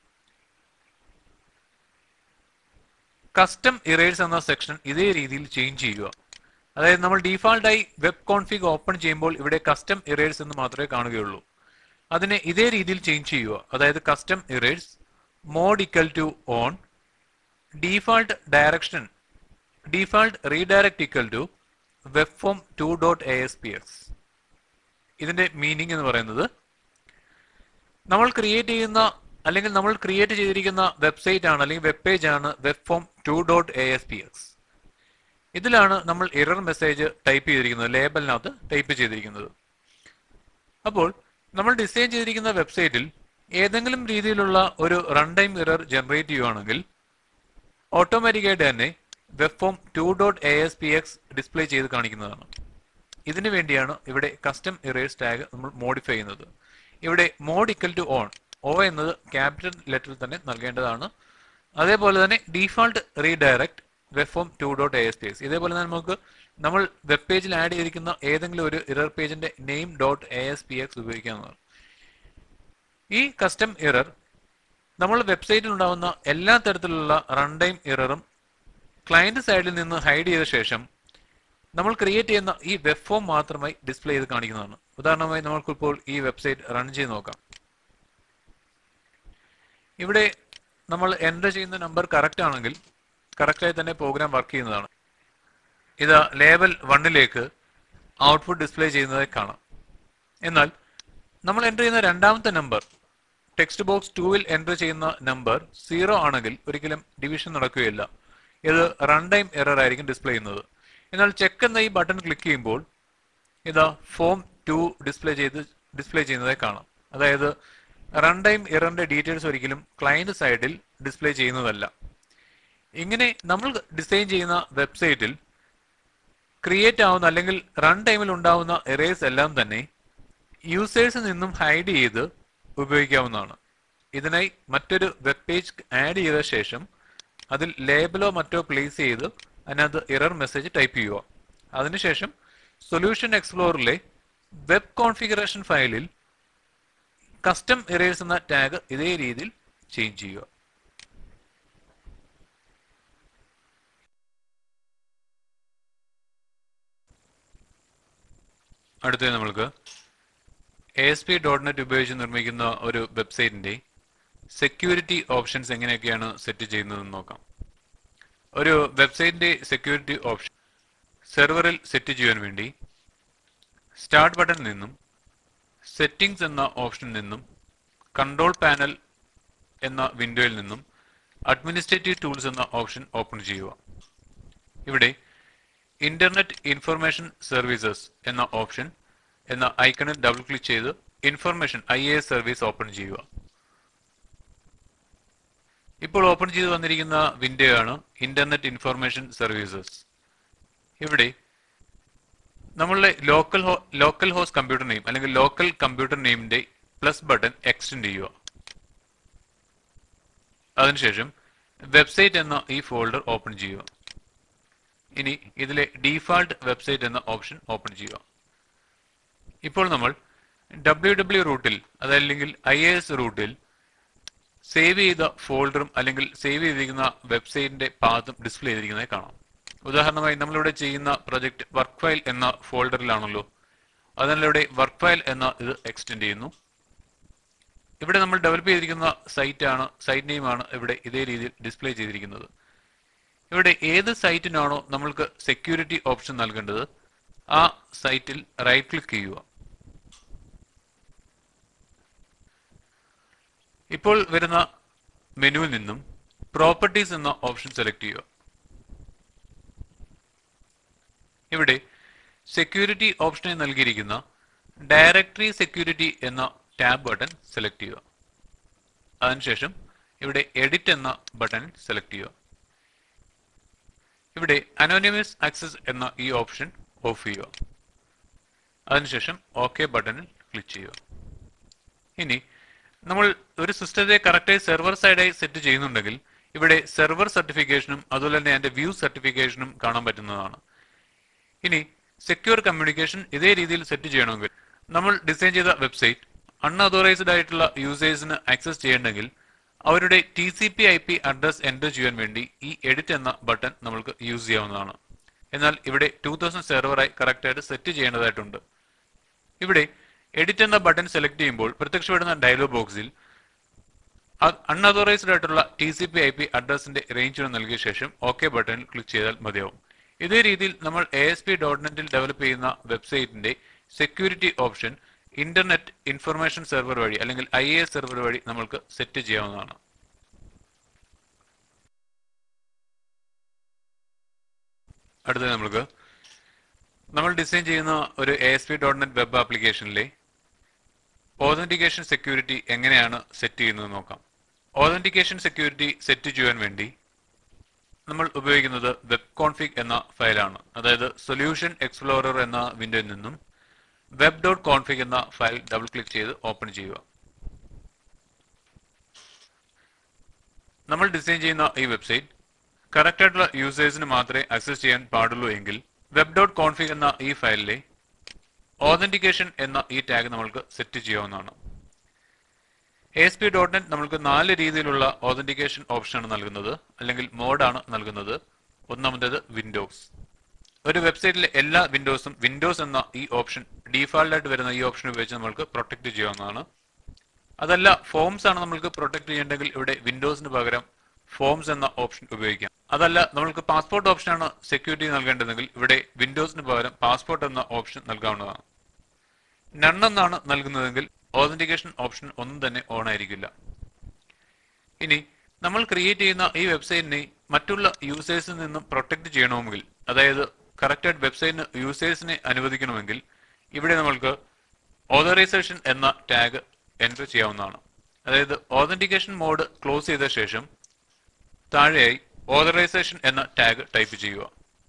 കസ്റ്റം ഇറേഴ്സ് എന്ന സെക്ഷൻ ഇതേ രീതിയിൽ ചേഞ്ച് ചെയ്യുക അതായത് നമ്മൾ ഡീഫാൾട്ടായി വെബ് കോൺഫിഗ് ഓപ്പൺ ചെയ്യുമ്പോൾ ഇവിടെ കസ്റ്റം ഇറേഴ്സ് എന്ന് മാത്രമേ കാണുകയുള്ളൂ അതിനെ ഇതേ രീതിയിൽ ചേഞ്ച് ചെയ്യുക അതായത് custom errors mode equal to on default direction default redirect equal to web form two dot A S P S ഇതിന്റെ മീനിങ് എന്ന് പറയുന്നത് നമ്മൾ ക്രിയേറ്റ് ചെയ്യുന്ന അല്ലെങ്കിൽ നമ്മൾ ക്രിയേറ്റ് ചെയ്തിരിക്കുന്ന വെബ്സൈറ്റ് ആണ് അല്ലെങ്കിൽ വെബ് പേജ് ആണ് web form two dot A S P S ഇതിലാണ് നമ്മൾ എറർ മെസ്സേജ് ടൈപ്പ് ചെയ്തിരിക്കുന്നത് ലേബലിനകത്ത് ടൈപ്പ് ചെയ്തിരിക്കുന്നത് അപ്പോൾ നമ്മൾ ഡിസൈൻ ചെയ്തിരിക്കുന്ന വെബ്സൈറ്റിൽ ഏതെങ്കിലും രീതിയിലുള്ള ഒരു റൺ ടൈം എറർ ജനറേറ്റ് ചെയ്യുകയാണെങ്കിൽ ഓട്ടോമാറ്റിക്കായിട്ട് തന്നെ web form two dot A S P X display ചെയ്ത് കാണിക്കുന്നതാണ് ഇതിനു വേണ്ടിയാണ് ഇവിടെ കസ്റ്റം ഇറേഴ്സ് ടാഗ് നമ്മൾ മോഡിഫൈ ചെയ്യുന്നത് ഇവിടെ mode equal to on O എന്നത് ക്യാപിറ്റൽ ലെറ്ററിൽ തന്നെ നൽകേണ്ടതാണ് അതേപോലെ തന്നെ default redirect web form two dot A S P X ഇതേപോലെ തന്നെ നമുക്ക് നമ്മൾ വെബ് പേജിൽ ആഡ് ചെയ്തിരിക്കുന്ന ഏതെങ്കിലും ഒരു ഇറർ പേജിന്റെ name dot A S P X ഉപയോഗിക്കാവുന്നതാണ് ഈ കസ്റ്റം ഇറർ നമ്മൾ വെബ്സൈറ്റിൽ ഉണ്ടാവുന്ന എല്ലാ തരത്തിലുള്ള റൺ ടൈം ഇററും ക്ലയന്റ് സൈഡിൽ നിന്ന് ഹൈഡ് ചെയ്ത ശേഷം നമ്മൾ ക്രിയേറ്റ് ചെയ്യുന്ന ഈ വെബ് ഫോം മാത്രമായി ഡിസ്പ്ലേ ചെയ്ത് കാണിക്കുന്നതാണ് ഉദാഹരണമായി നമ്മൾക്കിപ്പോൾ ഈ വെബ്സൈറ്റ് റൺ ചെയ്ത് നോക്കാം ഇവിടെ നമ്മൾ എൻ്റർ ചെയ്യുന്ന നമ്പർ കറക്റ്റ് ആണെങ്കിൽ കറക്റ്റായി തന്നെ പ്രോഗ്രാം വർക്ക് ചെയ്യുന്നതാണ് ഇത് ലേബൽ വണ്ണിലേക്ക് ഔട്ട്പുട്ട് ഡിസ്പ്ലേ ചെയ്യുന്നതായി കാണാം എന്നാൽ നമ്മൾ എൻ്റർ ചെയ്യുന്ന രണ്ടാമത്തെ നമ്പർ ടെക്സ്റ്റ് ബോക്സ് ടൂവിൽ എൻ്റർ ചെയ്യുന്ന നമ്പർ സീറോ ആണെങ്കിൽ ഒരിക്കലും ഡിവിഷൻ നടക്കുകയില്ല ഇത് റൺ ടൈം എറർ ആയിരിക്കും ഡിസ്പ്ലേ ചെയ്യുന്നത് എന്നാൽ ചെക്ക് എന്ന ഈ ബട്ടൺ ക്ലിക്ക് ചെയ്യുമ്പോൾ ഇതാ ഫോം ടു ഡിസ്പ്ലേ ചെയ്ത് ഡിസ്പ്ലേ ചെയ്യുന്നതായി കാണാം അതായത് റൺ ടൈം എററിന്റെ ഡീറ്റെയിൽസ് ഒരിക്കലും ക്ലയന്റ് സൈഡിൽ ഡിസ്പ്ലേ ചെയ്യുന്നതല്ല ഇങ്ങനെ നമ്മൾ ഡിസൈൻ ചെയ്യുന്ന വെബ്സൈറ്റിൽ ക്രിയേറ്റ് ആവുന്ന അല്ലെങ്കിൽ റൺ ടൈമിൽ ഉണ്ടാവുന്ന എറേഴ്സ് എല്ലാം തന്നെ യൂസേഴ്സിൽ നിന്നും ഹൈഡ് ചെയ്ത് ഉപയോഗിക്കാവുന്നതാണ് ഇതിനായി മറ്റൊരു വെബ് പേജ് ആഡ് ചെയ്ത ശേഷം അതിൽ ലേബലോ മറ്റോ പ്ലേസ് ചെയ്ത് അതിനകത്ത് എറർ മെസ്സേജ് ടൈപ്പ് ചെയ്യുക അതിനുശേഷം സൊല്യൂഷൻ എക്സ്പ്ലോറിലെ വെബ് കോൺഫിഗറേഷൻ ഫയലിൽ കസ്റ്റം എറേഴ്സ് എന്ന ടാഗ് ഇതേ രീതിയിൽ ചേഞ്ച് ചെയ്യുക അടുത്തത് നമ്മൾക്ക് A S P dot net ഉപയോഗിച്ച് നിർമ്മിക്കുന്ന ഒരു വെബ്സൈറ്റിന്റെ സെക്യൂരിറ്റി ഓപ്ഷൻസ് എങ്ങനെയൊക്കെയാണ് സെറ്റ് ചെയ്യുന്നതെന്ന് നോക്കാം ഒരു വെബ്സൈറ്റിന്റെ സെക്യൂരിറ്റി ഓപ്ഷൻ സെർവറിൽ സെറ്റ് ചെയ്യാൻ വേണ്ടി സ്റ്റാർട്ട് ബട്ടണിൽ നിന്നും സെറ്റിംഗ്സ് എന്ന ഓപ്ഷനിൽ നിന്നും കൺട്രോൾ പാനൽ എന്ന വിൻഡോയിൽ നിന്നും അഡ്മിനിസ്ട്രേറ്റീവ് ടൂൾസ് എന്ന ഓപ്ഷൻ ഓപ്പൺ ചെയ്യുക ഇവിടെ ഇന്റർനെറ്റ് ഇൻഫർമേഷൻ സർവീസസ് എന്ന ഓപ്ഷൻ എന്ന ഐക്കണിൽ ഡബിൾ ക്ലിക്ക് ചെയ്ത് information I A S service open ചെയ്യുക ഇപ്പോൾ ഓപ്പൺ ചെയ്ത് വന്നിരിക്കുന്ന വിൻഡോ ആണ് ഇന്റർനെറ്റ് ഇൻഫർമേഷൻ സർവീസസ് ഇവിടെ നമ്മളുടെ local local host computer name അല്ലെങ്കിൽ ലോക്കൽ കമ്പ്യൂട്ടർ നെയിമിന്റെ പ്ലസ് ബട്ടൺ എക്സ്റ്റെൻഡ് ചെയ്യുക അതിനുശേഷം വെബ്സൈറ്റ് എന്ന ഈ ഫോൾഡർ ഓപ്പൺ ചെയ്യുക ഇനി ഇതിലെ ഡീഫാൾട്ട് വെബ്സൈറ്റ് എന്ന ഓപ്ഷൻ ഓപ്പൺ ചെയ്യുക ഇപ്പോൾ നമ്മൾ ഡബ്ല്യു ഡബ്ല്യു റൂട്ടിൽ അതല്ലെങ്കിൽ ഐ എ എസ് റൂട്ടിൽ സേവ് ചെയ്ത ഫോൾഡറും അല്ലെങ്കിൽ സേവ് ചെയ്തിരിക്കുന്ന വെബ്സൈറ്റിന്റെ പാത്തും ഡിസ്പ്ലേ ചെയ്തിരിക്കുന്നതായി കാണാം ഉദാഹരണമായി നമ്മളിവിടെ ചെയ്യുന്ന പ്രൊജക്ട് വർക്ക് ഫയൽ എന്ന ഫോൾഡറിലാണല്ലോ അതിനിവിടെ വർക്ക് ഫയൽ എന്ന ഇത് എക്സ്റ്റെൻഡ് ചെയ്യുന്നു ഇവിടെ നമ്മൾ ഡെവലപ്പ് ചെയ്തിരിക്കുന്ന സൈറ്റ് ആണ് സൈറ്റ് നെയിം ആണ് ഇവിടെ ഇതേ രീതിയിൽ ഡിസ്പ്ലേ ചെയ്തിരിക്കുന്നത് ഇവിടെ ഏത് സൈറ്റിനാണോ നമ്മൾക്ക് സെക്യൂരിറ്റി ഓപ്ഷൻ നൽകേണ്ടത് ആ സൈറ്റിൽ റൈറ്റ് ക്ലിക്ക് ചെയ്യുക ഇപ്പോൾ വരുന്ന മെനുവിൽ നിന്നും പ്രോപ്പർട്ടീസ് എന്ന ഓപ്ഷൻ സെലക്ട് ചെയ്യുക ഇവിടെ സെക്യൂരിറ്റി ഓപ്ഷനിൽ നൽകിയിരിക്കുന്ന ഡയറക്ടറി സെക്യൂരിറ്റി എന്ന ടാബ് ബട്ടൺ സെലക്ട് ചെയ്യുക അതിനുശേഷം ഇവിടെ എഡിറ്റ് എന്ന ബട്ടൺ സെലക്ട് ചെയ്യുക ഇവിടെ അനോണിമസ് ആക്സസ് എന്ന ഈ ഓപ്ഷൻ ഓഫ് ചെയ്യുക അതിനുശേഷം ഓക്കെ ബട്ടണിൽ ക്ലിക്ക് ചെയ്യുക ഇനി നമ്മൾ ഒരു സിസ്റ്റത്തെ കറക്റ്റായി സെർവർ സൈഡായി സെറ്റ് ചെയ്യുന്നുണ്ടെങ്കിൽ ഇവിടെ സെർവർ സർട്ടിഫിക്കേഷനും അതുപോലെ തന്നെ അതിന്റെ വ്യൂ സർട്ടിഫിക്കേഷനും കാണാൻ പറ്റുന്നതാണ് ഇനി സെക്യൂർ കമ്മ്യൂണിക്കേഷൻ ഇതേ രീതിയിൽ സെറ്റ് ചെയ്യണമെങ്കിൽ നമ്മൾ ഡിസൈൻ ചെയ്ത വെബ്സൈറ്റ് അൺഅതോറൈസ്ഡ് ആയിട്ടുള്ള യൂസേഴ്സിന് ആക്സസ് ചെയ്യണമെങ്കിൽ അവരുടെ T C P I P address enter ചെയ്യാൻ വേണ്ടി ഈ എഡിറ്റ് എന്ന ബട്ടൺ നമ്മൾക്ക് യൂസ് ചെയ്യാവുന്നതാണ് എന്നാൽ ഇവിടെ ടൂ തൗസൻഡ് സെർവറായി കറക്റ്റായിട്ട് സെറ്റ് ചെയ്യേണ്ടതായിട്ടുണ്ട് ഇവിടെ എഡിറ്റ് എന്ന ബട്ടൺ സെലക്ട് ചെയ്യുമ്പോൾ പ്രത്യക്ഷപ്പെടുന്ന ഡയലോഗ് ബോക്സിൽ അൺഅതോറൈസ്ഡ് ആയിട്ടുള്ള T C P I P അഡ്രസ്സിന്റെ റേഞ്ച് നൽകിയ ശേഷം ഓക്കെ ബട്ടണിൽ ക്ലിക്ക് ചെയ്താൽ മതിയാവും ഇതേ രീതിയിൽ നമ്മൾ എ എസ് പി ഡോട്ട് നെറ്റിൽ ഡെവലപ്പ് ചെയ്യുന്ന വെബ്സൈറ്റിന്റെ security option internet information server വഴി അല്ലെങ്കിൽ ഐ എ എസ് സെർവർ വഴി നമ്മൾക്ക് സെറ്റ് ചെയ്യാവുന്നതാണ് അടുത്തത് നമ്മൾക്ക് നമ്മൾ ഡിസൈൻ ചെയ്യുന്ന ഒരു A S P dot net web ആപ്ലിക്കേഷനിലെ ഓതന്റിക്കേഷൻ സെക്യൂരിറ്റി എങ്ങനെയാണ് സെറ്റ് ചെയ്യുന്നത് നോക്കാം ഓതന്റിക്കേഷൻ സെക്യൂരിറ്റി സെറ്റ് ചെയ്യാൻ വേണ്ടി നമ്മൾ ഉപയോഗിക്കുന്നത് വെബ് കോൺഫിഗ് എന്ന ഫയലാണ് അതായത് സൊല്യൂഷൻ എക്സ്പ്ലോറർ എന്ന വിൻഡോയിൽ നിന്നും വെബ് ഡോട്ട് കോൺഫിഗ് എന്ന ഫയൽ ഡബിൾ ക്ലിക്ക് ചെയ്ത് ഓപ്പൺ ചെയ്യുക നമ്മൾ ഡിസൈൻ ചെയ്യുന്ന ഈ വെബ്സൈറ്റ് കറക്റ്റ് ആയിട്ടുള്ള യൂസേഴ്സിന് മാത്രമേ ആക്സസ് ചെയ്യാൻ പാടുള്ളൂ എങ്കിൽ വെബ് ഡോട്ട് കോൺഫിഗ് എന്ന ഈ ഫയലിലെ ഓതന്റിക്കേഷൻ എന്ന ഈ ടാഗ് നമ്മൾക്ക് സെറ്റ് ചെയ്യാവുന്നതാണ് A S P dot net നമ്മൾക്ക് നാല് രീതിയിലുള്ള ഓതന്റിക്കേഷൻ ഓപ്ഷനാണ് നൽകുന്നത് അല്ലെങ്കിൽ മോഡാണ് നൽകുന്നത് ഒന്നാമത്തേത് വിൻഡോസ് ഒരു വെബ്സൈറ്റിലെ എല്ലാ വിൻഡോസും വിൻഡോസ് എന്ന ഈ ഓപ്ഷൻ ഡീഫാൾട്ട് ആയിട്ട് വരുന്ന ഈ ഓപ്ഷൻ ഉപയോഗിച്ച് നമ്മൾക്ക് പ്രൊട്ടക്ട് ചെയ്യാവുന്നതാണ് അതല്ല ഫോംസ് ആണ് നമ്മൾക്ക് പ്രൊട്ടക്ട് ചെയ്യേണ്ടെങ്കിൽ ഇവിടെ വിൻഡോസിന് പകരം ഫോംസ് എന്ന ഓപ്ഷൻ ഉപയോഗിക്കാം അതല്ല നമ്മൾക്ക് പാസ്പോർട്ട് ഓപ്ഷനാണ് സെക്യൂരിറ്റി നൽകേണ്ടതെങ്കിൽ ഇവിടെ വിൻഡോസിന് പകരം പാസ്പോർട്ട് എന്ന ഓപ്ഷൻ നൽകാവുന്നതാണ് നൺ എന്നാണ് നൽകുന്നതെങ്കിൽ ഓതന്റിക്കേഷൻ ഓപ്ഷൻ ഒന്നും തന്നെ ഓൺ ആയിരിക്കില്ല ഇനി നമ്മൾ ക്രിയേറ്റ് ചെയ്യുന്ന ഈ വെബ്സൈറ്റിനെ മറ്റുള്ള യൂസേഴ്സിൽ നിന്നും പ്രൊട്ടക്ട് ചെയ്യണമെങ്കിൽ അതായത് കറക്റ്റായിട്ട് വെബ്സൈറ്റിന് യൂസേഴ്സിനെ അനുവദിക്കണമെങ്കിൽ ഇവിടെ നമ്മൾക്ക് ഓതറൈസേഷൻ എന്ന ടാഗ് എൻ്റർ ചെയ്യാവുന്നതാണ് അതായത് ഓതന്റിക്കേഷൻ മോഡ് ക്ലോസ് ചെയ്ത ശേഷം താഴെയായി ഓതറൈസേഷൻ എന്ന ടാഗ് ടൈപ്പ് ചെയ്യുക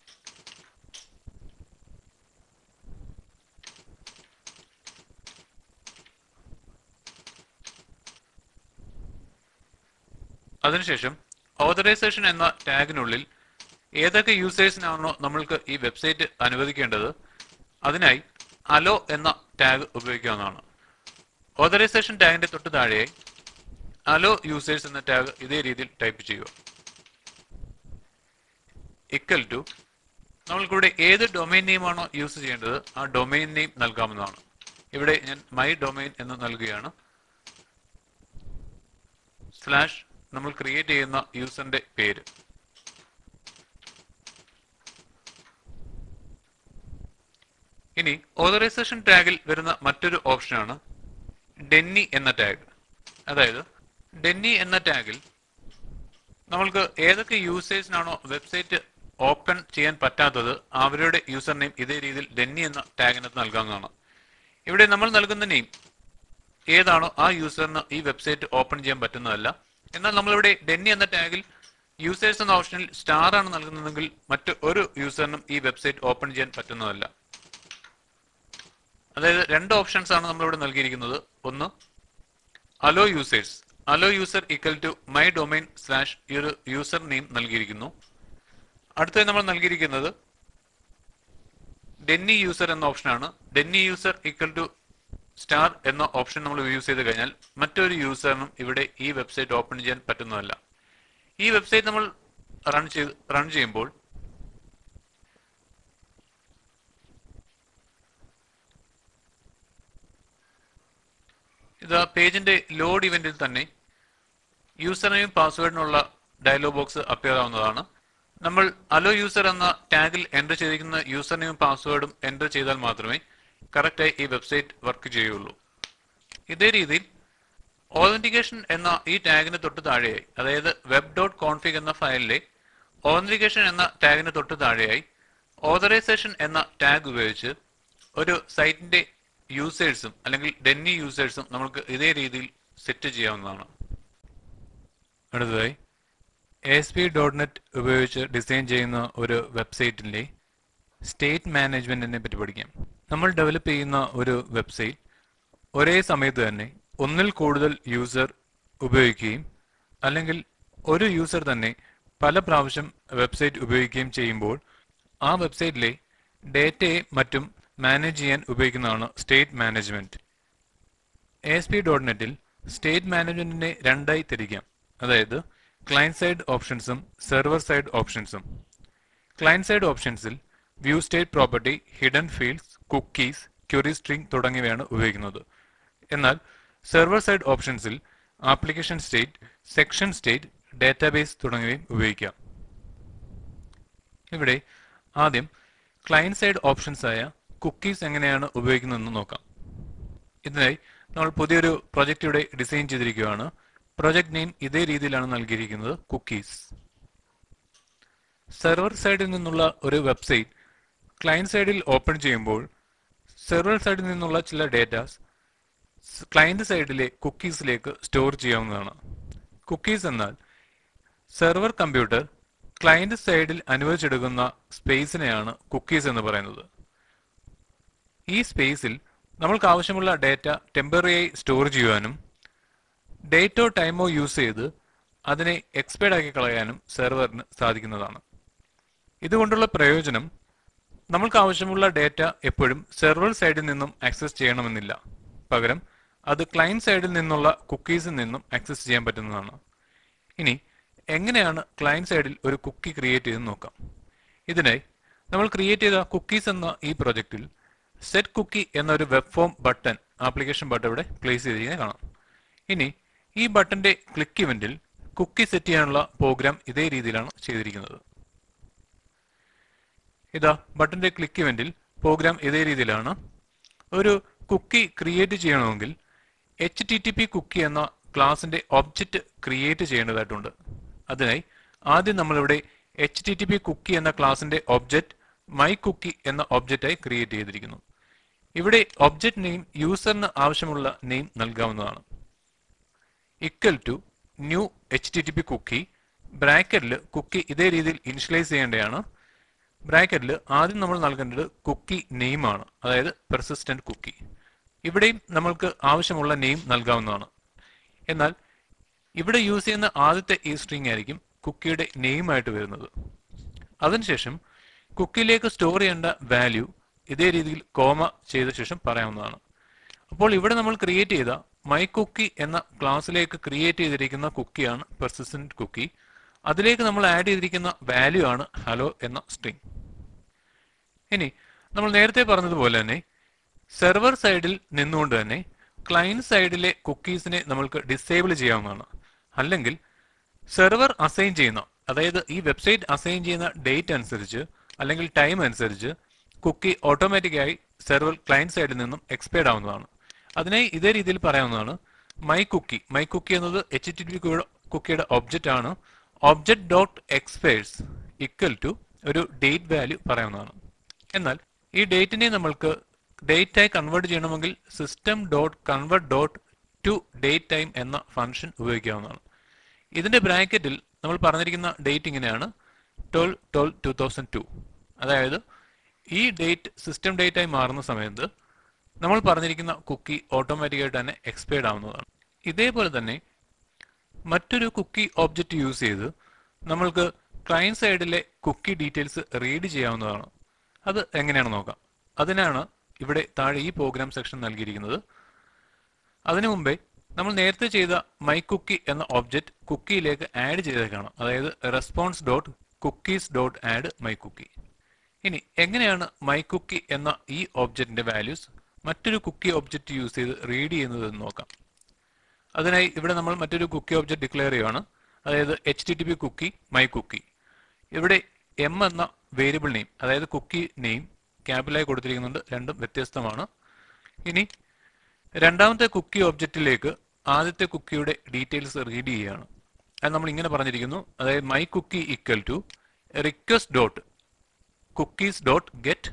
അതിനുശേഷം ഓതറൈസേഷൻ എന്ന ടാഗിനുള്ളിൽ ഏതൊക്കെ യൂസേഴ്സിനാണോ നമ്മൾക്ക് ഈ വെബ്സൈറ്റ് അനുവദിക്കേണ്ടത് അതിനായി അലോ എന്ന ടാഗ് ഉപയോഗിക്കാവുന്നതാണ് ഓതറൈസേഷൻ ടാഗിന്റെ തൊട്ട് താഴെയായി അലോ യൂസേഴ്സ് എന്ന ടാഗ് ഇതേ രീതിയിൽ ടൈപ്പ് ചെയ്യുക ഇക്വൽ ടു നമ്മൾക്കിവിടെ ഏത് ഡൊമൈൻ നെയിമാണോ യൂസ് ചെയ്യേണ്ടത് ആ ഡൊമൈൻ നെയിം നൽകാവുന്നതാണ് ഇവിടെ ഞാൻ മൈ ഡൊമൈൻ എന്ന് നൽകുകയാണ് സ്ലാഷ് നമ്മൾ ക്രിയേറ്റ് ചെയ്യുന്ന യൂസറിന്റെ പേര് ഇനി ഓതറൈസേഷൻ ടാഗിൽ വരുന്ന മറ്റൊരു ഓപ്ഷനാണ് ഡെന്നി എന്ന ടാഗ് അതായത് ഡെന്നി എന്ന ടാഗിൽ നമ്മൾക്ക് ഏതൊക്കെ യൂസേഴ്സിനാണോ വെബ്സൈറ്റ് ഓപ്പൺ ചെയ്യാൻ പറ്റാത്തത് അവരുടെ യൂസർ നെയിം ഇതേ രീതിയിൽ ഡെന്നി എന്ന ടാഗിനകത്ത് നൽകാവുന്നതാണ് ഇവിടെ നമ്മൾ നൽകുന്ന നെയിം ഏതാണോ ആ യൂസറിന് ഈ വെബ്സൈറ്റ് ഓപ്പൺ ചെയ്യാൻ പറ്റുന്നതല്ല എന്നാൽ നമ്മളിവിടെ ഡെന്നി എന്ന ടാഗിൽ യൂസേഴ്സ് എന്ന ഓപ്ഷനിൽ സ്റ്റാർ ആണ് നൽകുന്നതെങ്കിൽ മറ്റ് ഒരു യൂസറിനും ഈ വെബ്സൈറ്റ് ഓപ്പൺ ചെയ്യാൻ പറ്റുന്നതല്ല അതായത് രണ്ട് ഓപ്ഷൻസ് ആണ് നമ്മളിവിടെ നൽകിയിരിക്കുന്നത് ഒന്ന് allow users allow user equal to my domain slash ഈ ഒരു യൂസർ നെയിം നൽകിയിരിക്കുന്നു അടുത്തത് നമ്മൾ നൽകിയിരിക്കുന്നത് ഡെന്നി യൂസർ എന്ന ഓപ്ഷനാണ് deny user equal to star എന്ന ഓപ്ഷൻ നമ്മൾ യൂസ് ചെയ്ത് കഴിഞ്ഞാൽ മറ്റൊരു യൂസറിനും ഇവിടെ ഈ വെബ്സൈറ്റ് ഓപ്പൺ ചെയ്യാൻ പറ്റുന്നതല്ല ഈ വെബ്സൈറ്റ് നമ്മൾ റൺ ചെയ്ത് റൺ ചെയ്യുമ്പോൾ ഇത് പേജിന്റെ ലോഡ് ഇവന്റിൽ തന്നെ യൂസർ നെയിം പാസ്വേഡിനുള്ള ഡയലോഗ് ബോക്സ് അപ്പിയർ ആവുന്നതാണ് നമ്മൾ അലോ യൂസർ എന്ന ടാഗിൽ എൻ്റർ ചെയ്തിരിക്കുന്ന യൂസർ നെയിം പാസ്വേഡും എൻ്റർ ചെയ്താൽ മാത്രമേ കറക്റ്റായി ഈ വെബ്സൈറ്റ് വർക്ക് ചെയ്യുള്ളൂ ഇതേ രീതിയിൽ ഓതന്റിക്കേഷൻ എന്ന ഈ ടാഗിന് തൊട്ട് താഴെയായി അതായത് വെബ് ഡോട്ട് കോൺഫിഗ് എന്ന ഫയലിലെ ഓതന്റിക്കേഷൻ എന്ന ടാഗിന് തൊട്ട് താഴെയായി ഓതറൈസേഷൻ എന്ന ടാഗ് ഉപയോഗിച്ച് ഒരു സൈറ്റിന്റെ യൂസേഴ്സും അല്ലെങ്കിൽ ഡെന്നി യൂസേഴ്സും നമുക്ക് ഇതേ രീതിയിൽ സെറ്റ് ചെയ്യാവുന്നതാണ് അടുത്തതായി എസ് പി ഡോട്ട് നെറ്റ് ഉപയോഗിച്ച് ഡിസൈൻ ചെയ്യുന്ന ഒരു വെബ്സൈറ്റിന്റെ സ്റ്റേറ്റ് മാനേജ്മെന്റിനെ പറ്റി പഠിക്കാം നമ്മൾ ഡെവലപ്പ് ചെയ്യുന്ന ഒരു വെബ്സൈറ്റ് ഒരേ സമയത്ത് തന്നെ ഒന്നിൽ കൂടുതൽ യൂസർ ഉപയോഗിക്കുകയും അല്ലെങ്കിൽ ഒരു യൂസർ തന്നെ പല പ്രാവശ്യം വെബ്സൈറ്റ് ഉപയോഗിക്കുകയും ചെയ്യുമ്പോൾ ആ വെബ്സൈറ്റിലെ ഡേറ്റയെ മറ്റും മാനേജ് ചെയ്യാൻ ഉപയോഗിക്കുന്നതാണ് state management S P dot നെറ്റിൽ സ്റ്റേറ്റ് മാനേജ്മെന്റിനെ രണ്ടായി തിരിക്കാം അതായത് ക്ലയന്റ് സൈഡ് ഓപ്ഷൻസും സെർവർ സൈഡ് ഓപ്ഷൻസും ക്ലയന്റ് സൈഡ് ഓപ്ഷൻസിൽ view state property hidden fields cookies query string തുടങ്ങിയവയാണ് ഉപയോഗിക്കുന്നത് എന്നാൽ സെർവർ സൈഡ് ഓപ്ഷൻസിൽ application state section state database തുടങ്ങിയവയും ഉപയോഗിക്കാം ഇവിടെ ആദ്യം ക്ലയന്റ് സൈഡ് ഓപ്ഷൻസ് ആയ കുക്കീസ് എങ്ങനെയാണ് ഉപയോഗിക്കുന്നതെന്ന് നോക്കാം ഇതിനായി നമ്മൾ പുതിയൊരു പ്രൊജക്റ്റ് ഇവിടെ ഡിസൈൻ ചെയ്തിരിക്കുകയാണ് പ്രൊജക്ട് നെയിം ഇതേ രീതിയിലാണ് നൽകിയിരിക്കുന്നത് കുക്കീസ് സെർവർ സൈഡിൽ നിന്നുള്ള ഒരു വെബ്സൈറ്റ് ക്ലയന്റ് സൈഡിൽ ഓപ്പൺ ചെയ്യുമ്പോൾ സെർവർ സൈഡിൽ നിന്നുള്ള ചില ഡേറ്റാസ് ക്ലയന്റ് സൈഡിലെ കുക്കീസിലേക്ക് സ്റ്റോർ ചെയ്യാവുന്നതാണ് കുക്കീസ് എന്നാൽ സെർവർ കമ്പ്യൂട്ടർ ക്ലയന്റ് സൈഡിൽ അനുവദിച്ചെടുക്കുന്ന സ്പേസിനെയാണ് കുക്കീസ് എന്ന് പറയുന്നത് ഈ സ്പേസിൽ നമ്മൾക്ക് ആവശ്യമുള്ള ഡേറ്റ ടെമ്പററിയായി സ്റ്റോർ ചെയ്യുവാനും ഡേറ്റോ ടൈമോ യൂസ് ചെയ്ത് അതിനെ എക്സ്പയർഡ് ആക്കി കളയാനും സെർവറിന് സാധിക്കുന്നതാണ് ഇതുകൊണ്ടുള്ള പ്രയോജനം നമ്മൾക്ക് ആവശ്യമുള്ള ഡേറ്റ എപ്പോഴും സെർവർ സൈഡിൽ നിന്നും ആക്സസ് ചെയ്യണമെന്നില്ല പകരം അത് ക്ലയന്റ് സൈഡിൽ നിന്നുള്ള കുക്കീസിൽ നിന്നും ആക്സസ് ചെയ്യാൻ പറ്റുന്നതാണ് ഇനി എങ്ങനെയാണ് ക്ലയന്റ് സൈഡിൽ ഒരു കുക്കി ക്രിയേറ്റ് ചെയ്ത് നോക്കാം ഇതിനായി നമ്മൾ ക്രിയേറ്റ് ചെയ്ത കുക്കീസ് എന്ന ഈ പ്രൊജക്റ്റിൽ സെറ്റ് കുക്കി എന്നൊരു web form button application button ഇവിടെ പ്ലേസ് ചെയ്തിരിക്കുന്നത് കാണാം ഇനി ഈ ബട്ടന്റെ ക്ലിക്ക് ഇവന്റിൽ കുക്കി സെറ്റ് ചെയ്യാനുള്ള പ്രോഗ്രാം ഇതേ രീതിയിലാണ് ചെയ്തിരിക്കുന്നത് ഇതാ ബട്ടന്റെ ക്ലിക്ക് ഇവന്റിൽ പ്രോഗ്രാം ഇതേ രീതിയിലാണ് ഒരു കുക്കി ക്രിയേറ്റ് ചെയ്യണമെങ്കിൽ H T T P cookie എന്ന ക്ലാസിന്റെ ഒബ്ജക്റ്റ് ക്രിയേറ്റ് ചെയ്യേണ്ടതായിട്ടുണ്ട് അതിനായി ആദ്യം നമ്മളിവിടെ H T T P cookie എന്ന ക്ലാസിന്റെ ഒബ്ജക്റ്റ് മൈ കുക്കി എന്ന ഒബ്ജക്റ്റായി ക്രിയേറ്റ് ചെയ്തിരിക്കുന്നു ഇവിടെ ഒബ്ജക്റ്റ് നെയിം യൂസറിന് ആവശ്യമുള്ള നെയിം നൽകാവുന്നതാണ് equal to new H T T P cookie ബ്രാക്കറ്റിൽ കുക്കി ഇതേ രീതിയിൽ ഇനിഷ്യലൈസ് ചെയ്യേണ്ടതാണ് ബ്രാക്കറ്റിൽ ആദ്യം നമ്മൾ നൽകേണ്ടത് കുക്കി നെയിം ആണ് അതായത് പെർസിസ്റ്റന്റ് കുക്കി ഇവിടെയും നമ്മൾക്ക് ആവശ്യമുള്ള നെയിം നൽകാവുന്നതാണ് എന്നാൽ ഇവിടെ യൂസ് ചെയ്യുന്ന ആദ്യത്തെ ഈ സ്ട്രിംഗ് ആയിരിക്കും കുക്കിയുടെ നെയിം ആയിട്ട് വരുന്നത് അതിനുശേഷം കുക്കിയിലേക്ക് സ്റ്റോർ ചെയ്യേണ്ട വാല്യൂ ഇതേ രീതിയിൽ കോമ ചെയ്ത ശേഷം പറയാവുന്നതാണ് അപ്പോൾ ഇവിടെ നമ്മൾ ക്രിയേറ്റ് ചെയ്ത മൈ കുക്കി എന്ന ക്ലാസ്സിലേക്ക് ക്രിയേറ്റ് ചെയ്തിരിക്കുന്ന കുക്കിയാണ് പെർസിസ്റ്റന്റ് കുക്കി അതിലേക്ക് നമ്മൾ ആഡ് ചെയ്തിരിക്കുന്ന വാല്യൂ ആണ് ഹലോ എന്ന സ്ട്രിംഗ് ഇനി നമ്മൾ നേരത്തെ പറഞ്ഞതുപോലെ തന്നെ സെർവർ സൈഡിൽ നിന്നുകൊണ്ട് തന്നെ ക്ലയന്റ് സൈഡിലെ കുക്കീസിനെ നമ്മൾക്ക് ഡിസേബിൾ ചെയ്യാവുന്നതാണ് അല്ലെങ്കിൽ സെർവർ അസൈൻ ചെയ്യുന്ന അതായത് ഈ വെബ്സൈറ്റ് അസൈൻ ചെയ്യുന്ന ഡേറ്റ് അനുസരിച്ച് അല്ലെങ്കിൽ ടൈം അനുസരിച്ച് കുക്കി ഓട്ടോമാറ്റിക്കായി സെർവർ ക്ലയന്റ് സൈഡിൽ നിന്നും എക്സ്പയർഡ് ആവുന്നതാണ് അതിനായി ഇതേ രീതിയിൽ പറയാവുന്നതാണ് മൈ കുക്കി മൈ കുക്കി എന്നത് എച്ച് ടി പി കുക്കിയുടെ ഒബ്ജക്റ്റ് ആണ് object dot expires equal to ഒരു ഡേറ്റ് വാല്യൂ പറയാവുന്നതാണ് എന്നാൽ ഈ ഡേറ്റിനെ നമ്മൾക്ക് ഡേറ്റ് ആയി കൺവേർട്ട് ചെയ്യണമെങ്കിൽ system dot convert dot to date time എന്ന ഫംഗ്ഷൻ ഉപയോഗിക്കാവുന്നതാണ് ഇതിന്റെ ബ്രാക്കറ്റിൽ നമ്മൾ പറഞ്ഞിരിക്കുന്ന ഡേറ്റ് ഇങ്ങനെയാണ് twelve twelve two thousand two അതായത് ഈ ഡേറ്റ് സിസ്റ്റം ഡേറ്റ് ആയി മാറുന്ന സമയത്ത് നമ്മൾ പറഞ്ഞിരിക്കുന്ന കുക്കി ഓട്ടോമാറ്റിക്കായിട്ട് തന്നെ എക്സ്പയർഡ് ആവുന്നതാണ് ഇതേപോലെ തന്നെ മറ്റൊരു കുക്കി ഒബ്ജക്റ്റ് യൂസ് ചെയ്ത് നമ്മൾക്ക് ക്ലയന്റ് സൈഡിലെ കുക്കി ഡീറ്റെയിൽസ് റീഡ് ചെയ്യാവുന്നതാണ് അത് എങ്ങനെയാണ് നോക്കാം അതിനാണ് ഇവിടെ താഴെ ഈ പ്രോഗ്രാം സെക്ഷൻ നൽകിയിരിക്കുന്നത് അതിനു മുമ്പേ നമ്മൾ നേരത്തെ ചെയ്ത മൈ കുക്കി എന്ന ഒബ്ജക്റ്റ് കുക്കിയിലേക്ക് ആഡ് ചെയ്തേക്കാണ് അതായത് response dot cookies dot add my cookie ഇനി എങ്ങനെയാണ് മൈ കുക്കി എന്ന ഈ ഒബ്ജക്റ്റിന്റെ വാല്യൂസ് മറ്റൊരു കുക്കി ഒബ്ജക്റ്റ് യൂസ് ചെയ്ത് റീഡ് ചെയ്യുന്നത് എന്ന് നോക്കാം അതിനായി ഇവിടെ നമ്മൾ മറ്റൊരു കുക്കി ഒബ്ജക്റ്റ് ഡിക്ലെയർ ചെയ്യുകയാണ് അതായത് H T T P cookie my cookie ഇവിടെ എം എന്ന വേരിയബിൾ നെയിം അതായത് കുക്കി നെയിം ക്യാപിലായി കൊടുത്തിരിക്കുന്നുണ്ട് രണ്ടും വ്യത്യസ്തമാണ് ഇനി രണ്ടാമത്തെ കുക്കി ഒബ്ജക്റ്റിലേക്ക് ആദ്യത്തെ കുക്കിയുടെ ഡീറ്റെയിൽസ് റീഡ് ചെയ്യുകയാണ് അത് നമ്മൾ ഇങ്ങനെ പറഞ്ഞിരിക്കുന്നു അതായത് my cookie equal to request dot cookies dot get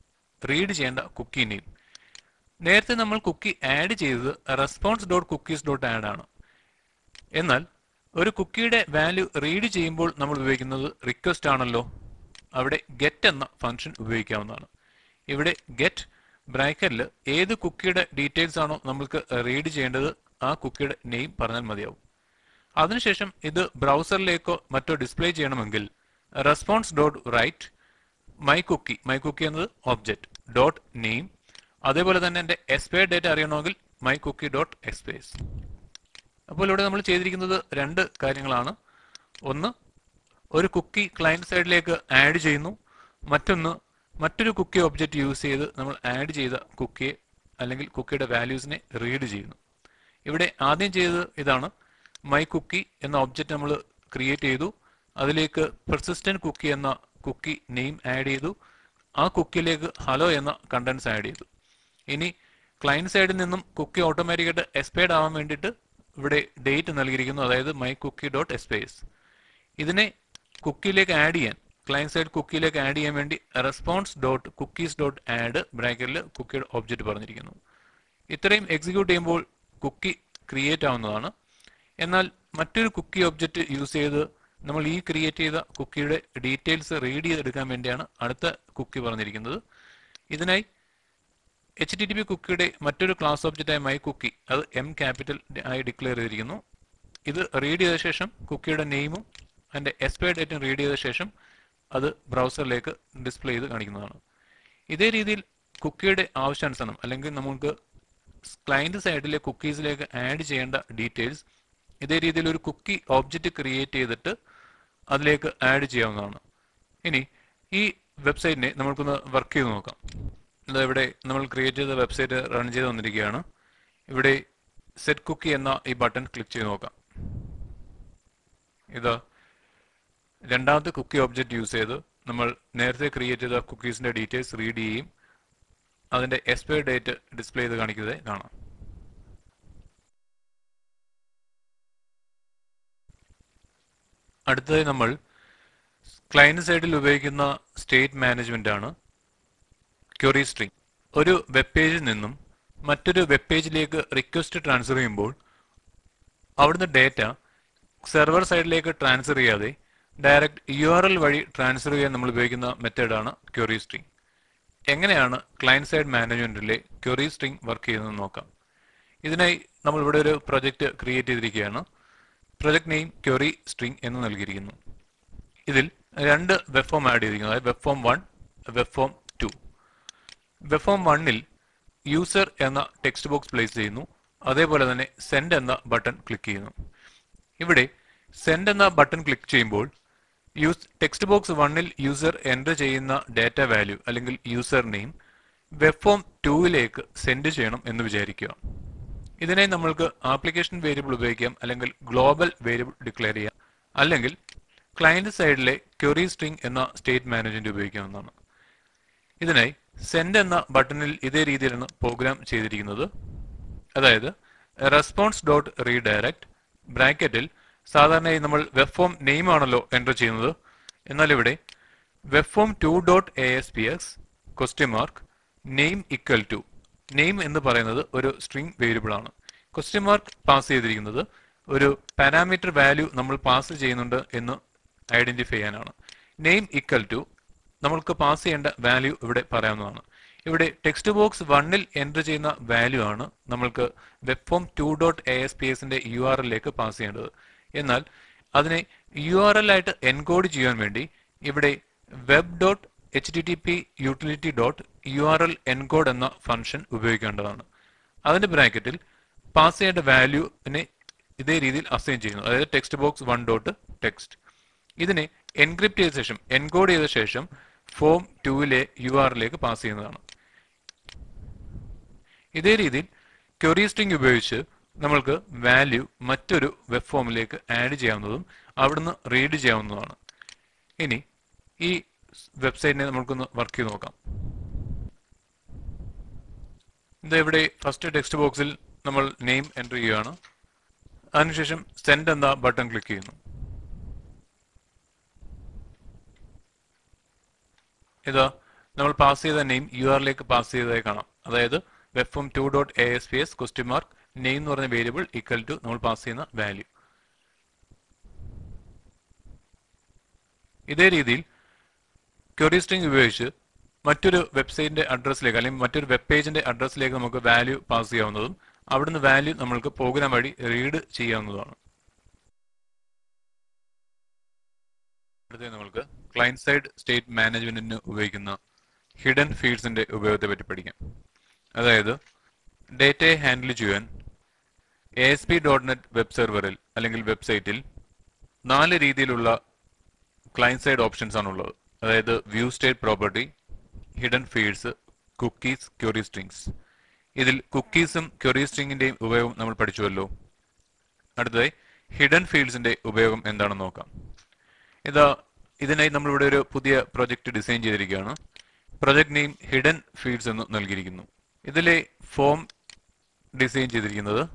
read ചെയ്യേണ്ട കുക്കി നെയിം നേരത്തെ നമ്മൾ കുക്കി ആഡ് ചെയ്തത് response dot cookies dot add ആണ് എന്നാൽ ഒരു കുക്കിയുടെ വാല്യൂ റീഡ് ചെയ്യുമ്പോൾ നമ്മൾ ഉപയോഗിക്കുന്നത് റിക്വസ്റ്റ് ആണല്ലോ അവിടെ ഗെറ്റ് എന്ന ഫംഗ്ഷൻ ഉപയോഗിക്കാവുന്നതാണ് ഇവിടെ ഗെറ്റ് ബ്രാക്കറ്റിൽ ഏത് കുക്കിയുടെ ഡീറ്റെയിൽസ് ആണോ നമ്മൾക്ക് റീഡ് ചെയ്യേണ്ടത് ആ കുക്കിയുടെ നെയിം പറഞ്ഞാൽ മതിയാവും അതിനുശേഷം ഇത് ബ്രൗസറിലേക്കോ മറ്റോ ഡിസ്പ്ലേ ചെയ്യണമെങ്കിൽ response dot write my cookie my cookie എന്നത് ഒബ്ജക്റ്റ് ഡോട്ട് നെയിം അതേപോലെ തന്നെ എൻ്റെ എക്സ്പയർ ഡേറ്റ് അറിയണമെങ്കിൽ മൈ കുക്കി ഡോട്ട് എക്സ്പയർസ് അപ്പോൾ ഇവിടെ നമ്മൾ ചെയ്തിരിക്കുന്നത് രണ്ട് കാര്യങ്ങളാണ് ഒന്ന് ഒരു കുക്കി ക്ലയന്റ് സൈഡിലേക്ക് ആഡ് ചെയ്യുന്നു മറ്റൊന്ന് മറ്റൊരു കുക്കി ഒബ്ജക്റ്റ് യൂസ് ചെയ്ത് നമ്മൾ ആഡ് ചെയ്ത കുക്കിയെ അല്ലെങ്കിൽ കുക്കിയുടെ വാല്യൂസിനെ റീഡ് ചെയ്യുന്നു ഇവിടെ ആദ്യം ചെയ്തത് ഇതാണ് മൈ കുക്കി എന്ന ഒബ്ജക്റ്റ് നമ്മൾ ക്രിയേറ്റ് ചെയ്തു അതിലേക്ക് പെർസിസ്റ്റന്റ് കുക്കി എന്ന കുക്കി നെയിം ആഡ് ചെയ്തു ആ കുക്കിയിലേക്ക് ഹലോ എന്ന കണ്ടന്റ്സ് ആഡ് ചെയ്തു ഇനി ക്ലയന്റ് സൈഡിൽ നിന്നും കുക്കി ഓട്ടോമാറ്റിക്കായിട്ട് എക്സ്പയർഡ് ആവാൻ വേണ്ടിയിട്ട് ഇവിടെ ഡേറ്റ് നൽകിയിരിക്കുന്നു അതായത് മൈ കുക്കി ഡോട്ട് എക്സ്പയർസ് ഇതിനെ കുക്കിയിലേക്ക് ആഡ് ചെയ്യാൻ ക്ലയന്റ് സൈഡ് കുക്കിയിലേക്ക് ആഡ് ചെയ്യാൻ വേണ്ടി response dot cookies dot add ബ്രാക്കറ്റിൽ കുക്കിയുടെ ഒബ്ജക്റ്റ് പറഞ്ഞിരിക്കുന്നു ഇത്രയും എക്സിക്യൂട്ട് ചെയ്യുമ്പോൾ കുക്കി ക്രിയേറ്റ് ആവുന്നതാണ് എന്നാൽ മറ്റൊരു കുക്കി ഒബ്ജക്റ്റ് യൂസ് ചെയ്ത് നമ്മൾ ഈ ക്രിയേറ്റ് ചെയ്ത കുക്കിയുടെ ഡീറ്റെയിൽസ് റീഡ് ചെയ്തെടുക്കാൻ വേണ്ടിയാണ് അടുത്ത കുക്കി പറഞ്ഞിരിക്കുന്നത് ഇതിനായി എച്ച് ടി ടി പി കുക്കിയുടെ മറ്റൊരു ക്ലാസ് ഒബ്ജക്റ്റായ മൈ കുക്കി അത് എം ക്യാപിറ്റൽ ആയി ഡിക്ലെയർ ചെയ്തിരിക്കുന്നു ഇത് റീഡ് ചെയ്ത ശേഷം കുക്കിയുടെ നെയിമും അതിന്റെ എക്സ്പയർ ഡേറ്റും റീഡ് ചെയ്ത ശേഷം അത് ബ്രൗസറിലേക്ക് ഡിസ്പ്ലേ ചെയ്ത് കാണിക്കുന്നതാണ് ഇതേ രീതിയിൽ കുക്കിയുടെ ആവശ്യാനുസരണം അല്ലെങ്കിൽ നമുക്ക് ക്ലയന്റ് സൈഡിലെ കുക്കീസിലേക്ക് ആഡ് ചെയ്യേണ്ട ഡീറ്റെയിൽസ് ഇതേ രീതിയിൽ ഒരു കുക്കി ഓബ്ജക്റ്റ് ക്രിയേറ്റ് ചെയ്തിട്ട് അതിലേക്ക് ആഡ് ചെയ്യാവുന്നതാണ് ഇനി ഈ വെബ്സൈറ്റിനെ നമുക്കൊന്ന് വർക്ക് ചെയ്ത് നോക്കാം ഇത് ഇവിടെ നമ്മൾ ക്രിയേറ്റ് ചെയ്ത വെബ്സൈറ്റ് റൺ ചെയ്ത് വന്നിരിക്കുകയാണ് ഇവിടെ സെറ്റ് കുക്കി എന്ന ഈ ബട്ടൺ ക്ലിക്ക് ചെയ്ത് നോക്കാം ഇത് രണ്ടാമത്തെ കുക്കി ഒബ്ജക്റ്റ് യൂസ് ചെയ്ത് നമ്മൾ നേരത്തെ ക്രിയേറ്റ് ചെയ്ത കുക്കീസിന്റെ ഡീറ്റെയിൽസ് റീഡ് ചെയ്യും അതിന്റെ എക്സ്പയർ ഡേറ്റ് ഡിസ്പ്ലേ ചെയ്ത് കാണിക്കുന്നത് കാണാം അടുത്തതായി നമ്മൾ ക്ലയന്റ് സൈഡിൽ ഉപയോഗിക്കുന്ന സ്റ്റേറ്റ് മാനേജ്മെന്റ് ആണ് ക്വറി സ്ട്രിംഗ് ഒരു വെബ് പേജിൽ നിന്നും മറ്റൊരു വെബ് പേജിലേക്ക് റിക്വസ്റ്റ് ട്രാൻസ്ഫർ ചെയ്യുമ്പോൾ അവിടുന്ന് ഡേറ്റ സെർവർ സൈഡിലേക്ക് ട്രാൻസ്ഫർ ചെയ്യാതെ ഡയറക്റ്റ് യു ആർ എൽ വഴി ട്രാൻസ്ഫർ ചെയ്യാൻ നമ്മൾ ഉപയോഗിക്കുന്ന മെത്തേഡാണ് ക്വറി സ്ട്രിംഗ് എങ്ങനെയാണ് ക്ലയന്റ് സൈഡ് മാനേജ്മെന്റിലെ ക്വറി സ്ട്രിംഗ് വർക്ക് ചെയ്യുന്നത് നോക്കാം ഇതിനായി നമ്മൾ ഇവിടെ ഒരു പ്രൊജക്റ്റ് ക്രിയേറ്റ് ചെയ്തിരിക്കുകയാണ് പ്രൊജക്ട് നെയിം ക്വറി സ്ട്രിംഗ് എന്ന് നൽകിയിരിക്കുന്നു ഇതിൽ രണ്ട് വെബ് ഫോം ആഡ് ചെയ്തിരിക്കുന്നു അതായത് web form one web form two web form വണ്ണിൽ യൂസർ എന്ന ടെക്സ്റ്റ് ബോക്സ് പ്ലേസ് ചെയ്യുന്നു അതേപോലെ തന്നെ സെൻഡ് എന്ന ബട്ടൺ ക്ലിക്ക് ചെയ്യുന്നു ഇവിടെ സെൻഡ് എന്ന ബട്ടൺ ക്ലിക്ക് ചെയ്യുമ്പോൾ യൂസ് ടെക്സ്റ്റ് ബോക്സ് വണ്ണിൽ യൂസർ എൻ്റർ ചെയ്യുന്ന ഡാറ്റ വാല്യൂ അല്ലെങ്കിൽ യൂസർ നെയിം വെബ് ഫോം ടൂവിലേക്ക് സെൻഡ് ചെയ്യണം എന്ന് വിചാരിക്കുക ഇതിനായി നമ്മൾക്ക് ആപ്ലിക്കേഷൻ വേരിയബിൾ ഉപയോഗിക്കാം അല്ലെങ്കിൽ ഗ്ലോബൽ വേരിയബിൾ ഡിക്ലെയർ ചെയ്യാം അല്ലെങ്കിൽ ക്ലയന്റ് സൈഡിലെ ക്വറി സ്ട്രിംഗ് എന്ന സ്റ്റേറ്റ് മാനേജ്മെന്റ് ഉപയോഗിക്കാവുന്നതാണ് ഇതിനായി സെൻഡ് എന്ന ബട്ടണിൽ ഇതേ രീതിയിലാണ് പ്രോഗ്രാം ചെയ്തിരിക്കുന്നത് അതായത് റെസ്പോൺസ് ഡോട്ട് റീഡയറക്ട് ബ്രാക്കറ്റിൽ സാധാരണയായി നമ്മൾ വെബ് ഫോം നെയിം ആണല്ലോ എൻ്റർ ചെയ്യുന്നത് എന്നാൽ ഇവിടെ web form two dot A S P X question mark name equal to name എന്ന് പറയുന്നത് ഒരു സ്ട്രിംഗ് വേരിയബിൾ ആണ് ക്വസ്റ്റ്യൻ മാർക്ക് പാസ് ചെയ്തിരിക്കുന്നത് ഒരു പാരാമീറ്റർ വാല്യൂ നമ്മൾ പാസ് ചെയ്യുന്നുണ്ട് എന്ന് ഐഡന്റിഫൈ ചെയ്യാനാണ് നെയിം ഇക്വൽ ടു നമ്മൾക്ക് പാസ് ചെയ്യേണ്ട വാല്യൂ ഇവിടെ പറയാവുന്നതാണ് ഇവിടെ ടെക്സ്റ്റ് ബോക്സ് വണ്ണിൽ എൻ്റർ ചെയ്യുന്ന വാല്യൂ ആണ് നമ്മൾക്ക് web form two dot A S P എസിന്റെ യു ആർ എല്ലിലേക്ക് പാസ് ചെയ്യേണ്ടത് എന്നാൽ അതിനെ യു ആർ എൽ ആയിട്ട് എൻകോഡ് ചെയ്യാൻ വേണ്ടി ഇവിടെ web dot H T T P utility dot U R L encode എന്ന ഫംഗ്ഷൻ ഉപയോഗിക്കേണ്ടതാണ് അതിന്റെ ബ്രാക്കറ്റിൽ പാസ് ചെയ്യേണ്ട വാല്യൂവിനെ ഇതേ രീതിയിൽ അസൈൻ ചെയ്യുന്നു അതായത് text box one dot text ഇതിനെ എൻക്രിപ്റ്റ് ചെയ്ത ശേഷം എൻകോഡ് ചെയ്ത ശേഷം ഫോം ടൂവിലെ യു ആറിലേക്ക് പാസ് ചെയ്യുന്നതാണ് ഇതേ രീതിയിൽ ക്വറി സ്ട്രിംഗ് ഉപയോഗിച്ച് നമ്മൾക്ക് വാല്യൂ മറ്റൊരു വെബ് ഫോമിലേക്ക് ആഡ് ചെയ്യാവുന്നതും അവിടുന്ന് റീഡ് ചെയ്യാവുന്നതുമാണ് ഇനി ഈ വെബ്സൈറ്റിനെ നമുക്കൊന്ന് വർക്ക് ചെയ്ത് നോക്കാം ഇത് ഇവിടെ ഫസ്റ്റ് ടെക്സ്റ്റ് ബോക്സിൽ നമ്മൾ നെയിം എൻ്റർ ചെയ്യുകയാണ് അതിനുശേഷം സെൻഡ് എന്ന ബട്ടൺ ക്ലിക്ക് ചെയ്യുന്നു ഇതാ നമ്മൾ പാസ് ചെയ്ത നെയിം യു ആറിലേക്ക് പാസ് ചെയ്തതായി കാണാം അതായത് web form two dot A S P S question mark name എന്ന് പറഞ്ഞ വേരിയബിൾ ഈക്വൽ ടു നമ്മൾ പാസ് ചെയ്യുന്ന വാല്യൂ ഇതേ രീതിയിൽ ക്വറി സ്ട്രിംഗ് ഉപയോഗിച്ച് മറ്റൊരു വെബ്സൈറ്റിന്റെ അഡ്രസ്സിലേക്ക് അല്ലെങ്കിൽ മറ്റൊരു വെബ് പേജിന്റെ അഡ്രസ്സിലേക്ക് നമുക്ക് വാല്യൂ പാസ് ചെയ്യാവുന്നതും അവിടുന്ന് വാല്യൂ നമ്മൾക്ക് പ്രോഗ്രാം വഴി റീഡ് ചെയ്യാവുന്നതാണ് അടുത്തത് നമ്മൾക്ക് ക്ലയന്റ് സൈഡ് സ്റ്റേറ്റ് മാനേജ്മെന്റിന് ഉപയോഗിക്കുന്ന ഹിഡൻ ഫീൽഡ്സിന്റെ ഉപയോഗത്തെ പറ്റി പഠിക്കാം അതായത് ഡേറ്റയെ ഹാൻഡിൽ ചെയ്യാൻ A S P dot net web സെർവറിൽ അല്ലെങ്കിൽ വെബ്സൈറ്റിൽ നാല് രീതിയിലുള്ള ക്ലയന്റ് സൈഡ് ഓപ്ഷൻസ് ആണുള്ളത് അതായത് view state property hidden fields cookies query strings ഇതിൽ കുക്കീസും ക്യൂറി സ്ട്രിങ്ങിന്റെയും ഉപയോഗം നമ്മൾ പഠിച്ചുവല്ലോ അടുത്തതായി ഹിഡൻ ഫീൽഡ്സിന്റെ ഉപയോഗം എന്താണെന്ന് നോക്കാം ഇതാ ഇതിനായി നമ്മളിവിടെ ഒരു പുതിയ പ്രൊജക്ട് ഡിസൈൻ ചെയ്തിരിക്കുകയാണ് പ്രൊജക്ട് നെയിം ഹിഡൻ ഫീൽഡ്സ് എന്ന് നൽകിയിരിക്കുന്നു ഇതിലെ ഫോം ഡിസൈൻ ചെയ്തിരിക്കുന്നത്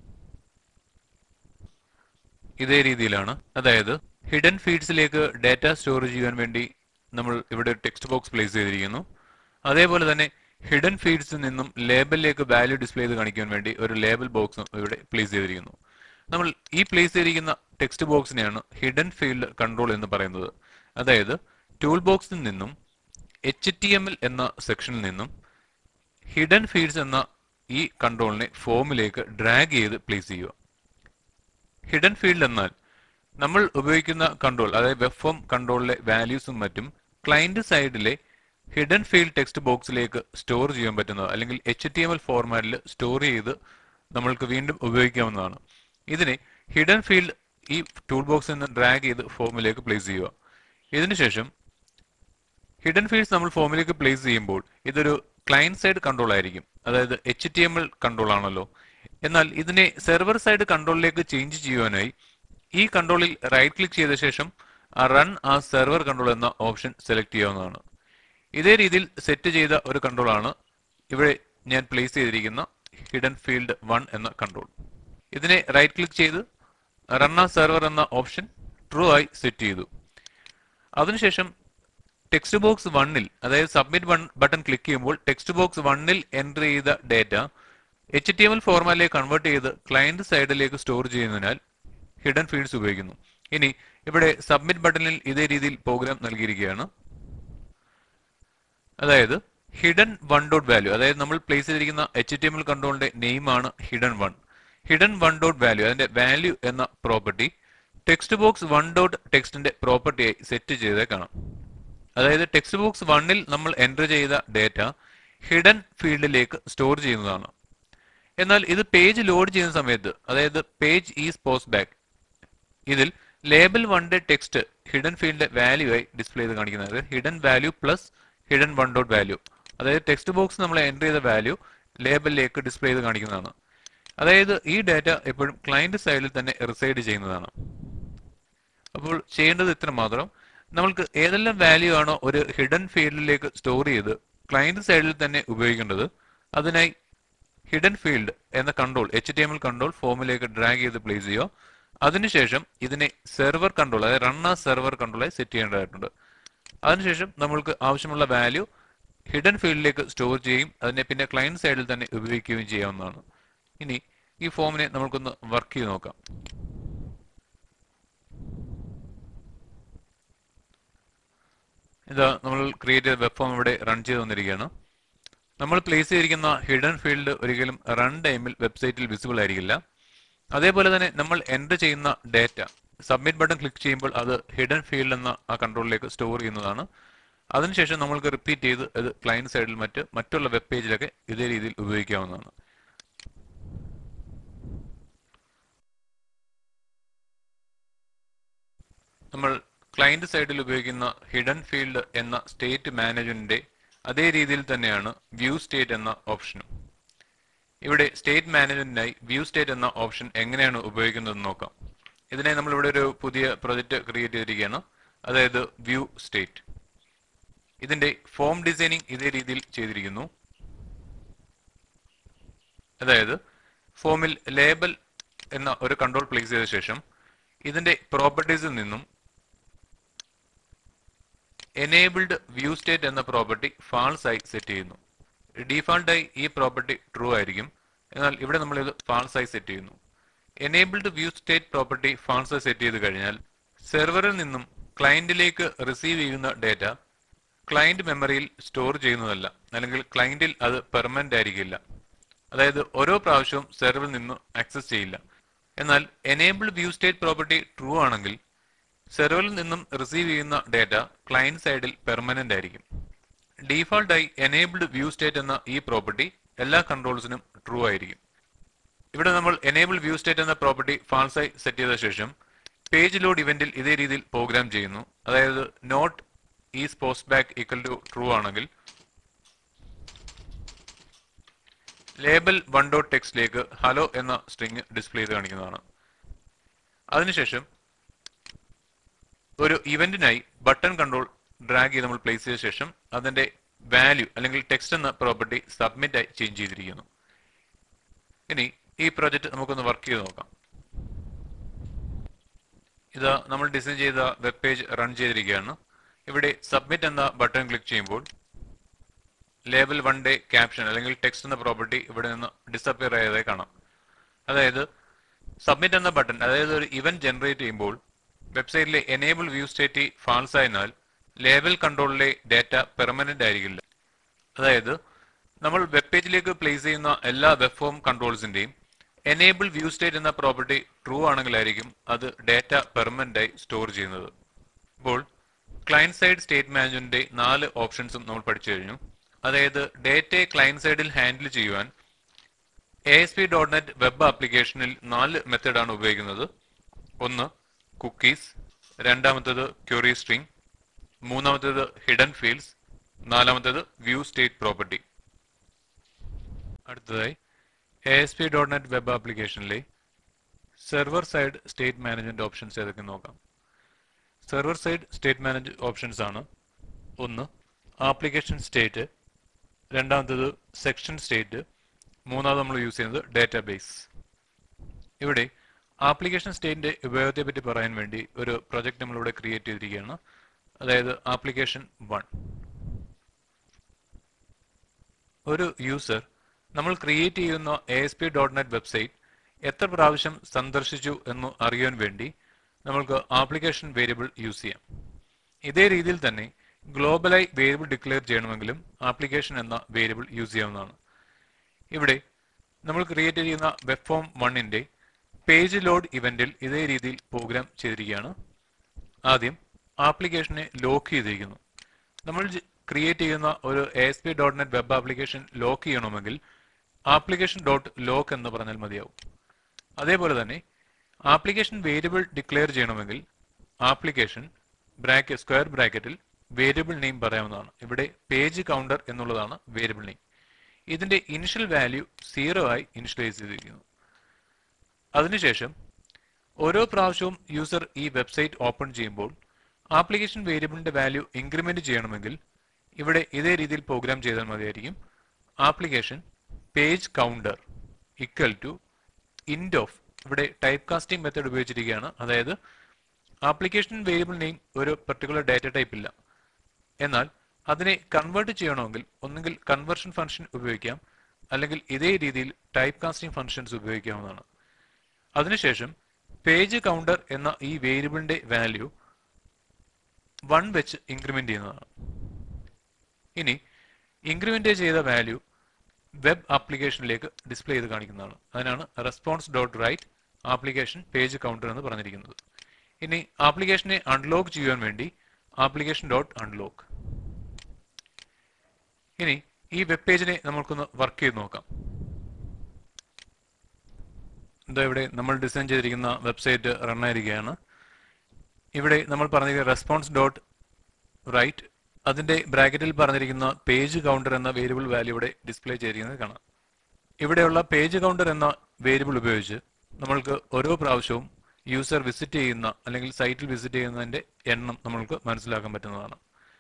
ഇതേ രീതിയിലാണ് അതായത് ഹിഡൻ ഫീൽഡ്സിലേക്ക് ഡാറ്റ സ്റ്റോർ ചെയ്യാൻ വേണ്ടി നമ്മൾ ഇവിടെ ഒരു ടെക്സ്റ്റ് ബോക്സ് പ്ലേസ് ചെയ്തിരിക്കുന്നു അതേപോലെ തന്നെ ഹിഡൻ ഫീൽഡ്സിൽ നിന്നും ലേബലിലേക്ക് വാല്യൂ ഡിസ്പ്ലേ ചെയ്ത് കാണിക്കാൻ വേണ്ടി ഒരു ലേബൽ ബോക്സ് ഇവിടെ പ്ലേസ് ചെയ്തിരിക്കുന്നു നമ്മൾ ഈ പ്ലേസ് ചെയ്തിരിക്കുന്ന ടെക്സ്റ്റ് ബോക്സിനെയാണ് ഹിഡൻ ഫീൽഡ് കൺട്രോൾ എന്ന് പറയുന്നത് അതായത് ടൂൾ ബോക്സിൽ നിന്നും എച്ച് ടി എം എൽ എന്ന സെക്ഷനിൽ നിന്നും ഹിഡൻ ഫീൽഡ്സ് എന്ന ഈ കൺട്രോളിനെ ഫോമിലേക്ക് ഡ്രാഗ് ചെയ്ത് പ്ലേസ് ചെയ്യുക ഹിഡൻ ഫീൽഡ് എന്നാൽ നമ്മൾ ഉപയോഗിക്കുന്ന കൺട്രോൾ അതായത് വെബ് ഫോം കൺട്രോളിലെ വാല്യൂസും മറ്റും ക്ലയന്റ് സൈഡിലെ ഹിഡൻ ഫീൽഡ് ടെക്സ്റ്റ് ബോക്സിലേക്ക് സ്റ്റോർ ചെയ്യാൻ പറ്റുന്നത് അല്ലെങ്കിൽ എച്ച് ടി എം എൽ ഫോർമാറ്റിൽ സ്റ്റോർ ചെയ്ത് നമ്മൾക്ക് വീണ്ടും ഉപയോഗിക്കാവുന്നതാണ് ഇതിനെ ഹിഡൻ ഫീൽഡ് ഈ ടൂൾ ബോക്സിൽ നിന്ന് ഡ്രാഗ് ചെയ്ത് ഫോമിലേക്ക് പ്ലേസ് ചെയ്യുക ഇതിനുശേഷം ഹിഡൻ ഫീൽഡ്സ് നമ്മൾ ഫോമിലേക്ക് പ്ലേസ് ചെയ്യുമ്പോൾ ഇതൊരു ക്ലയന്റ് സൈഡ് കൺട്രോൾ ആയിരിക്കും അതായത് H T M L control ആണല്ലോ എന്നാൽ ഇതിനെ സെർവർ സൈഡ് കൺട്രോളിലേക്ക് ചേഞ്ച് ചെയ്യുവാനായി ഈ കൺട്രോളിൽ റൈറ്റ് ക്ലിക്ക് ചെയ്ത ശേഷം റൺ ആ സെർവർ കൺട്രോൾ എന്ന ഓപ്ഷൻ സെലക്ട് ചെയ്യാവുന്നതാണ് ഇതേ രീതിയിൽ സെറ്റ് ചെയ്ത ഒരു കൺട്രോൾ ആണ് ഇവിടെ ഞാൻ പ്ലേസ് ചെയ്തിരിക്കുന്ന ഹിഡൻ ഫീൽഡ് വൺ എന്ന കൺട്രോൾ ഇതിനെ റൈറ്റ് ക്ലിക്ക് ചെയ്ത് റൺ ആ സെർവർ എന്ന ഓപ്ഷൻ ട്രൂ ആയി സെറ്റ് ചെയ്തു അതിനുശേഷം ടെക്സ്റ്റ് ബോക്സ് വണ്ണിൽ അതായത് സബ്മിറ്റ് ബട്ടൺ ക്ലിക്ക് ചെയ്യുമ്പോൾ ടെക്സ്റ്റ് ബോക്സ് വണ്ണിൽ എൻ്റർ ചെയ്ത data H T M L ഫോർമാറ്റിലേക്ക് കൺവേർട്ട് ചെയ്ത് ക്ലയന്റ് സൈഡിലേക്ക് സ്റ്റോർ ചെയ്യുന്നതിനാൽ ഹിഡൻ ഫീൽഡ്സ് ഉപയോഗിക്കുന്നു ഇനി ഇവിടെ സബ്മിറ്റ് ബട്ടണിൽ ഇതേ രീതിയിൽ പ്രോഗ്രാം നൽകിയിരിക്കുകയാണ് അതായത് ഹിഡൻ വൺ ഡോട്ട് വാല്യൂ അതായത് നമ്മൾ പ്ലേസ് ചെയ്തിരിക്കുന്ന എച്ച് ടി എം എൽ കൺട്രോളിന്റെ നെയിം ആണ് hidden one hidden one dot value അതിന്റെ വാല്യൂ എന്ന property text box one dot ടെക്സ്റ്റിന്റെ പ്രോപ്പർട്ടിയായി സെറ്റ് ചെയ്തേ കാണാം അതായത് ടെക്സ്റ്റ് ബോക്സ് വണ്ണിൽ നമ്മൾ എൻ്റർ ചെയ്ത ഡേറ്റ ഹിഡൻ ഫീൽഡിലേക്ക് സ്റ്റോർ ചെയ്യുന്നതാണ് എന്നാൽ ഇത് പേജ് ലോഡ് ചെയ്യുന്ന സമയത്ത് അതായത് പേജ് ഈസ് പോസ്റ്റ് ബാക്ക് ഇതിൽ ലേബൽ വണ്ടെ ടെക്സ്റ്റ് ഹിഡൻ ഫീൽഡിന്റെ വാല്യൂ ആയി ഡിസ്പ്ലേ ചെയ്ത് കാണിക്കുന്നത് hidden value plus hidden one dot value അതായത് ടെക്സ്റ്റ് ബോക്സ് നമ്മൾ എൻ്റർ ചെയ്ത വാല്യൂ ലേബലിലേക്ക് ഡിസ്പ്ലേ ചെയ്ത് കാണിക്കുന്നതാണ് അതായത് ഈ ഡാറ്റ എപ്പോഴും ക്ലയന്റ് സൈഡിൽ തന്നെ റിസൈഡ് ചെയ്യുന്നതാണ് അപ്പോൾ ചെയ്യേണ്ടത് ഇത്ര മാത്രം നമ്മൾക്ക് ഏതെല്ലാം വാല്യൂ ആണോ ഒരു ഹിഡൻ ഫീൽഡിലേക്ക് സ്റ്റോർ ചെയ്ത് ക്ലയന്റ് സൈഡിൽ തന്നെ ഉപയോഗിക്കേണ്ടത് അതിനായി ഹിഡൻ ഫീൽഡ് എന്ന control H T M L control ഫോമിലേക്ക് ഡ്രാഗ് ചെയ്ത് പ്ലേസ് ചെയ്യുക അതിനുശേഷം ഇതിനെ സെർവർ കൺട്രോൾ അതായത് റൺ ആ സെർവർ കൺട്രോളായി സെറ്റ് ചെയ്യേണ്ടതായിട്ടുണ്ട് അതിനുശേഷം നമ്മൾക്ക് ആവശ്യമുള്ള വാല്യൂ ഹിഡൻ ഫീൽഡിലേക്ക് സ്റ്റോർ ചെയ്യും അതിനെ പിന്നെ ക്ലയന്റ് സൈഡിൽ തന്നെ ഉപയോഗിക്കുകയും ചെയ്യാവുന്നതാണ് ഇനി ഈ ഫോമിനെ നമുക്കൊന്ന് വർക്ക് ചെയ്ത് നോക്കാം ഇതാ നമ്മൾ ക്രിയേറ്റ് ചെയ്ത വെബ് ഫോം ഇവിടെ റൺ ചെയ്ത് വന്നിരിക്കുകയാണ് നമ്മൾ പ്ലേസ് ചെയ്തിരിക്കുന്ന ഹിഡൻ ഫീൽഡ് ഒരിക്കലും റൺ ടൈമിൽ വെബ്സൈറ്റിൽ വിസിബിൾ ആയിരിക്കില്ല അതേപോലെ തന്നെ നമ്മൾ എൻ്റർ ചെയ്യുന്ന ഡേറ്റ സബ്മിറ്റ് ബട്ടൺ ക്ലിക്ക് ചെയ്യുമ്പോൾ അത് ഹിഡൻ ഫീൽഡ് എന്ന ആ കൺട്രോളിലേക്ക് സ്റ്റോർ ചെയ്യുന്നതാണ് അതിനുശേഷം നമ്മൾക്ക് റിപ്പീറ്റ് ചെയ്ത് അത് ക്ലയന്റ് സൈഡിൽ മറ്റ് മറ്റുള്ള വെബ് പേജിലൊക്കെ ഇതേ രീതിയിൽ ഉപയോഗിക്കാവുന്നതാണ് നമ്മൾ ക്ലയന്റ് സൈഡിൽ ഉപയോഗിക്കുന്ന ഹിഡൻ ഫീൽഡ് എന്ന സ്റ്റേറ്റ് മാനേജ്മെന്റിന്റെ അതേ രീതിയിൽ തന്നെയാണ് വ്യൂ സ്റ്റേറ്റ് എന്ന ഓപ്ഷനും ഇവിടെ സ്റ്റേറ്റ് മാനേജ്മെന്റിനായി വ്യൂ സ്റ്റേറ്റ് എന്ന ഓപ്ഷൻ എങ്ങനെയാണ് ഉപയോഗിക്കുന്നതെന്ന് നോക്കാം ഇതിനെ നമ്മൾ ഇവിടെ ഒരു പുതിയ പ്രൊജക്ട് ക്രിയേറ്റ് ചെയ്തിരിക്കുകയാണ് അതായത് വ്യൂ സ്റ്റേറ്റ് ഇതിന്റെ ഫോം ഡിസൈനിങ് ഇതേ രീതിയിൽ ചെയ്തിരിക്കുന്നു അതായത് ഫോമിൽ ലേബൽ എന്ന ഒരു കൺട്രോൾ പ്ലേസ് ചെയ്ത ശേഷം ഇതിന്റെ പ്രോപ്പർട്ടീസിൽ നിന്നും എനേബിൾഡ് വ്യൂ സ്റ്റേറ്റ് എന്ന പ്രോപ്പർട്ടി ഫാൾസ് ആയി സെറ്റ് ചെയ്യുന്നു ഡീഫാൾട്ടായി ഈ പ്രോപ്പർട്ടി ട്രൂ ആയിരിക്കും എന്നാൽ ഇവിടെ നമ്മൾ ഇത് ഫാൾസ് ആയി സെറ്റ് ചെയ്യുന്നു enabled view state property false ആയി സെറ്റ് ചെയ്ത് കഴിഞ്ഞാൽ സെർവറിൽ നിന്നും ക്ലയന്റിലേക്ക് റിസീവ് ചെയ്യുന്ന ഡേറ്റ ക്ലയന്റ് മെമ്മറിയിൽ സ്റ്റോർ ചെയ്യുന്നതല്ല അല്ലെങ്കിൽ ക്ലയന്റിൽ അത് പെർമനന്റ് ആയിരിക്കില്ല അതായത് ഓരോ പ്രാവശ്യവും സെർവറിൽ നിന്ന് ആക്സസ് ചെയ്യില്ല എന്നാൽ enabled view state property true ആണെങ്കിൽ സെർവറിൽ നിന്നും റിസീവ് ചെയ്യുന്ന ഡേറ്റ ക്ലയന്റ് സൈഡിൽ പെർമനന്റ് ആയിരിക്കും ഡീഫാൾട്ടായി എനേബിൾഡ് വ്യൂ സ്റ്റേറ്റ് എന്ന ഈ പ്രോപ്പർട്ടി എല്ലാ കൺട്രോൾസിനും ട്രൂ ആയിരിക്കും ഇവിടെ നമ്മൾ എനേബിൾ വ്യൂ സ്റ്റേറ്റ് എന്ന പ്രോപ്പർട്ടി ഫാൾസായി സെറ്റ് ചെയ്ത ശേഷം പേജ് ലോഡ് ഇവന്റിൽ ഇതേ രീതിയിൽ പ്രോഗ്രാം ചെയ്യുന്നു അതായത് not is post back equal to true ആണെങ്കിൽ ലേബൽ വൺ ഡോട്ട് ടെക്സ്റ്റിലേക്ക് ഹലോ എന്ന സ്ട്രിങ് ഡിസ്പ്ലേ ചെയ്ത് കാണിക്കുന്നതാണ് അതിനുശേഷം ഒരു ഇവന്റിനായി ബട്ടൺ കൺട്രോൾ ഡ്രാഗ് ചെയ്ത് നമ്മൾ പ്ലേസ് ചെയ്ത ശേഷം അതിന്റെ വാല്യൂ അല്ലെങ്കിൽ ടെക്സ്റ്റ് എന്ന പ്രോപ്പർട്ടി സബ്മിറ്റ് ആയി ചേഞ്ച് ചെയ്തിരിക്കുന്നു ഇനി ഈ പ്രോജക്റ്റ് നമുക്കൊന്ന് വർക്ക് ചെയ്ത് നോക്കാം ഇത് നമ്മൾ ഡിസൈൻ ചെയ്ത വെബ് പേജ് റൺ ചെയ്തിരിക്കുകയാണ് ഇവിടെ സബ്മിറ്റ് എന്ന ബട്ടൺ ക്ലിക്ക് ചെയ്യുമ്പോൾ ലേബൽ വൺ ഡേ ക്യാപ്ഷൻ അല്ലെങ്കിൽ ടെക്സ്റ്റ് എന്ന പ്രോപ്പർട്ടി ഇവിടെ നിന്ന് ഡിസപ്പിയർ ആയതായി കാണാം അതായത് സബ്മിറ്റ് എന്ന ബട്ടൺ അതായത് ഒരു ഇവന്റ് ജനറേറ്റ് ചെയ്യുമ്പോൾ വെബ്സൈറ്റിലെ എനേബിൾ വ്യൂ സ്റ്റേറ്റ് ഫാൾസ് ആയതിനാൽ ലേബൽ കൺട്രോളിലെ ഡാറ്റ പെർമനന്റ് ആയിരിക്കില്ല അതായത് നമ്മൾ വെബ് പേജിലേക്ക് പ്ലേസ് ചെയ്യുന്ന എല്ലാ വെബ് ഫോം കൺട്രോൾസിന്റെയും എനേബിൾ വ്യൂ സ്റ്റേറ്റ് എന്ന പ്രോപ്പർട്ടി ട്രൂ ആണെങ്കിലായിരിക്കും അത് ഡാറ്റ പെർമനന്റ് ആയി സ്റ്റോർ ചെയ്യുന്നത് ഇപ്പോൾ ക്ലയന്റ് സൈഡ് സ്റ്റേറ്റ് മാനേജ്മെന്റിന്റെ നാല് ഓപ്ഷൻസും നമ്മൾ പഠിച്ചു കഴിഞ്ഞു അതായത് ഡേറ്റയെ ക്ലയന്റ് സൈഡിൽ ഹാൻഡിൽ ചെയ്യുവാൻ A S P dot net web ആപ്ലിക്കേഷനിൽ നാല് മെത്തഡാണ് ഉപയോഗിക്കുന്നത് ഒന്ന് കുക്കീസ് രണ്ടാമത്തേത് ക്യൂറി സ്ട്രിംഗ് മൂന്നാമത്തേത് ഹിഡൻ ഫീൽഡ്സ് നാലാമത്തേത് വ്യൂ സ്റ്റേറ്റ് പ്രോപ്പർട്ടി അടുത്തതായി A S P dot net web ആപ്ലിക്കേഷനിലെ server side state management options ഏതൊക്കെ നോക്കാം server side state manage options ആണ് ഒന്ന് ആപ്ലിക്കേഷൻ സ്റ്റേറ്റ് രണ്ടാമത്തേത് സെക്ഷൻ സ്റ്റേറ്റ് മൂന്നാമത് നമ്മൾ യൂസ് ചെയ്യുന്നത് ഡാറ്റാബേസ് ഇവിടെ ആപ്ലിക്കേഷൻ സ്റ്റേറ്റിന്റെ ഉപയോഗത്തെ പറ്റി പറയാൻ വേണ്ടി ഒരു പ്രൊജക്ട് നമ്മളിവിടെ ക്രിയേറ്റ് ചെയ്തിരിക്കുകയാണ് അതായത് ആപ്ലിക്കേഷൻ വൺ ഒരു യൂസർ നമ്മൾ ക്രിയേറ്റ് ചെയ്യുന്ന A S P dot net website എത്ര പ്രാവശ്യം സന്ദർശിച്ചു എന്ന് അറിയാൻ വേണ്ടി നമ്മൾക്ക് ആപ്ലിക്കേഷൻ വേരിയബിൾ യൂസ് ചെയ്യാം ഇതേ രീതിയിൽ തന്നെ ഗ്ലോബലായി വേരിയബിൾ ഡിക്ലെയർ ചെയ്യണമെങ്കിലും ആപ്ലിക്കേഷൻ എന്ന വേരിയബിൾ യൂസ് ചെയ്യാവുന്നതാണ് ഇവിടെ നമ്മൾ ക്രിയേറ്റ് ചെയ്യുന്ന വെബ് ഫോം വണ്ണിന്റെ പേജ് ലോഡ് ഇവന്റിൽ ഇതേ രീതിയിൽ പ്രോഗ്രാം ചെയ്തിരിക്കുകയാണ് ആദ്യം ആപ്ലിക്കേഷനെ ലോക്ക് ചെയ്തിരിക്കുന്നു നമ്മൾ ക്രിയേറ്റ് ചെയ്യുന്ന ഒരു A S P dot net web application lock ചെയ്യണമെങ്കിൽ ആപ്ലിക്കേഷൻ ഡോട്ട് ലോക്ക് എന്ന് പറഞ്ഞാൽ മതിയാവും അതേപോലെ തന്നെ ആപ്ലിക്കേഷൻ വേരിയബിൾ ഡിക്ലെയർ ചെയ്യണമെങ്കിൽ ആപ്ലിക്കേഷൻ ബ്രാക്കറ്റ് സ്ക്വയർ ബ്രാക്കറ്റിൽ വേരിയബിൾ നെയിം പറയാവുന്നതാണ് ഇവിടെ പേജ് കൗണ്ടർ എന്നുള്ളതാണ് വേരിയബിൾ നെയിം ഇതിന്റെ ഇനിഷ്യൽ വാല്യൂ സീറോ ആയി ഇനിഷ്യലൈസ് ചെയ്തിരിക്കുന്നു അതിനുശേഷം ഓരോ പ്രാവശ്യവും യൂസർ ഈ വെബ്സൈറ്റ് ഓപ്പൺ ചെയ്യുമ്പോൾ ആപ്ലിക്കേഷൻ വേരിയബിളിന്റെ വാല്യൂ ഇൻക്രിമെന്റ് ചെയ്യണമെങ്കിൽ ഇവിടെ ഇതേ രീതിയിൽ പ്രോഗ്രാം ചെയ്താൽ മതിയായിരിക്കും application page counter equal to ഇൻഡ് ഓഫ് ഇവിടെ ടൈപ്പ് കാസ്റ്റിംഗ് മെത്തേഡ് ഉപയോഗിച്ചിരിക്കുകയാണ് അതായത് ആപ്ലിക്കേഷൻ വേരിയബിൾ നെയിം ഒരു പർട്ടിക്കുലർ ഡാറ്റ ടൈപ്പ് ഇല്ല എന്നാൽ അതിനെ കൺവേർട്ട് ചെയ്യണമെങ്കിൽ ഒന്നുകിൽ കൺവേർഷൻ ഫംഗ്ഷൻ ഉപയോഗിക്കാം അല്ലെങ്കിൽ ഇതേ രീതിയിൽ ടൈപ്പ് കാസ്റ്റിംഗ് ഫംഗ്ഷൻസ് ഉപയോഗിക്കാവുന്നതാണ് അതിനുശേഷം പേജ് കൗണ്ടർ എന്ന ഈ വേരിയബിളിന്റെ വാല്യൂ വൺ വെച്ച് ഇൻക്രിമെന്റ് ചെയ്യുന്നതാണ് ഇനി ഇൻക്രിമെന്റ് ചെയ്ത വാല്യൂ വെബ് ആപ്ലിക്കേഷനിലേക്ക് ഡിസ്പ്ലേ ചെയ്ത് കാണിക്കുന്നതാണ് അതിനാണ് response dot write application page counter എന്ന് പറഞ്ഞിരിക്കുന്നത് ഇനി ആപ്ലിക്കേഷനെ അൺലോക്ക് ചെയ്യാൻ വേണ്ടി ആപ്ലിക്കേഷൻ ഡോട്ട് അൺലോക്ക് ഇനി ഈ വെബ് പേജിനെ നമുക്കൊന്ന് വർക്ക് ചെയ്ത് നോക്കാം എന്താ ഇവിടെ നമ്മൾ ഡിസൈൻ ചെയ്തിരിക്കുന്ന വെബ്സൈറ്റ് റൺ ആയിരിക്കുകയാണ് ഇവിടെ നമ്മൾ പറഞ്ഞിരിക്കുന്ന റെസ്പോൺസ് ഡോട്ട് റൈറ്റ് അതിന്റെ ബ്രാക്കറ്റിൽ പറഞ്ഞിരിക്കുന്ന പേജ് കൗണ്ടർ എന്ന വേരിയബിൾ വാല്യൂ ഇവിടെ ഡിസ്പ്ലേ ചെയ്തിരിക്കുന്നത് കാണാം ഇവിടെയുള്ള പേജ് കൗണ്ടർ എന്ന വേരിയബിൾ ഉപയോഗിച്ച് നമ്മൾക്ക് ഓരോ പ്രാവശ്യവും യൂസർ വിസിറ്റ് ചെയ്യുന്ന അല്ലെങ്കിൽ സൈറ്റിൽ വിസിറ്റ് ചെയ്യുന്നതിന്റെ എണ്ണം നമ്മൾക്ക് മനസ്സിലാക്കാൻ പറ്റുന്നതാണ്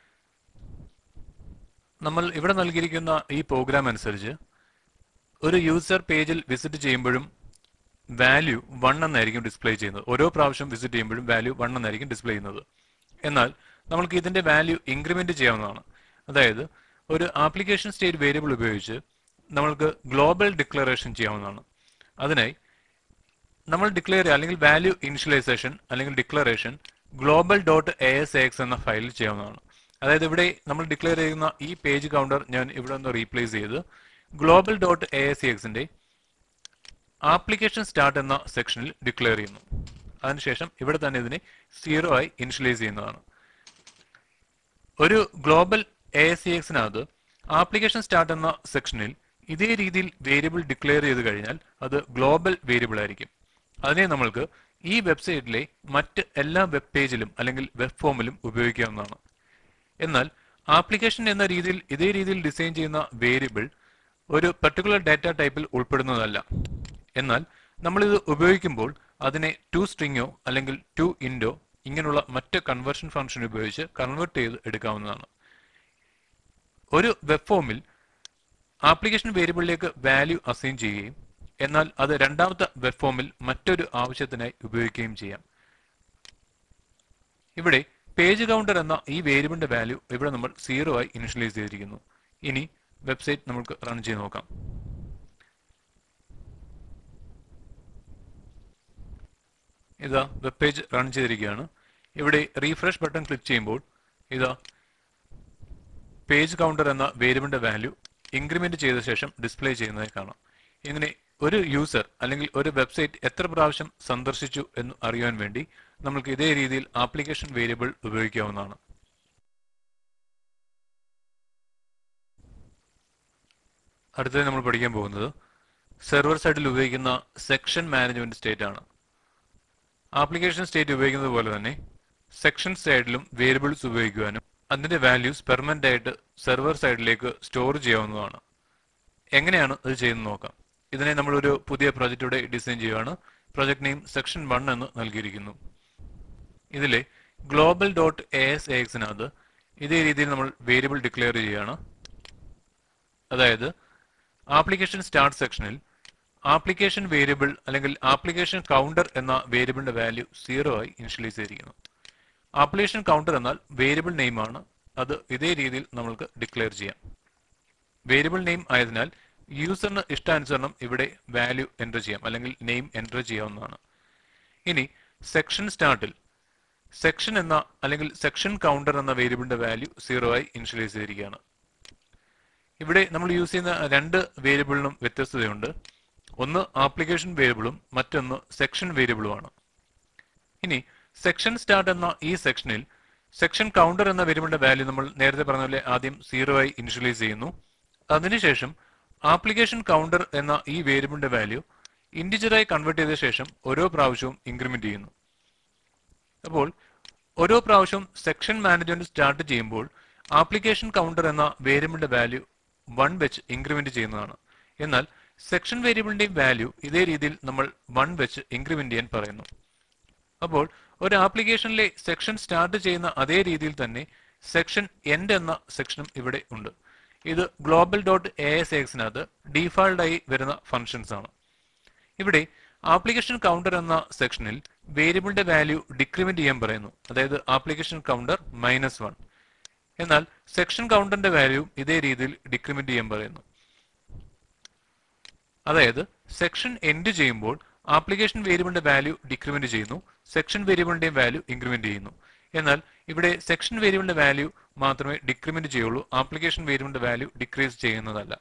നമ്മൾ ഇവിടെ നൽകിയിരിക്കുന്ന ഈ പ്രോഗ്രാം അനുസരിച്ച് ഒരു യൂസർ പേജിൽ വിസിറ്റ് ചെയ്യുമ്പോഴും വാല്യൂ വൺ എന്നായിരിക്കും ഡിസ്പ്ലേ ചെയ്യുന്നത് ഓരോ പ്രാവശ്യം വിസിറ്റ് ചെയ്യുമ്പോഴും വാല്യൂ വൺ എന്നായിരിക്കും ഡിസ്പ്ലേ ചെയ്യുന്നത് എന്നാൽ നമ്മൾക്ക് ഇതിന്റെ വാല്യൂ ഇൻക്രിമെന്റ് ചെയ്യാവുന്നതാണ് അതായത് ഒരു ആപ്ലിക്കേഷൻ സ്റ്റേറ്റ് വേരിയബിൾ ഉപയോഗിച്ച് നമ്മൾക്ക് ഗ്ലോബൽ ഡിക്ലറേഷൻ ചെയ്യാവുന്നതാണ് അതിനായി നമ്മൾ ഡിക്ലെയർ അല്ലെങ്കിൽ വാല്യൂ ഇനിഷ്യലൈസേഷൻ അല്ലെങ്കിൽ declaration global dot A S X എന്ന ഫയലിൽ ചെയ്യാവുന്നതാണ് അതായത് ഇവിടെ നമ്മൾ ഡിക്ലെയർ ചെയ്യുന്ന ഈ പേജ് കൗണ്ടർ ഞാൻ ഇവിടെ ഒന്ന് റീപ്ലേസ് ചെയ്ത് ഗ്ലോബൽ ഡോട്ട് എ എസ് എക്സിന്റെ ആപ്ലിക്കേഷൻ സ്റ്റാർട്ട് എന്ന സെക്ഷനിൽ ഡിക്ലെയർ ചെയ്യുന്നു അതിനുശേഷം ഇവിടെ തന്നെ ഇതിനെ സീറോ ആയി ഇനിഷ്യലൈസ് ചെയ്യുന്നതാണ് ഒരു ഗ്ലോബൽ എ എസ് സി എക്സിനകത്ത് ആപ്ലിക്കേഷൻ സ്റ്റാർട്ട് എന്ന സെക്ഷനിൽ ഇതേ രീതിയിൽ വേരിയബിൾ ഡിക്ലെയർ ചെയ്ത് കഴിഞ്ഞാൽ അത് ഗ്ലോബൽ വേരിയബിൾ ആയിരിക്കും അതിനെ നമ്മൾക്ക് ഈ വെബ്സൈറ്റിലെ മറ്റ് എല്ലാ വെബ് പേജിലും അല്ലെങ്കിൽ വെബ് ഫോമിലും ഉപയോഗിക്കാവുന്നതാണ് എന്നാൽ ആപ്ലിക്കേഷൻ എന്ന രീതിയിൽ ഇതേ രീതിയിൽ ഡിസൈൻ ചെയ്യുന്ന വേരിയബിൾ ഒരു പർട്ടിക്കുലർ ഡാറ്റ ടൈപ്പിൽ ഉൾപ്പെടുന്നതല്ല എന്നാൽ നമ്മൾ ഇത് ഉപയോഗിക്കുമ്പോൾ അതിനെ ടു സ്ട്രിങ്ങോ അല്ലെങ്കിൽ ടു ഇൻഡോ ഇങ്ങനെയുള്ള മറ്റ് കൺവേർഷൻ ഫംഗ്ഷൻ ഉപയോഗിച്ച് കൺവേർട്ട് ചെയ്ത് എടുക്കാവുന്നതാണ് ഒരു വെബ് ഫോമിൽ ആപ്ലിക്കേഷൻ വേരിയബിളിലേക്ക് വാല്യൂ അസൈൻ ചെയ്യുകയും എന്നാൽ അത് രണ്ടാമത്തെ വെബ് ഫോമിൽ മറ്റൊരു ആവശ്യത്തിനായി ഉപയോഗിക്കുകയും ചെയ്യാം ഇവിടെ പേജ് കൗണ്ടർ എന്ന ഈ വേരിയബിളിന്റെ വാല്യൂ ഇവിടെ നമ്മൾ സീറോ ആയി ഇനിഷ്യലൈസ് ചെയ്തിരിക്കുന്നു ഇനി വെബ്സൈറ്റ് നമുക്ക് റൺ ചെയ്ത് നോക്കാം ഇതാ വെബ് പേജ് റൺ ചെയ്തിരിക്കുകയാണ് ഇവിടെ റീഫ്രഷ് ബട്ടൺ ക്ലിക്ക് ചെയ്യുമ്പോൾ ഇതാ പേജ് കൗണ്ടർ എന്ന വേരിയബിളിന്റെ വാല്യൂ ഇൻക്രിമെന്റ് ചെയ്ത ശേഷം ഡിസ്പ്ലേ ചെയ്യുന്നതായി കാണാം ഇങ്ങനെ ഒരു യൂസർ അല്ലെങ്കിൽ ഒരു വെബ്സൈറ്റ് എത്ര പ്രാവശ്യം സന്ദർശിച്ചു എന്ന് അറിയാൻ വേണ്ടി നമുക്ക് ഇതേ രീതിയിൽ ആപ്ലിക്കേഷൻ വേരിയബിൾ ഉപയോഗിക്കാവുന്നതാണ് അടുത്തത് നമ്മൾ പഠിക്കാൻ പോകുന്നത് സെർവർ സൈഡിൽ ഉപയോഗിക്കുന്ന സെക്ഷൻ മാനേജ്മെന്റ് സ്റ്റേറ്റ് ആണ് ആപ്ലിക്കേഷൻ സ്റ്റേറ്റ് ഉപയോഗിക്കുന്നത് പോലെ തന്നെ സെക്ഷൻ സൈഡിലും വേരിയബിൾസ് ഉപയോഗിക്കുവാനും അതിന്റെ വാല്യൂസ് പെർമനന്റ് ആയിട്ട് സെർവർ സൈഡിലേക്ക് സ്റ്റോർ ചെയ്യാവുന്നതാണ് എങ്ങനെയാണ് ഇത് ചെയ്യുന്നത് നോക്കാം ഇതിനെ നമ്മൾ ഒരു പുതിയ പ്രൊജക്റ്റ് ഡിസൈൻ ചെയ്യുകയാണ് പ്രൊജക്ട് നെയിം സെക്ഷൻ വൺ എന്ന് നൽകിയിരിക്കുന്നു ഇതിലെ global dot A S A എക്സിനകത്ത് ഇതേ രീതിയിൽ നമ്മൾ വേരിയബിൾ ഡിക്ലെയർ ചെയ്യുകയാണ് അതായത് ആപ്ലിക്കേഷൻ സ്റ്റാർട്ട് സെക്ഷനിൽ ആപ്ലിക്കേഷൻ വേരിയബിൾ അല്ലെങ്കിൽ ആപ്ലിക്കേഷൻ കൗണ്ടർ എന്ന വേരിയബിളിന്റെ വാല്യൂ സീറോ ആയി ഇനിഷ്യലൈസ് ചെയ്തിരിക്കുന്നു ആപ്ലിക്കേഷൻ കൗണ്ടർ എന്നാൽ വേരിയബിൾ നെയിം ആണ് അത് ഇതേ രീതിയിൽ നമ്മൾക്ക് ഡിക്ലെയർ ചെയ്യാം വേരിയബിൾ നെയിം ആയതിനാൽ യൂസറിന് ഇഷ്ടാനുസരണം ഇവിടെ വാല്യൂ എൻ്റർ ചെയ്യാം അല്ലെങ്കിൽ നെയിം എൻ്റർ ചെയ്യാവുന്നതാണ് ഇനി സെക്ഷൻ സ്റ്റാർട്ടിൽ സെക്ഷൻ എന്ന അല്ലെങ്കിൽ സെക്ഷൻ കൗണ്ടർ എന്ന വേരിയബിളിന്റെ വാല്യൂ സീറോ ആയി ഇനിഷ്യലൈസ് ചെയ്തിരിക്കുകയാണ് ഇവിടെ നമ്മൾ യൂസ് ചെയ്യുന്ന രണ്ട് വേരിയബിളിനും വ്യത്യസ്തതയുണ്ട് ഒന്ന് ആപ്ലിക്കേഷൻ വേരിയബിളും മറ്റൊന്ന് സെക്ഷൻ വേരിയബിളുമാണ് ഇനി സെക്ഷൻ സ്റ്റാർട്ട് എന്ന ഈ സെക്ഷനിൽ സെക്ഷൻ കൗണ്ടർ എന്ന വേരിയബിളിന്റെ വാല്യൂ നമ്മൾ നേരത്തെ പറഞ്ഞ പോലെ ആദ്യം സീറോ ആയി ഇനിഷ്യലൈസ് ചെയ്യുന്നു അതിനുശേഷം ആപ്ലിക്കേഷൻ കൗണ്ടർ എന്ന ഈ വേരിയബിളിന്റെ വാല്യൂ ഇന്റിജറായി കൺവേർട്ട് ചെയ്ത ശേഷം ഓരോ പ്രാവശ്യവും ഇൻക്രിമെന്റ് ചെയ്യുന്നു അപ്പോൾ ഓരോ പ്രാവശ്യവും സെക്ഷൻ മാനേജ്മെന്റ് സ്റ്റാർട്ട് ചെയ്യുമ്പോൾ ആപ്ലിക്കേഷൻ കൗണ്ടർ എന്ന വേരിയബിളിന്റെ വാല്യൂ വൺ വെച്ച് ഇൻക്രിമെന്റ് ചെയ്യുന്നതാണ് എന്നാൽ സെക്ഷൻ വേരിയബിളിന്റെയും വാല്യൂ ഇതേ രീതിയിൽ നമ്മൾ വൺ വെച്ച് ഇൻക്രിമെന്റ് ചെയ്യാൻ പറയുന്നു അപ്പോൾ ഒരു ആപ്ലിക്കേഷനിലെ സെക്ഷൻ സ്റ്റാർട്ട് ചെയ്യുന്ന അതേ രീതിയിൽ തന്നെ സെക്ഷൻ എൻഡ് എന്ന സെക്ഷനും ഇവിടെ ഉണ്ട് ഇത് ഗ്ലോബൽ ഡോട്ട് എ എസ് എക്സിനകത്ത് ഡീഫാൾട്ടായി വരുന്ന ഫങ്ഷൻസ് ആണ് ഇവിടെ ആപ്ലിക്കേഷൻ കൗണ്ടർ എന്ന സെക്ഷനിൽ വേരിയബിളിന്റെ വാല്യൂ ഡിക്രിമെന്റ് ചെയ്യാൻ പറയുന്നു അതായത് ആപ്ലിക്കേഷൻ കൗണ്ടർ മൈനസ് വൺ എന്നാൽ സെക്ഷൻ കൗണ്ടറിന്റെ വാല്യൂ ഇതേ രീതിയിൽ ഡിക്രിമെന്റ് ചെയ്യാൻ പറയുന്നു അതായത് സെക്ഷൻ എൻഡ് ചെയ്യുമ്പോൾ ആപ്ലിക്കേഷൻ വേരിയബിളിന്റെ വാല്യൂ ഡിക്രിമെന്റ് ചെയ്യുന്നു സെക്ഷൻ വേരിയബിളിന്റെയും വാല്യൂ ഇൻക്രിമെന്റ് ചെയ്യുന്നു എന്നാൽ ഇവിടെ സെക്ഷൻ വേരിയബിളിന്റെ വാല്യൂ മാത്രമേ ഡിക്രിമെന്റ് ചെയ്യുള്ളൂ ആപ്ലിക്കേഷൻ വേരിയബിളിന്റെ വാല്യൂ ഡിക്രീസ് ചെയ്യുന്നതല്ല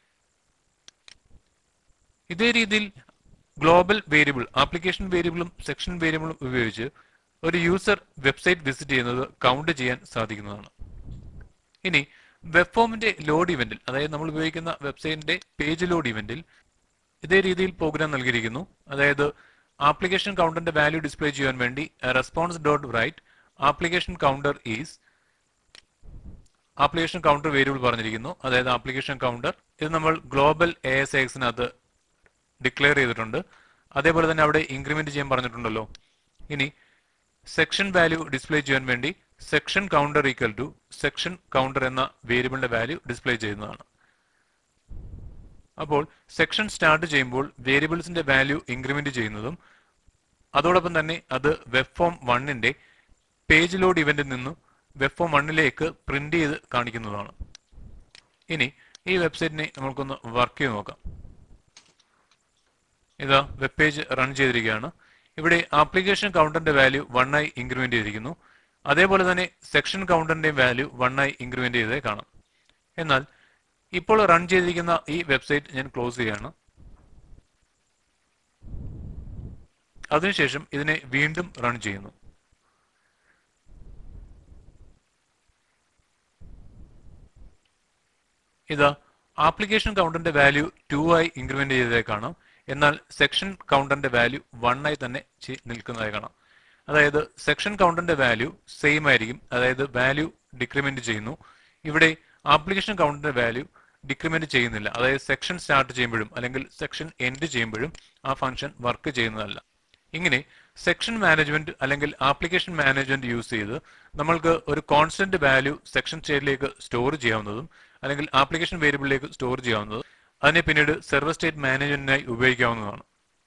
ഇതേ രീതിയിൽ ഗ്ലോബൽ വേരിയബിൾ ആപ്ലിക്കേഷൻ വേരിയബിളും സെക്ഷൻ വേരിയബിളും ഉപയോഗിച്ച് ഒരു യൂസർ വെബ്സൈറ്റ് വിസിറ്റ് ചെയ്യുന്നത് കൗണ്ട് ചെയ്യാൻ സാധിക്കുന്നതാണ് ഇനി വെബ് ഫോമിന്റെ ലോഡ് ഇവന്റിൽ അതായത് നമ്മൾ ഉപയോഗിക്കുന്ന വെബ്സൈറ്റിന്റെ പേജ് ലോഡ് ഇവന്റിൽ ഇതേ രീതിയിൽ പ്രോഗ്രാം നൽകിയിരിക്കുന്നു അതായത് ആപ്ലിക്കേഷൻ കൗണ്ടറിന്റെ വാല്യൂ ഡിസ്പ്ലേ ചെയ്യാൻ വേണ്ടി response dot write application counter is application counter variable പറഞ്ഞിരിക്കുന്നു അതായത് ആപ്ലിക്കേഷൻ കൗണ്ടർ ഇത് നമ്മൾ ഗ്ലോബൽ എ എസ് എക്സിനകത്ത് ഡിക്ലെയർ ചെയ്തിട്ടുണ്ട് അതേപോലെ തന്നെ അവിടെ ഇൻക്രിമെന്റ് ചെയ്യാൻ പറഞ്ഞിട്ടുണ്ടല്ലോ ഇനി സെക്ഷൻ വാല്യൂ ഡിസ്പ്ലേ ചെയ്യാൻ വേണ്ടി section counter equal to section counter എന്ന വേരിയബിളിന്റെ വാല്യൂ ഡിസ്പ്ലേ ചെയ്യുന്നതാണ് അപ്പോൾ സെക്ഷൻ സ്റ്റാർട്ട് ചെയ്യുമ്പോൾ വേരിയബിൾസിന്റെ വാല്യൂ ഇൻക്രിമെന്റ് ചെയ്യുന്നതും അതോടൊപ്പം തന്നെ അത് വെബ് ഫോം വണ്ണിന്റെ പേജ് ലോഡ് ഇവന്റിൽ നിന്നും വെബ് ഫോം വണ്ണിലേക്ക് പ്രിന്റ് ചെയ്ത് കാണിക്കുന്നതാണ് ഇനി ഈ വെബ്സൈറ്റിനെ നമുക്കൊന്ന് വർക്ക് ചെയ്ത് നോക്കാം ഇതാ വെബ് പേജ് റൺ ചെയ്തിരിക്കുകയാണ് ഇവിടെ ആപ്ലിക്കേഷൻ കൗണ്ടറിന്റെ വാല്യൂ വൺ ആയി ഇൻക്രിമെന്റ് ചെയ്തിരിക്കുന്നു അതേപോലെ തന്നെ സെക്ഷൻ കൗണ്ടറിന്റെയും വാല്യൂ വൺ ആയി ഇൻക്രിമെന്റ് ചെയ്തേ കാണാം എന്നാൽ ഇപ്പോൾ റൺ ചെയ്തിരിക്കുന്ന ഈ വെബ്സൈറ്റ് ഞാൻ ക്ലോസ് ചെയ്യാണ് അതിനുശേഷം ഇതിനെ വീണ്ടും റൺ ചെയ്യുന്നു ഇതാ ആപ്ലിക്കേഷൻ കൗണ്ടറിന്റെ വാല്യൂ ടു ആയി ഇൻക്രിമെന്റ് ചെയ്തതായി കാണാം എന്നാൽ സെക്ഷൻ കൗണ്ടറിന്റെ വാല്യൂ വൺ ആയി തന്നെ ചി- നിൽക്കുന്നതായി കാണാം അതായത് സെക്ഷൻ കൗണ്ടറിന്റെ വാല്യൂ സെയിം ആയിരിക്കും അതായത് വാല്യൂ ഡിക്രിമെന്റ് ചെയ്യുന്നു ഇവിടെ ആപ്ലിക്കേഷൻ കൗണ്ടറിന്റെ വാല്യൂ ഡിക്രിമെന്റ് ചെയ്യുന്നില്ല അതായത് സെക്ഷൻ സ്റ്റാർട്ട് ചെയ്യുമ്പോഴും അല്ലെങ്കിൽ സെക്ഷൻ എൻഡ് ചെയ്യുമ്പോഴും ആ ഫംഗ്ഷൻ വർക്ക് ചെയ്യുന്നതല്ല ഇങ്ങനെ സെക്ഷൻ മാനേജ്മെന്റ് അല്ലെങ്കിൽ ആപ്ലിക്കേഷൻ മാനേജ്മെന്റ് യൂസ് ചെയ്ത് നമ്മൾക്ക് ഒരു കോൺസ്റ്റന്റ് വാല്യൂ സെക്ഷൻ സ്റ്റേറ്റിലേക്ക് സ്റ്റോർ ചെയ്യാവുന്നതും അല്ലെങ്കിൽ ആപ്ലിക്കേഷൻ വേരിയബിളിലേക്ക് സ്റ്റോർ ചെയ്യാവുന്നതും അതിനെ പിന്നീട് സെർവർ സ്റ്റേറ്റ് മാനേജ്മെന്റിനായി ഉപയോഗിക്കാവുന്നതാണ്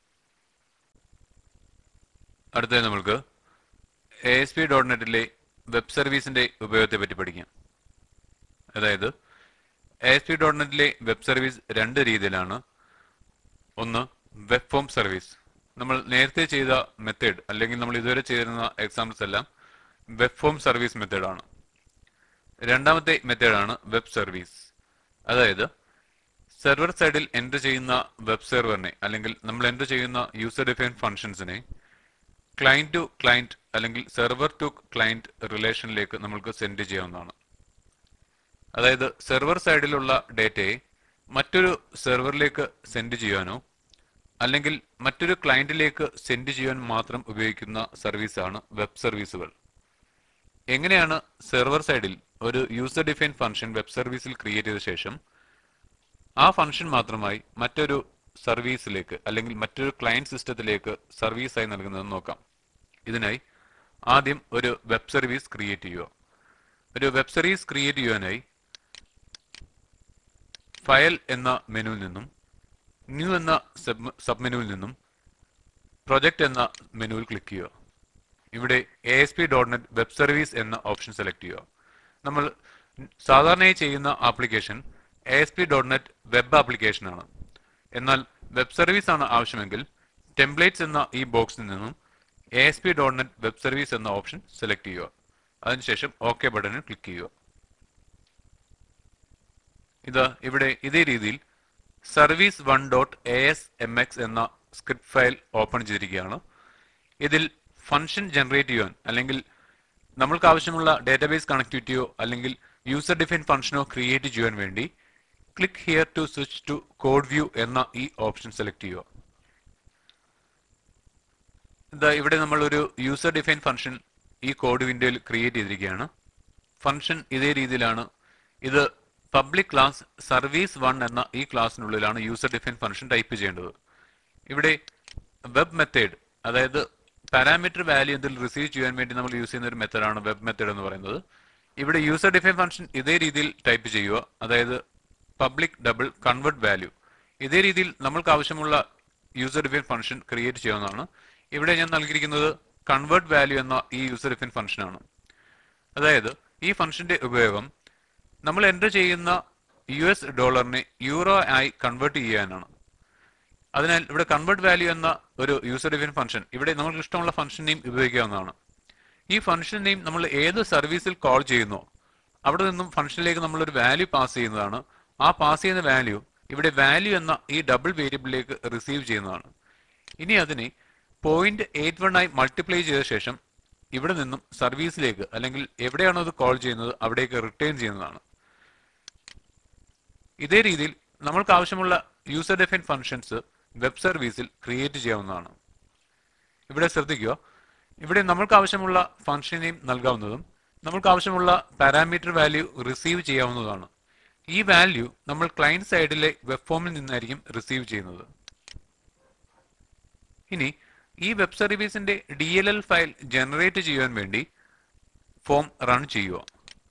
അടുത്തത് നമ്മൾക്ക് എ എസ് പി ഡോട്ട് നെറ്റിലെ വെബ് സർവീസിന്റെ ഉപയോഗത്തെ പറ്റി പഠിക്കാം അതായത് എ എസ് പി ഡോട്ട് നെറ്റിലെ വെബ് സർവീസ് രണ്ട് രീതിയിലാണ് ഒന്ന് വെബ് ഫോം സർവീസ് നമ്മൾ നേരത്തെ ചെയ്ത മെത്തേഡ് അല്ലെങ്കിൽ നമ്മൾ ഇതുവരെ ചെയ്തിരുന്ന എക്സാമ്പിൾസ് എല്ലാം വെബ് ഫോം സർവീസ് മെത്തേഡാണ് രണ്ടാമത്തെ മെത്തേഡാണ് വെബ് സർവീസ് അതായത് സെർവർ സൈഡിൽ എൻ്റർ ചെയ്യുന്ന വെബ് സെർവറിനെ അല്ലെങ്കിൽ നമ്മൾ എൻ്റർ ചെയ്യുന്ന യൂസർ ഡിഫൈൻ ഫംഗ്ഷൻസിനെ ക്ലയന്റ് ടു ക്ലയന്റ് അല്ലെങ്കിൽ സെർവർ ടു ക്ലയന്റ് റിലേഷനിലേക്ക് നമുക്ക് സെൻഡ് ചെയ്യാവുന്നതാണ് അതായത് സെർവർ സൈഡിലുള്ള ഡേറ്റയെ മറ്റൊരു സെർവറിലേക്ക് സെൻഡ് ചെയ്യാനോ അല്ലെങ്കിൽ മറ്റൊരു ക്ലയന്റിലേക്ക് സെൻഡ് ചെയ്യാൻ മാത്രം ഉപയോഗിക്കുന്ന സർവീസാണ് വെബ് സർവീസുകൾ എങ്ങനെയാണ് സെർവർ സൈഡിൽ ഒരു യൂസർ ഡിഫൈൻ ഫംഗ്ഷൻ വെബ് സർവീസിൽ ക്രിയേറ്റ് ചെയ്ത ശേഷം ആ ഫംഗ്ഷൻ മാത്രമായി മറ്റൊരു സർവീസിലേക്ക് അല്ലെങ്കിൽ മറ്റൊരു ക്ലയന്റ് സിസ്റ്റത്തിലേക്ക് സർവീസായി നൽകുന്നതെന്ന് നോക്കാം ഇതിനായി ആദ്യം ഒരു വെബ് സർവീസ് ക്രിയേറ്റ് ചെയ്യുക ഒരു വെബ് സർവീസ് ക്രിയേറ്റ് ചെയ്യാനായി ഫയൽ എന്ന മെനുവിൽ നിന്നും ന്യൂ എന്ന സബ് മെനുവിൽ നിന്നും പ്രൊജക്ട് എന്ന മെനുവിൽ ക്ലിക്ക് ചെയ്യുക ഇവിടെ A S P dot net web service എന്ന ഓപ്ഷൻ സെലക്ട് ചെയ്യുക നമ്മൾ സാധാരണയായി ചെയ്യുന്ന application A S P dot net web application ആണ് എന്നാൽ വെബ് സർവീസ് ആണ് ആവശ്യമെങ്കിൽ ടെംപ്ലേറ്റ്സ് എന്ന ഈ ബോക്സിൽ നിന്നും A S P dot net web service എന്ന ഓപ്ഷൻ സെലക്ട് ചെയ്യുക അതിനുശേഷം ഓക്കെ ബട്ടണിൽ ക്ലിക്ക് ചെയ്യുക ഇത് ഇവിടെ ഇതേ രീതിയിൽ service one dot A S M X എന്ന സ്ക്രിപ്റ്റ് ഫയൽ ഓപ്പൺ ചെയ്തിരിക്കുകയാണ് ഇതിൽ ഫംഗ്ഷൻ ജനറേറ്റ് ചെയ്യാൻ അല്ലെങ്കിൽ നമ്മൾക്ക് ആവശ്യമുള്ള ഡേറ്റാബേസ് കണക്ടിവിറ്റിയോ അല്ലെങ്കിൽ യൂസർ ഡിഫൈൻ ഫംഗ്ഷനോ ക്രിയേറ്റ് ചെയ്യാൻ വേണ്ടി click here to switch to code view എന്ന ഈ ഓപ്ഷൻ സെലക്ട് ചെയ്യുക ഇതാ ഇവിടെ നമ്മൾ ഒരു യൂസർ ഡിഫൈൻ ഫംഗ്ഷൻ ഈ കോഡ് വിൻഡോയിൽ ക്രിയേറ്റ് ചെയ്തിരിക്കുകയാണ് ഫംഗ്ഷൻ ഇതേ രീതിയിലാണ് ഇത് പബ്ലിക് ക്ലാസ് സർവീസ് വൺ എന്ന ഈ ക്ലാസ്സിനുള്ളിലാണ് യൂസർ ഡിഫൈൻ ഫംഗ്ഷൻ ടൈപ്പ് ചെയ്യേണ്ടത് ഇവിടെ വെബ് മെത്തേഡ് അതായത് പാരാമീറ്റർ വാല്യൂ എന്തിൽ റിസീവ് ചെയ്യാൻ വേണ്ടി നമ്മൾ യൂസ് ചെയ്യുന്ന ഒരു മെത്തേഡാണ് വെബ് മെത്തേഡ് എന്ന് പറയുന്നത് ഇവിടെ യൂസർ ഡിഫൈൻ ഫംഗ്ഷൻ ഇതേ രീതിയിൽ ടൈപ്പ് ചെയ്യുക അതായത് പബ്ലിക് ഡബിൾ കൺവേർട്ട് വാല്യൂ ഇതേ രീതിയിൽ നമ്മൾക്ക് ആവശ്യമുള്ള യൂസർ ഡിഫൈൻ ഫംഗ്ഷൻ ക്രിയേറ്റ് ചെയ്യാവുന്നതാണ് ഇവിടെ ഞാൻ നൽകിയിരിക്കുന്നത് കൺവേർട്ട് വാല്യൂ എന്ന ഈ യൂസർ ഡിഫൈൻ ഫംഗ്ഷൻ ആണ് അതായത് ഈ ഫംഗ്ഷന്റെ ഉപയോഗം നമ്മൾ എൻ്റർ ചെയ്യുന്ന യു എസ് ഡോളറിനെ യൂറോ ആയി കൺവേർട്ട് ചെയ്യാനാണ് അതിനാൽ ഇവിടെ കൺവേർട്ട് വാല്യൂ എന്ന ഒരു യൂസർ ഡിഫൈൻ ഫംഗ്ഷൻ ഇവിടെ നമുക്ക് ഇഷ്ടമുള്ള ഫംഗ്ഷൻ നെയിം ഉപയോഗിക്കാവുന്നതാണ് ഈ ഫംഗ്ഷൻ നെയിം നമ്മൾ ഏത് സർവീസിൽ കോൾ ചെയ്യുന്നോ അവിടെ നിന്നും ഫംഗ്ഷനിലേക്ക് നമ്മൾ ഒരു വാല്യൂ പാസ് ചെയ്യുന്നതാണ് ആ പാസ് ചെയ്യുന്ന വാല്യൂ ഇവിടെ വാല്യൂ എന്ന ഈ ഡബിൾ വേരിയബിളിലേക്ക് റിസീവ് ചെയ്യുന്നതാണ് ഇനി അതിനെ പോയിന്റ് എയ്റ്റ് വൺ ആയി മൾട്ടിപ്ലൈ ചെയ്ത ശേഷം ഇവിടെ നിന്നും സർവീസിലേക്ക് അല്ലെങ്കിൽ എവിടെയാണോ അത് കോൾ ചെയ്യുന്നത് അവിടേക്ക് റിട്ടേൺ ചെയ്യുന്നതാണ് ഇതേ രീതിയിൽ നമ്മൾക്ക് ആവശ്യമുള്ള യൂസർ ഡിഫൈൻ ഫംഗ്ഷൻസ് വെബ് സർവീസിൽ ക്രിയേറ്റ് ചെയ്യാവുന്നതാണ് ഇവിടെ ശ്രദ്ധിക്കുക ഇവിടെ നമ്മൾക്ക് ആവശ്യമുള്ള ഫംഗ്ഷൻ നെയിം നൽകാവുന്നതും നമ്മൾക്ക് ആവശ്യമുള്ള പാരാമീറ്റർ വാല്യൂ റിസീവ് ചെയ്യാവുന്നതാണ് ഈ വാല്യൂ നമ്മൾ ക്ലയന്റ് സൈഡിലെ വെബ് ഫോമിൽ നിന്നായിരിക്കും റിസീവ് ചെയ്യുന്നത് ഇനി ഈ വെബ് സർവീസിന്റെ D L L file generate ചെയ്യാൻ വേണ്ടി ഫോം റൺ ചെയ്യുക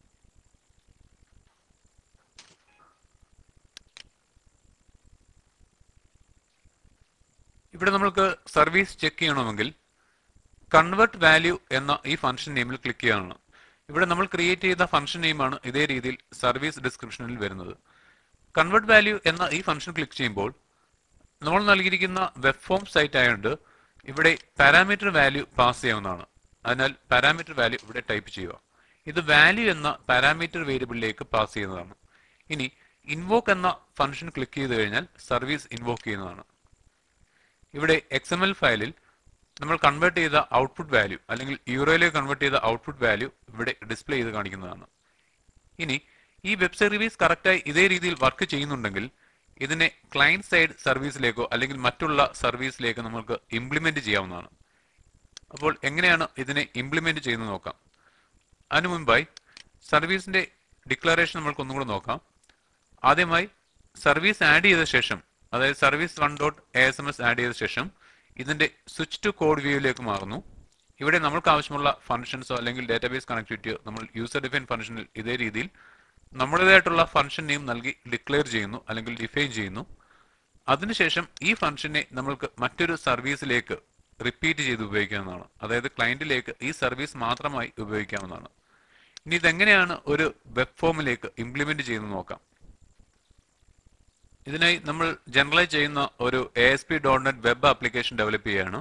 ഇവിടെ നമ്മൾക്ക് സർവീസ് ചെക്ക് ചെയ്യണമെങ്കിൽ കൺവേർട്ട് വാല്യൂ എന്ന ഈ ഫംഗ്ഷൻ നെയിമിൽ ക്ലിക്ക് ചെയ്യണം ഇവിടെ നമ്മൾ ക്രിയേറ്റ് ചെയ്ത ഫംഗ്ഷൻ നെയിമാണ് ഇതേ രീതിയിൽ സർവീസ് ഡിസ്ക്രിപ്ഷനിൽ വരുന്നത് കൺവേർട്ട് വാല്യൂ എന്ന ഈ ഫംഗ്ഷൻ ക്ലിക്ക് ചെയ്യുമ്പോൾ നമ്മൾ നൽകിയിരിക്കുന്ന വെബ് ഫോം സൈറ്റ് ആയതുകൊണ്ട് ഇവിടെ പാരാമീറ്റർ വാല്യൂ പാസ് ചെയ്യാവുന്നതാണ് അതിനാൽ പാരാമീറ്റർ വാല്യൂ ഇവിടെ ടൈപ്പ് ചെയ്യുക ഇത് വാല്യൂ എന്ന പാരാമീറ്റർ വേരിയബിളിലേക്ക് പാസ് ചെയ്യുന്നതാണ് ഇനി ഇൻവോക്ക് എന്ന ഫംഗ്ഷൻ ക്ലിക്ക് ചെയ്ത് കഴിഞ്ഞാൽ സർവീസ് ഇൻവോക്ക് ചെയ്യുന്നതാണ് ഇവിടെ എക്സ് എം എൽ ഫയലിൽ നമ്മൾ കൺവേർട്ട് ചെയ്ത ഔട്ട്പുട്ട് വാല്യൂ അല്ലെങ്കിൽ യൂറോയിലേക്ക് കൺവേർട്ട് ചെയ്ത ഔട്ട്പുട്ട് വാല്യൂ ഇവിടെ ഡിസ്പ്ലേ ചെയ്ത് കാണിക്കുന്നതാണ് ഇനി ഈ വെബ് സർവീസ് കറക്റ്റായി ഇതേ രീതിയിൽ വർക്ക് ചെയ്യുന്നുണ്ടെങ്കിൽ ഇതിനെ ക്ലയന്റ് സൈഡ് സർവീസിലേക്കോ അല്ലെങ്കിൽ മറ്റുള്ള സർവീസിലേക്കോ നമുക്ക് ഇംപ്ലിമെന്റ് ചെയ്യാവുന്നതാണ് അപ്പോൾ എങ്ങനെയാണ് ഇതിനെ ഇംപ്ലിമെന്റ് ചെയ്യുന്നത് നോക്കാം അതിനു മുൻപായി സർവീസിന്റെ ഡിക്ലറേഷൻ നമ്മൾക്ക് ഒന്നും കൂടെ നോക്കാം ആദ്യമായി സർവീസ് ആഡ് ചെയ്ത ശേഷം അതായത് service one dot A S M S add ചെയ്ത ശേഷം ഇതിന്റെ സ്വിച്ച് ടു കോഡ് വ്യൂയിലേക്ക് മാറുന്നു ഇവിടെ നമ്മൾക്ക് ആവശ്യമുള്ള ഫംഗ്ഷൻസോ അല്ലെങ്കിൽ ഡാറ്റാബേസ് കണക്ടിവിറ്റിയോ നമ്മൾ യൂസർ ഡിഫൈൻ ഫംഗ്ഷനിൽ ഇതേ രീതിയിൽ നമ്മുടേതായിട്ടുള്ള ഫംഗ്ഷൻ നെയിം നൽകി ഡിക്ലെയർ ചെയ്യുന്നു അല്ലെങ്കിൽ ഡിഫൈൻ ചെയ്യുന്നു അതിനുശേഷം ഈ ഫംഗ്ഷനെ നമ്മൾക്ക് മറ്റൊരു സർവീസിലേക്ക് റിപ്പീറ്റ് ചെയ്ത് ഉപയോഗിക്കാവുന്നതാണ് അതായത് ക്ലയന്റിലേക്ക് ഈ സർവീസ് മാത്രമായി ഉപയോഗിക്കാവുന്നതാണ് ഇനി ഇതെങ്ങനെയാണ് ഒരു വെബ് ഫോമിലേക്ക് ഇംപ്ലിമെന്റ് ചെയ്യുന്നത് നോക്കാം ഇതിനായി നമ്മൾ ജനറലൈസ് ചെയ്യുന്ന ഒരു A S P dot net web application develop ചെയ്യുകയാണ്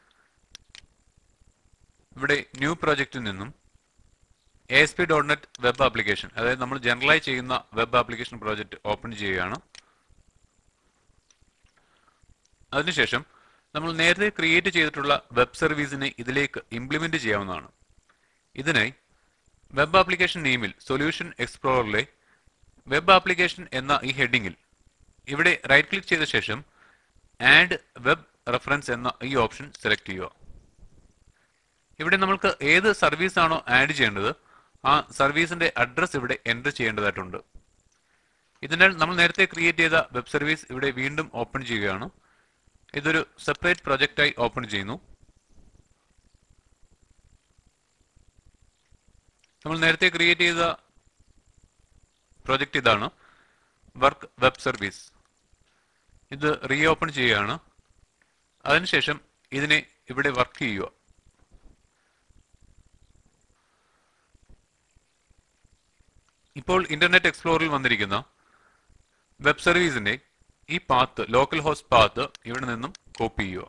ഇവിടെ ന്യൂ പ്രോജക്റ്റിൽ നിന്നും A S P dot net web application അതായത് നമ്മൾ ജനറലൈസ് ചെയ്യുന്ന വെബ് ആപ്ലിക്കേഷൻ പ്രോജക്റ്റ് ഓപ്പൺ ചെയ്യുകയാണ് അതിനുശേഷം നമ്മൾ നേരത്തെ ക്രിയേറ്റ് ചെയ്തിട്ടുള്ള വെബ് സർവീസിനെ ഇതിലേക്ക് ഇംപ്ലിമെന്റ് ചെയ്യാവുന്നതാണ് ഇതിനായി വെബ് ആപ്ലിക്കേഷൻ നെയിമിൽ സൊല്യൂഷൻ എക്സ്പ്ലോററിലെ വെബ് ആപ്ലിക്കേഷൻ എന്ന ഈ ഹെഡിങ്ങിൽ ഇവിടെ റൈറ്റ് ക്ലിക്ക് ചെയ്ത ശേഷം ആഡ് വെബ് റെഫറൻസ് എന്ന ഈ ഓപ്ഷൻ സെലക്ട് ചെയ്യുക ഇവിടെ നമ്മൾക്ക് ഏത് സർവീസ് ആണോ ആഡ് ചെയ്യേണ്ടത് ആ സർവീസിന്റെ അഡ്രസ് ഇവിടെ എൻ്റർ ചെയ്യേണ്ടതായിട്ടുണ്ട് ഇതിനാൽ നമ്മൾ നേരത്തെ ക്രിയേറ്റ് ചെയ്ത വെബ് സർവീസ് ഇവിടെ വീണ്ടും ഓപ്പൺ ചെയ്യുകയാണ് ഇതൊരു സെപ്പറേറ്റ് പ്രൊജക്റ്റായി ഓപ്പൺ ചെയ്യുന്നു നമ്മൾ നേരത്തെ ക്രിയേറ്റ് ചെയ്ത പ്രൊജക്റ്റ് ഇതാണ് വർക്ക് വെബ് സർവീസ് ഇത് റീ ഓപ്പൺ ചെയ്യുകയാണ് അതിനുശേഷം ഇതിനെ ഇവിടെ വർക്ക് ചെയ്യുക ഇപ്പോൾ ഇന്റർനെറ്റ് എക്സ്പ്ലോറിൽ വന്നിരിക്കുന്ന വെബ് സർവീസിന്റെ ഈ പാത്ത് ലോക്കൽ ഹോസ്റ്റ് പാത്ത് ഇവിടെ നിന്നും കോപ്പി ചെയ്യുക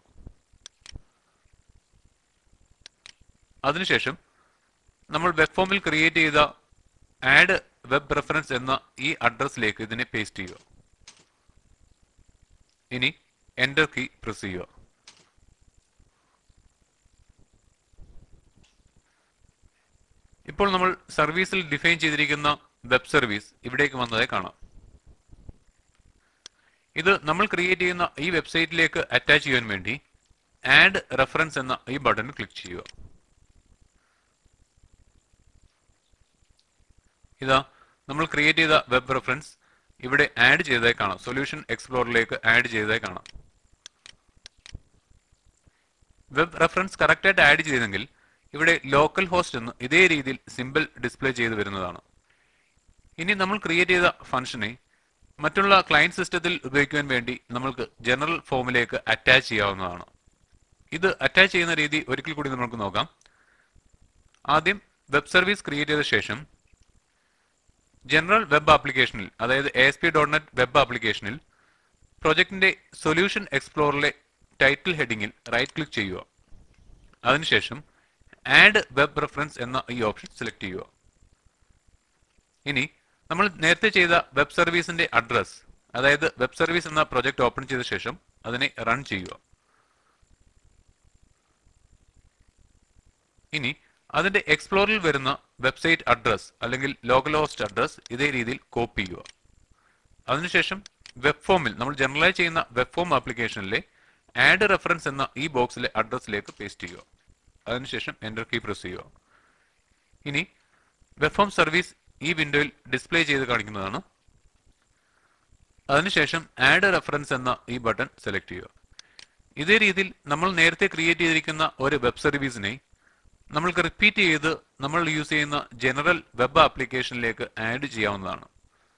അതിനുശേഷം നമ്മൾ വെബ് ഫോമിൽ ക്രിയേറ്റ് ചെയ്ത ആഡ് വെബ് റെഫറൻസ് എന്ന ഈ അഡ്രസ്സിലേക്ക് ഇതിനെ പേസ്റ്റ് ചെയ്യുക ഇനി എന്റർ കീ പ്രസ് ചെയ്യുക ഇപ്പോൾ നമ്മൾ സർവീസിൽ ഡിഫൈൻ ചെയ്തിരിക്കുന്ന വെബ് സർവീസ് ഇവിടേക്ക് വന്നതായി കാണാം ഇത് നമ്മൾ ക്രിയേറ്റ് ചെയ്യുന്ന ഈ വെബ്സൈറ്റിലേക്ക് അറ്റാച്ച് ചെയ്യാൻ വേണ്ടി ആഡ് റെഫറൻസ് എന്ന ഈ ബട്ടൺ ക്ലിക്ക് ചെയ്യുക ഇതാ നമ്മൾ ക്രിയേറ്റ് ചെയ്ത വെബ് റെഫറൻസ് ഇവിടെ ആഡ് ചെയ്തതായി കാണാം സൊല്യൂഷൻ എക്സ്പ്ലോറിലേക്ക് ആഡ് ചെയ്തതായി കാണാം വെബ് റെഫറൻസ് കറക്റ്റായിട്ട് ആഡ് ചെയ്തെങ്കിൽ ഇവിടെ ലോക്കൽ ഹോസ്റ്റ് എന്ന് ഇതേ രീതിയിൽ സിമ്പിൾ ഡിസ്പ്ലേ ചെയ്ത് വരുന്നതാണ് ഇനി നമ്മൾ ക്രിയേറ്റ് ചെയ്ത ഫംഗ്ഷനെ മറ്റുള്ള ക്ലയന്റ് സിസ്റ്റത്തിൽ ഉപയോഗിക്കുവാൻ വേണ്ടി നമ്മൾക്ക് ജനറൽ ഫോമിലേക്ക് അറ്റാച്ച് ചെയ്യാവുന്നതാണ് ഇത് അറ്റാച്ച് ചെയ്യുന്ന രീതി ഒരിക്കൽ കൂടി നമുക്ക് നോക്കാം ആദ്യം വെബ് സർവീസ് ക്രിയേറ്റ് ചെയ്ത ശേഷം ജനറൽ വെബ് ആപ്ലിക്കേഷനിൽ അതായത് A S P dot net web ആപ്ലിക്കേഷനിൽ പ്രൊജക്ടിന്റെ സൊല്യൂഷൻ എക്സ്പ്ലോറിലെ ടൈറ്റിൽ ഹെഡിങ്ങിൽ റൈറ്റ് ക്ലിക്ക് ചെയ്യുക അതിനുശേഷം ആഡ് വെബ് റെഫറൻസ് എന്ന ഈ ഓപ്ഷൻ സെലക്ട് ചെയ്യുക ഇനി നമ്മൾ നേരത്തെ ചെയ്ത വെബ് സർവീസിന്റെ അഡ്രസ് അതായത് വെബ് സർവീസ് എന്ന പ്രൊജക്ട് ഓപ്പൺ ചെയ്ത ശേഷം അതിനെ റൺ ചെയ്യുക ഇനി അതിന്റെ എക്സ്പ്ലോറിൽ വരുന്ന വെബ്സൈറ്റ് അഡ്രസ് അല്ലെങ്കിൽ ലോക്കൽ ഹോസ്റ്റ് അഡ്രസ് ഇതേ രീതിയിൽ കോപ്പി ചെയ്യുക അതിനുശേഷം വെബ് ഫോമിൽ നമ്മൾ ജനറലൈസ് ചെയ്യുന്ന വെബ് ഫോം ആപ്ലിക്കേഷനിലെ ആഡ് റെഫറൻസ് എന്ന ഈ ബോക്സിലെ അഡ്രസ്സിലേക്ക് പേസ്റ്റ് ചെയ്യുക അതിനുശേഷം എന്റർ കീ പ്രസ് ചെയ്യുക ഇനി വെബ് ഫോം സർവീസ് ഈ വിൻഡോയിൽ ഡിസ്പ്ലേ ചെയ്ത് കാണിക്കുന്നതാണ് അതിനുശേഷം ആഡ് റെഫറൻസ് എന്ന ഈ ബട്ടൺ സെലക്ട് ചെയ്യുക ഇതേ രീതിയിൽ നമ്മൾ നേരത്തെ ക്രിയേറ്റ് ചെയ്തിരിക്കുന്ന ഒരു വെബ് സർവീസിനെ നമ്മൾക്ക് റിപ്പീറ്റ് ചെയ്ത് നമ്മൾ യൂസ് ചെയ്യുന്ന ജനറൽ വെബ് ആപ്ലിക്കേഷനിലേക്ക് ആഡ് ചെയ്യാവുന്നതാണ്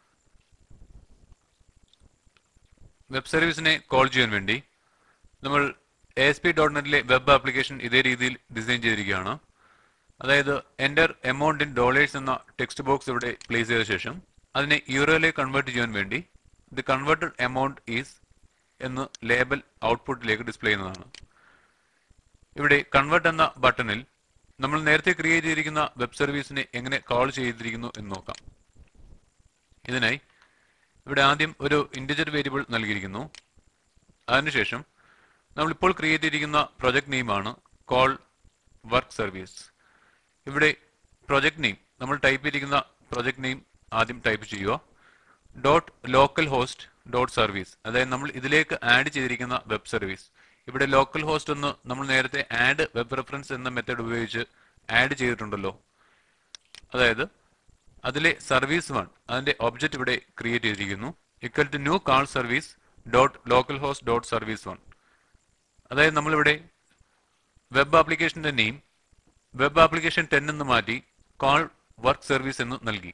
വെബ് സർവീസിനെ കോൾ ചെയ്യാൻ വേണ്ടി നമ്മൾ എ എസ് പി ഡോട്ട് നെറ്റിലെ വെബ് ആപ്ലിക്കേഷൻ ഇതേ രീതിയിൽ ഡിസൈൻ ചെയ്തിരിക്കുകയാണ് അതായത് എൻ്റർ എമൗണ്ട് ഇൻ ഡോളേഴ്സ് എന്ന ടെക്സ്റ്റ് ബോക്സ് ഇവിടെ പ്ലേസ് ചെയ്ത ശേഷം അതിനെ യൂറോയിലേക്ക് കൺവേർട്ട് ചെയ്യാൻ വേണ്ടി ദി കൺവേർട്ടഡ് എമൗണ്ട് ഈസ് എന്ന് ലേബൽ ഔട്ട്പുട്ടിലേക്ക് ഡിസ്പ്ലേ ചെയ്യുന്നതാണ് ഇവിടെ കൺവേർട്ട് എന്ന ബട്ടണിൽ നമ്മൾ നേരത്തെ ക്രിയേറ്റ് ചെയ്തിരിക്കുന്ന വെബ് സർവീസിനെ എങ്ങനെ കോൾ ചെയ്തിരിക്കുന്നു എന്ന് നോക്കാം ഇതിനായി ഇവിടെ ആദ്യം ഒരു ഇൻഡിജർ വേരിയബിൾ നൽകിയിരിക്കുന്നു അതിനുശേഷം നമ്മൾ ഇപ്പോൾ ക്രിയേറ്റ് ചെയ്തിരിക്കുന്ന പ്രൊജക്ട് നെയിമാണ് കോൾ വർക്ക് സർവീസ് ഇവിടെ പ്രൊജക്ട് നെയിം നമ്മൾ ടൈപ്പ് ചെയ്തിരിക്കുന്ന പ്രൊജക്ട് നെയിം ആദ്യം ടൈപ്പ് ചെയ്യുക dot local host dot service അതായത് നമ്മൾ ഇതിലേക്ക് ആഡ് ചെയ്തിരിക്കുന്ന വെബ് സർവീസ് ഇവിടെ ലോക്കൽ ഹോസ്റ്റ് എന്ന് നമ്മൾ നേരത്തെ ആഡ് വെബ് റെഫറൻസ് എന്ന മെത്തേഡ് ഉപയോഗിച്ച് ആഡ് ചെയ്തിട്ടുണ്ടല്ലോ അതായത് അതിലെ സർവീസ് വൺ അതിന്റെ ഒബ്ജക്റ്റ് ഇവിടെ ക്രിയേറ്റ് ചെയ്തിരിക്കുന്നു equal to new call service dot local host dot service one അതായത് നമ്മളിവിടെ വെബ് ആപ്ലിക്കേഷന്റെ നെയിം വെബ് ആപ്ലിക്കേഷൻ ടെൻ എന്ന് മാറ്റി കോൾ വർക്ക് സർവീസ് എന്ന് നൽകി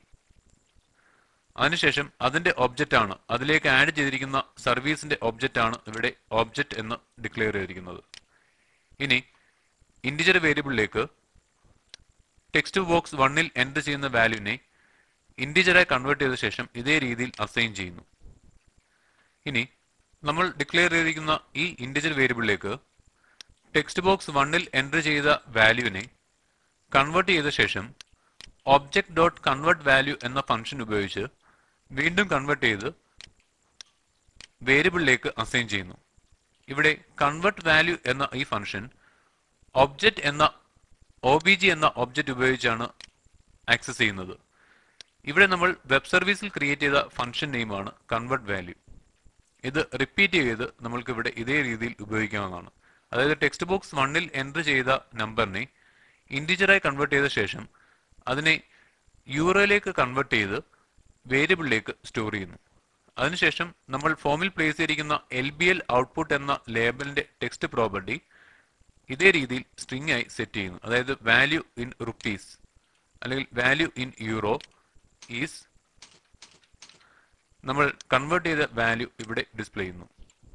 അതിനുശേഷം അതിന്റെ ഒബ്ജക്റ്റ് ആണ് അതിലേക്ക് ആഡ് ചെയ്തിരിക്കുന്ന സർവീസിന്റെ ഒബ്ജക്റ്റ് ആണ് ഇവിടെ ഒബ്ജക്റ്റ് എന്ന് ഡിക്ലെയർ ചെയ്തിരിക്കുന്നത് ഇനി ഇൻഡിജർ വേരിയബിളിലേക്ക് ടെക്സ്റ്റ് ബോക്സ് വണ്ണിൽ എൻ്റർ ചെയ്യുന്ന വാല്യൂവിനെ ഇൻഡിജറായി കൺവേർട്ട് ചെയ്ത ശേഷം ഇതേ രീതിയിൽ അസൈൻ ചെയ്യുന്നു ഇനി നമ്മൾ ഡിക്ലെയർ ചെയ്തിരിക്കുന്ന ഈ ഇൻഡിജർ വേരിയബിളിലേക്ക് ടെക്സ്റ്റ് ബോക്സ് വണ്ണിൽ എൻ്റർ ചെയ്ത വാല്യൂവിനെ കൺവേർട്ട് ചെയ്ത ശേഷം ഒബ്ജക്ട് ഡോട്ട് കൺവേർട്ട് വാല്യൂ എന്ന ഫംഗ്ഷൻ ഉപയോഗിച്ച് വീണ്ടും കൺവേർട്ട് ചെയ്ത് വേരിയബിളിലേക്ക് അസൈൻ ചെയ്യുന്നു ഇവിടെ കൺവേർട്ട് വാല്യൂ എന്ന ഈ ഫംഗ്ഷൻ ഒബ്ജക്റ്റ് എന്ന ഒ ബി ജി എന്ന ഒബ്ജക്റ്റ് ഉപയോഗിച്ചാണ് ആക്സസ് ചെയ്യുന്നത് ഇവിടെ നമ്മൾ വെബ് സർവീസിൽ ക്രിയേറ്റ് ചെയ്ത ഫംഗ്ഷൻ നെയിമാണ് കൺവേർട്ട് വാല്യൂ ഇത് റിപ്പീറ്റ് ചെയ്ത് നമ്മൾക്ക് ഇവിടെ ഇതേ രീതിയിൽ ഉപയോഗിക്കാവുന്നതാണ് അതായത് ടെക്സ്റ്റ് ബോക്സ് വണ്ണിൽ എൻ്റർ ചെയ്ത നമ്പറിനെ ഇൻഡിജറായി കൺവേർട്ട് ചെയ്ത ശേഷം അതിനെ യൂറോയിലേക്ക് കൺവേർട്ട് ചെയ്ത് വേരിയബിളിലേക്ക് സ്റ്റോർ ചെയ്യുന്നു അതിനുശേഷം നമ്മൾ ഫോമിൽ പ്ലേസ് ചെയ്തിരിക്കുന്ന എൽ ബി എൽ ഔട്ട്പുട്ട് എന്ന ലേബലിന്റെ ടെക്സ്റ്റ് പ്രോപ്പർട്ടി ഇതേ രീതിയിൽ സ്ട്രിംഗ് ആയി സെറ്റ് ചെയ്യുന്നു അതായത് വാല്യൂ ഇൻ റുപ്പീസ് അല്ലെങ്കിൽ വാല്യൂ ഇൻ യൂറോ ഈസ് നമ്മൾ കൺവേർട്ട് ചെയ്ത വാല്യൂ ഇവിടെ ഡിസ്പ്ലേ ചെയ്യുന്നു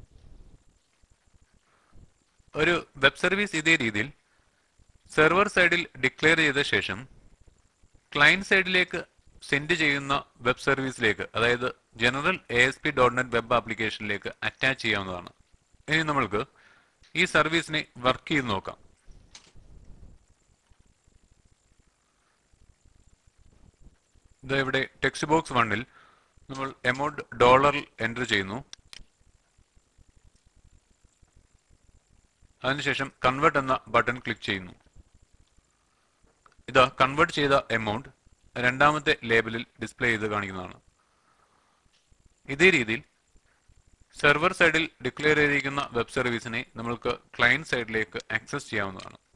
ഒരു വെബ് സർവീസ് ഇതേ രീതിയിൽ സെർവർ സൈഡിൽ ഡിക്ലെയർ ചെയ്ത ശേഷം ക്ലയന്റ് സൈഡിലേക്ക് സെൻഡ് ചെയ്യുന്ന വെബ് സർവീസിലേക്ക് അതായത് general A S P dot net web ആപ്ലിക്കേഷനിലേക്ക് അറ്റാച്ച് ചെയ്യാവുന്നതാണ് ഇനി നമ്മൾക്ക് ഈ സർവീസിനെ വർക്ക് ചെയ്ത് നോക്കാം ഇത് ഇവിടെ ടെക്സ്റ്റ് ബോക്സ് വണ്ണിൽ നമ്മൾ എമൗണ്ട് ഡോളറിൽ എൻ്റർ ചെയ്യുന്നു അതിനുശേഷം കൺവേർട്ട് എന്ന ബട്ടൺ ക്ലിക്ക് ചെയ്യുന്നു ഇതാ കൺവേർട്ട് ചെയ്ത എമൗണ്ട് രണ്ടാമത്തെ ലേബലിൽ ഡിസ്പ്ലേ ചെയ്ത് കാണിക്കുന്നതാണ് ഇതേ രീതിയിൽ സെർവർ സൈഡിൽ ഡിക്ലെയർ ചെയ്തിരിക്കുന്ന വെബ് സർവീസിനെ നമ്മൾക്ക് ക്ലയന്റ് സൈഡിലേക്ക് ആക്സസ് ചെയ്യാവുന്നതാണ്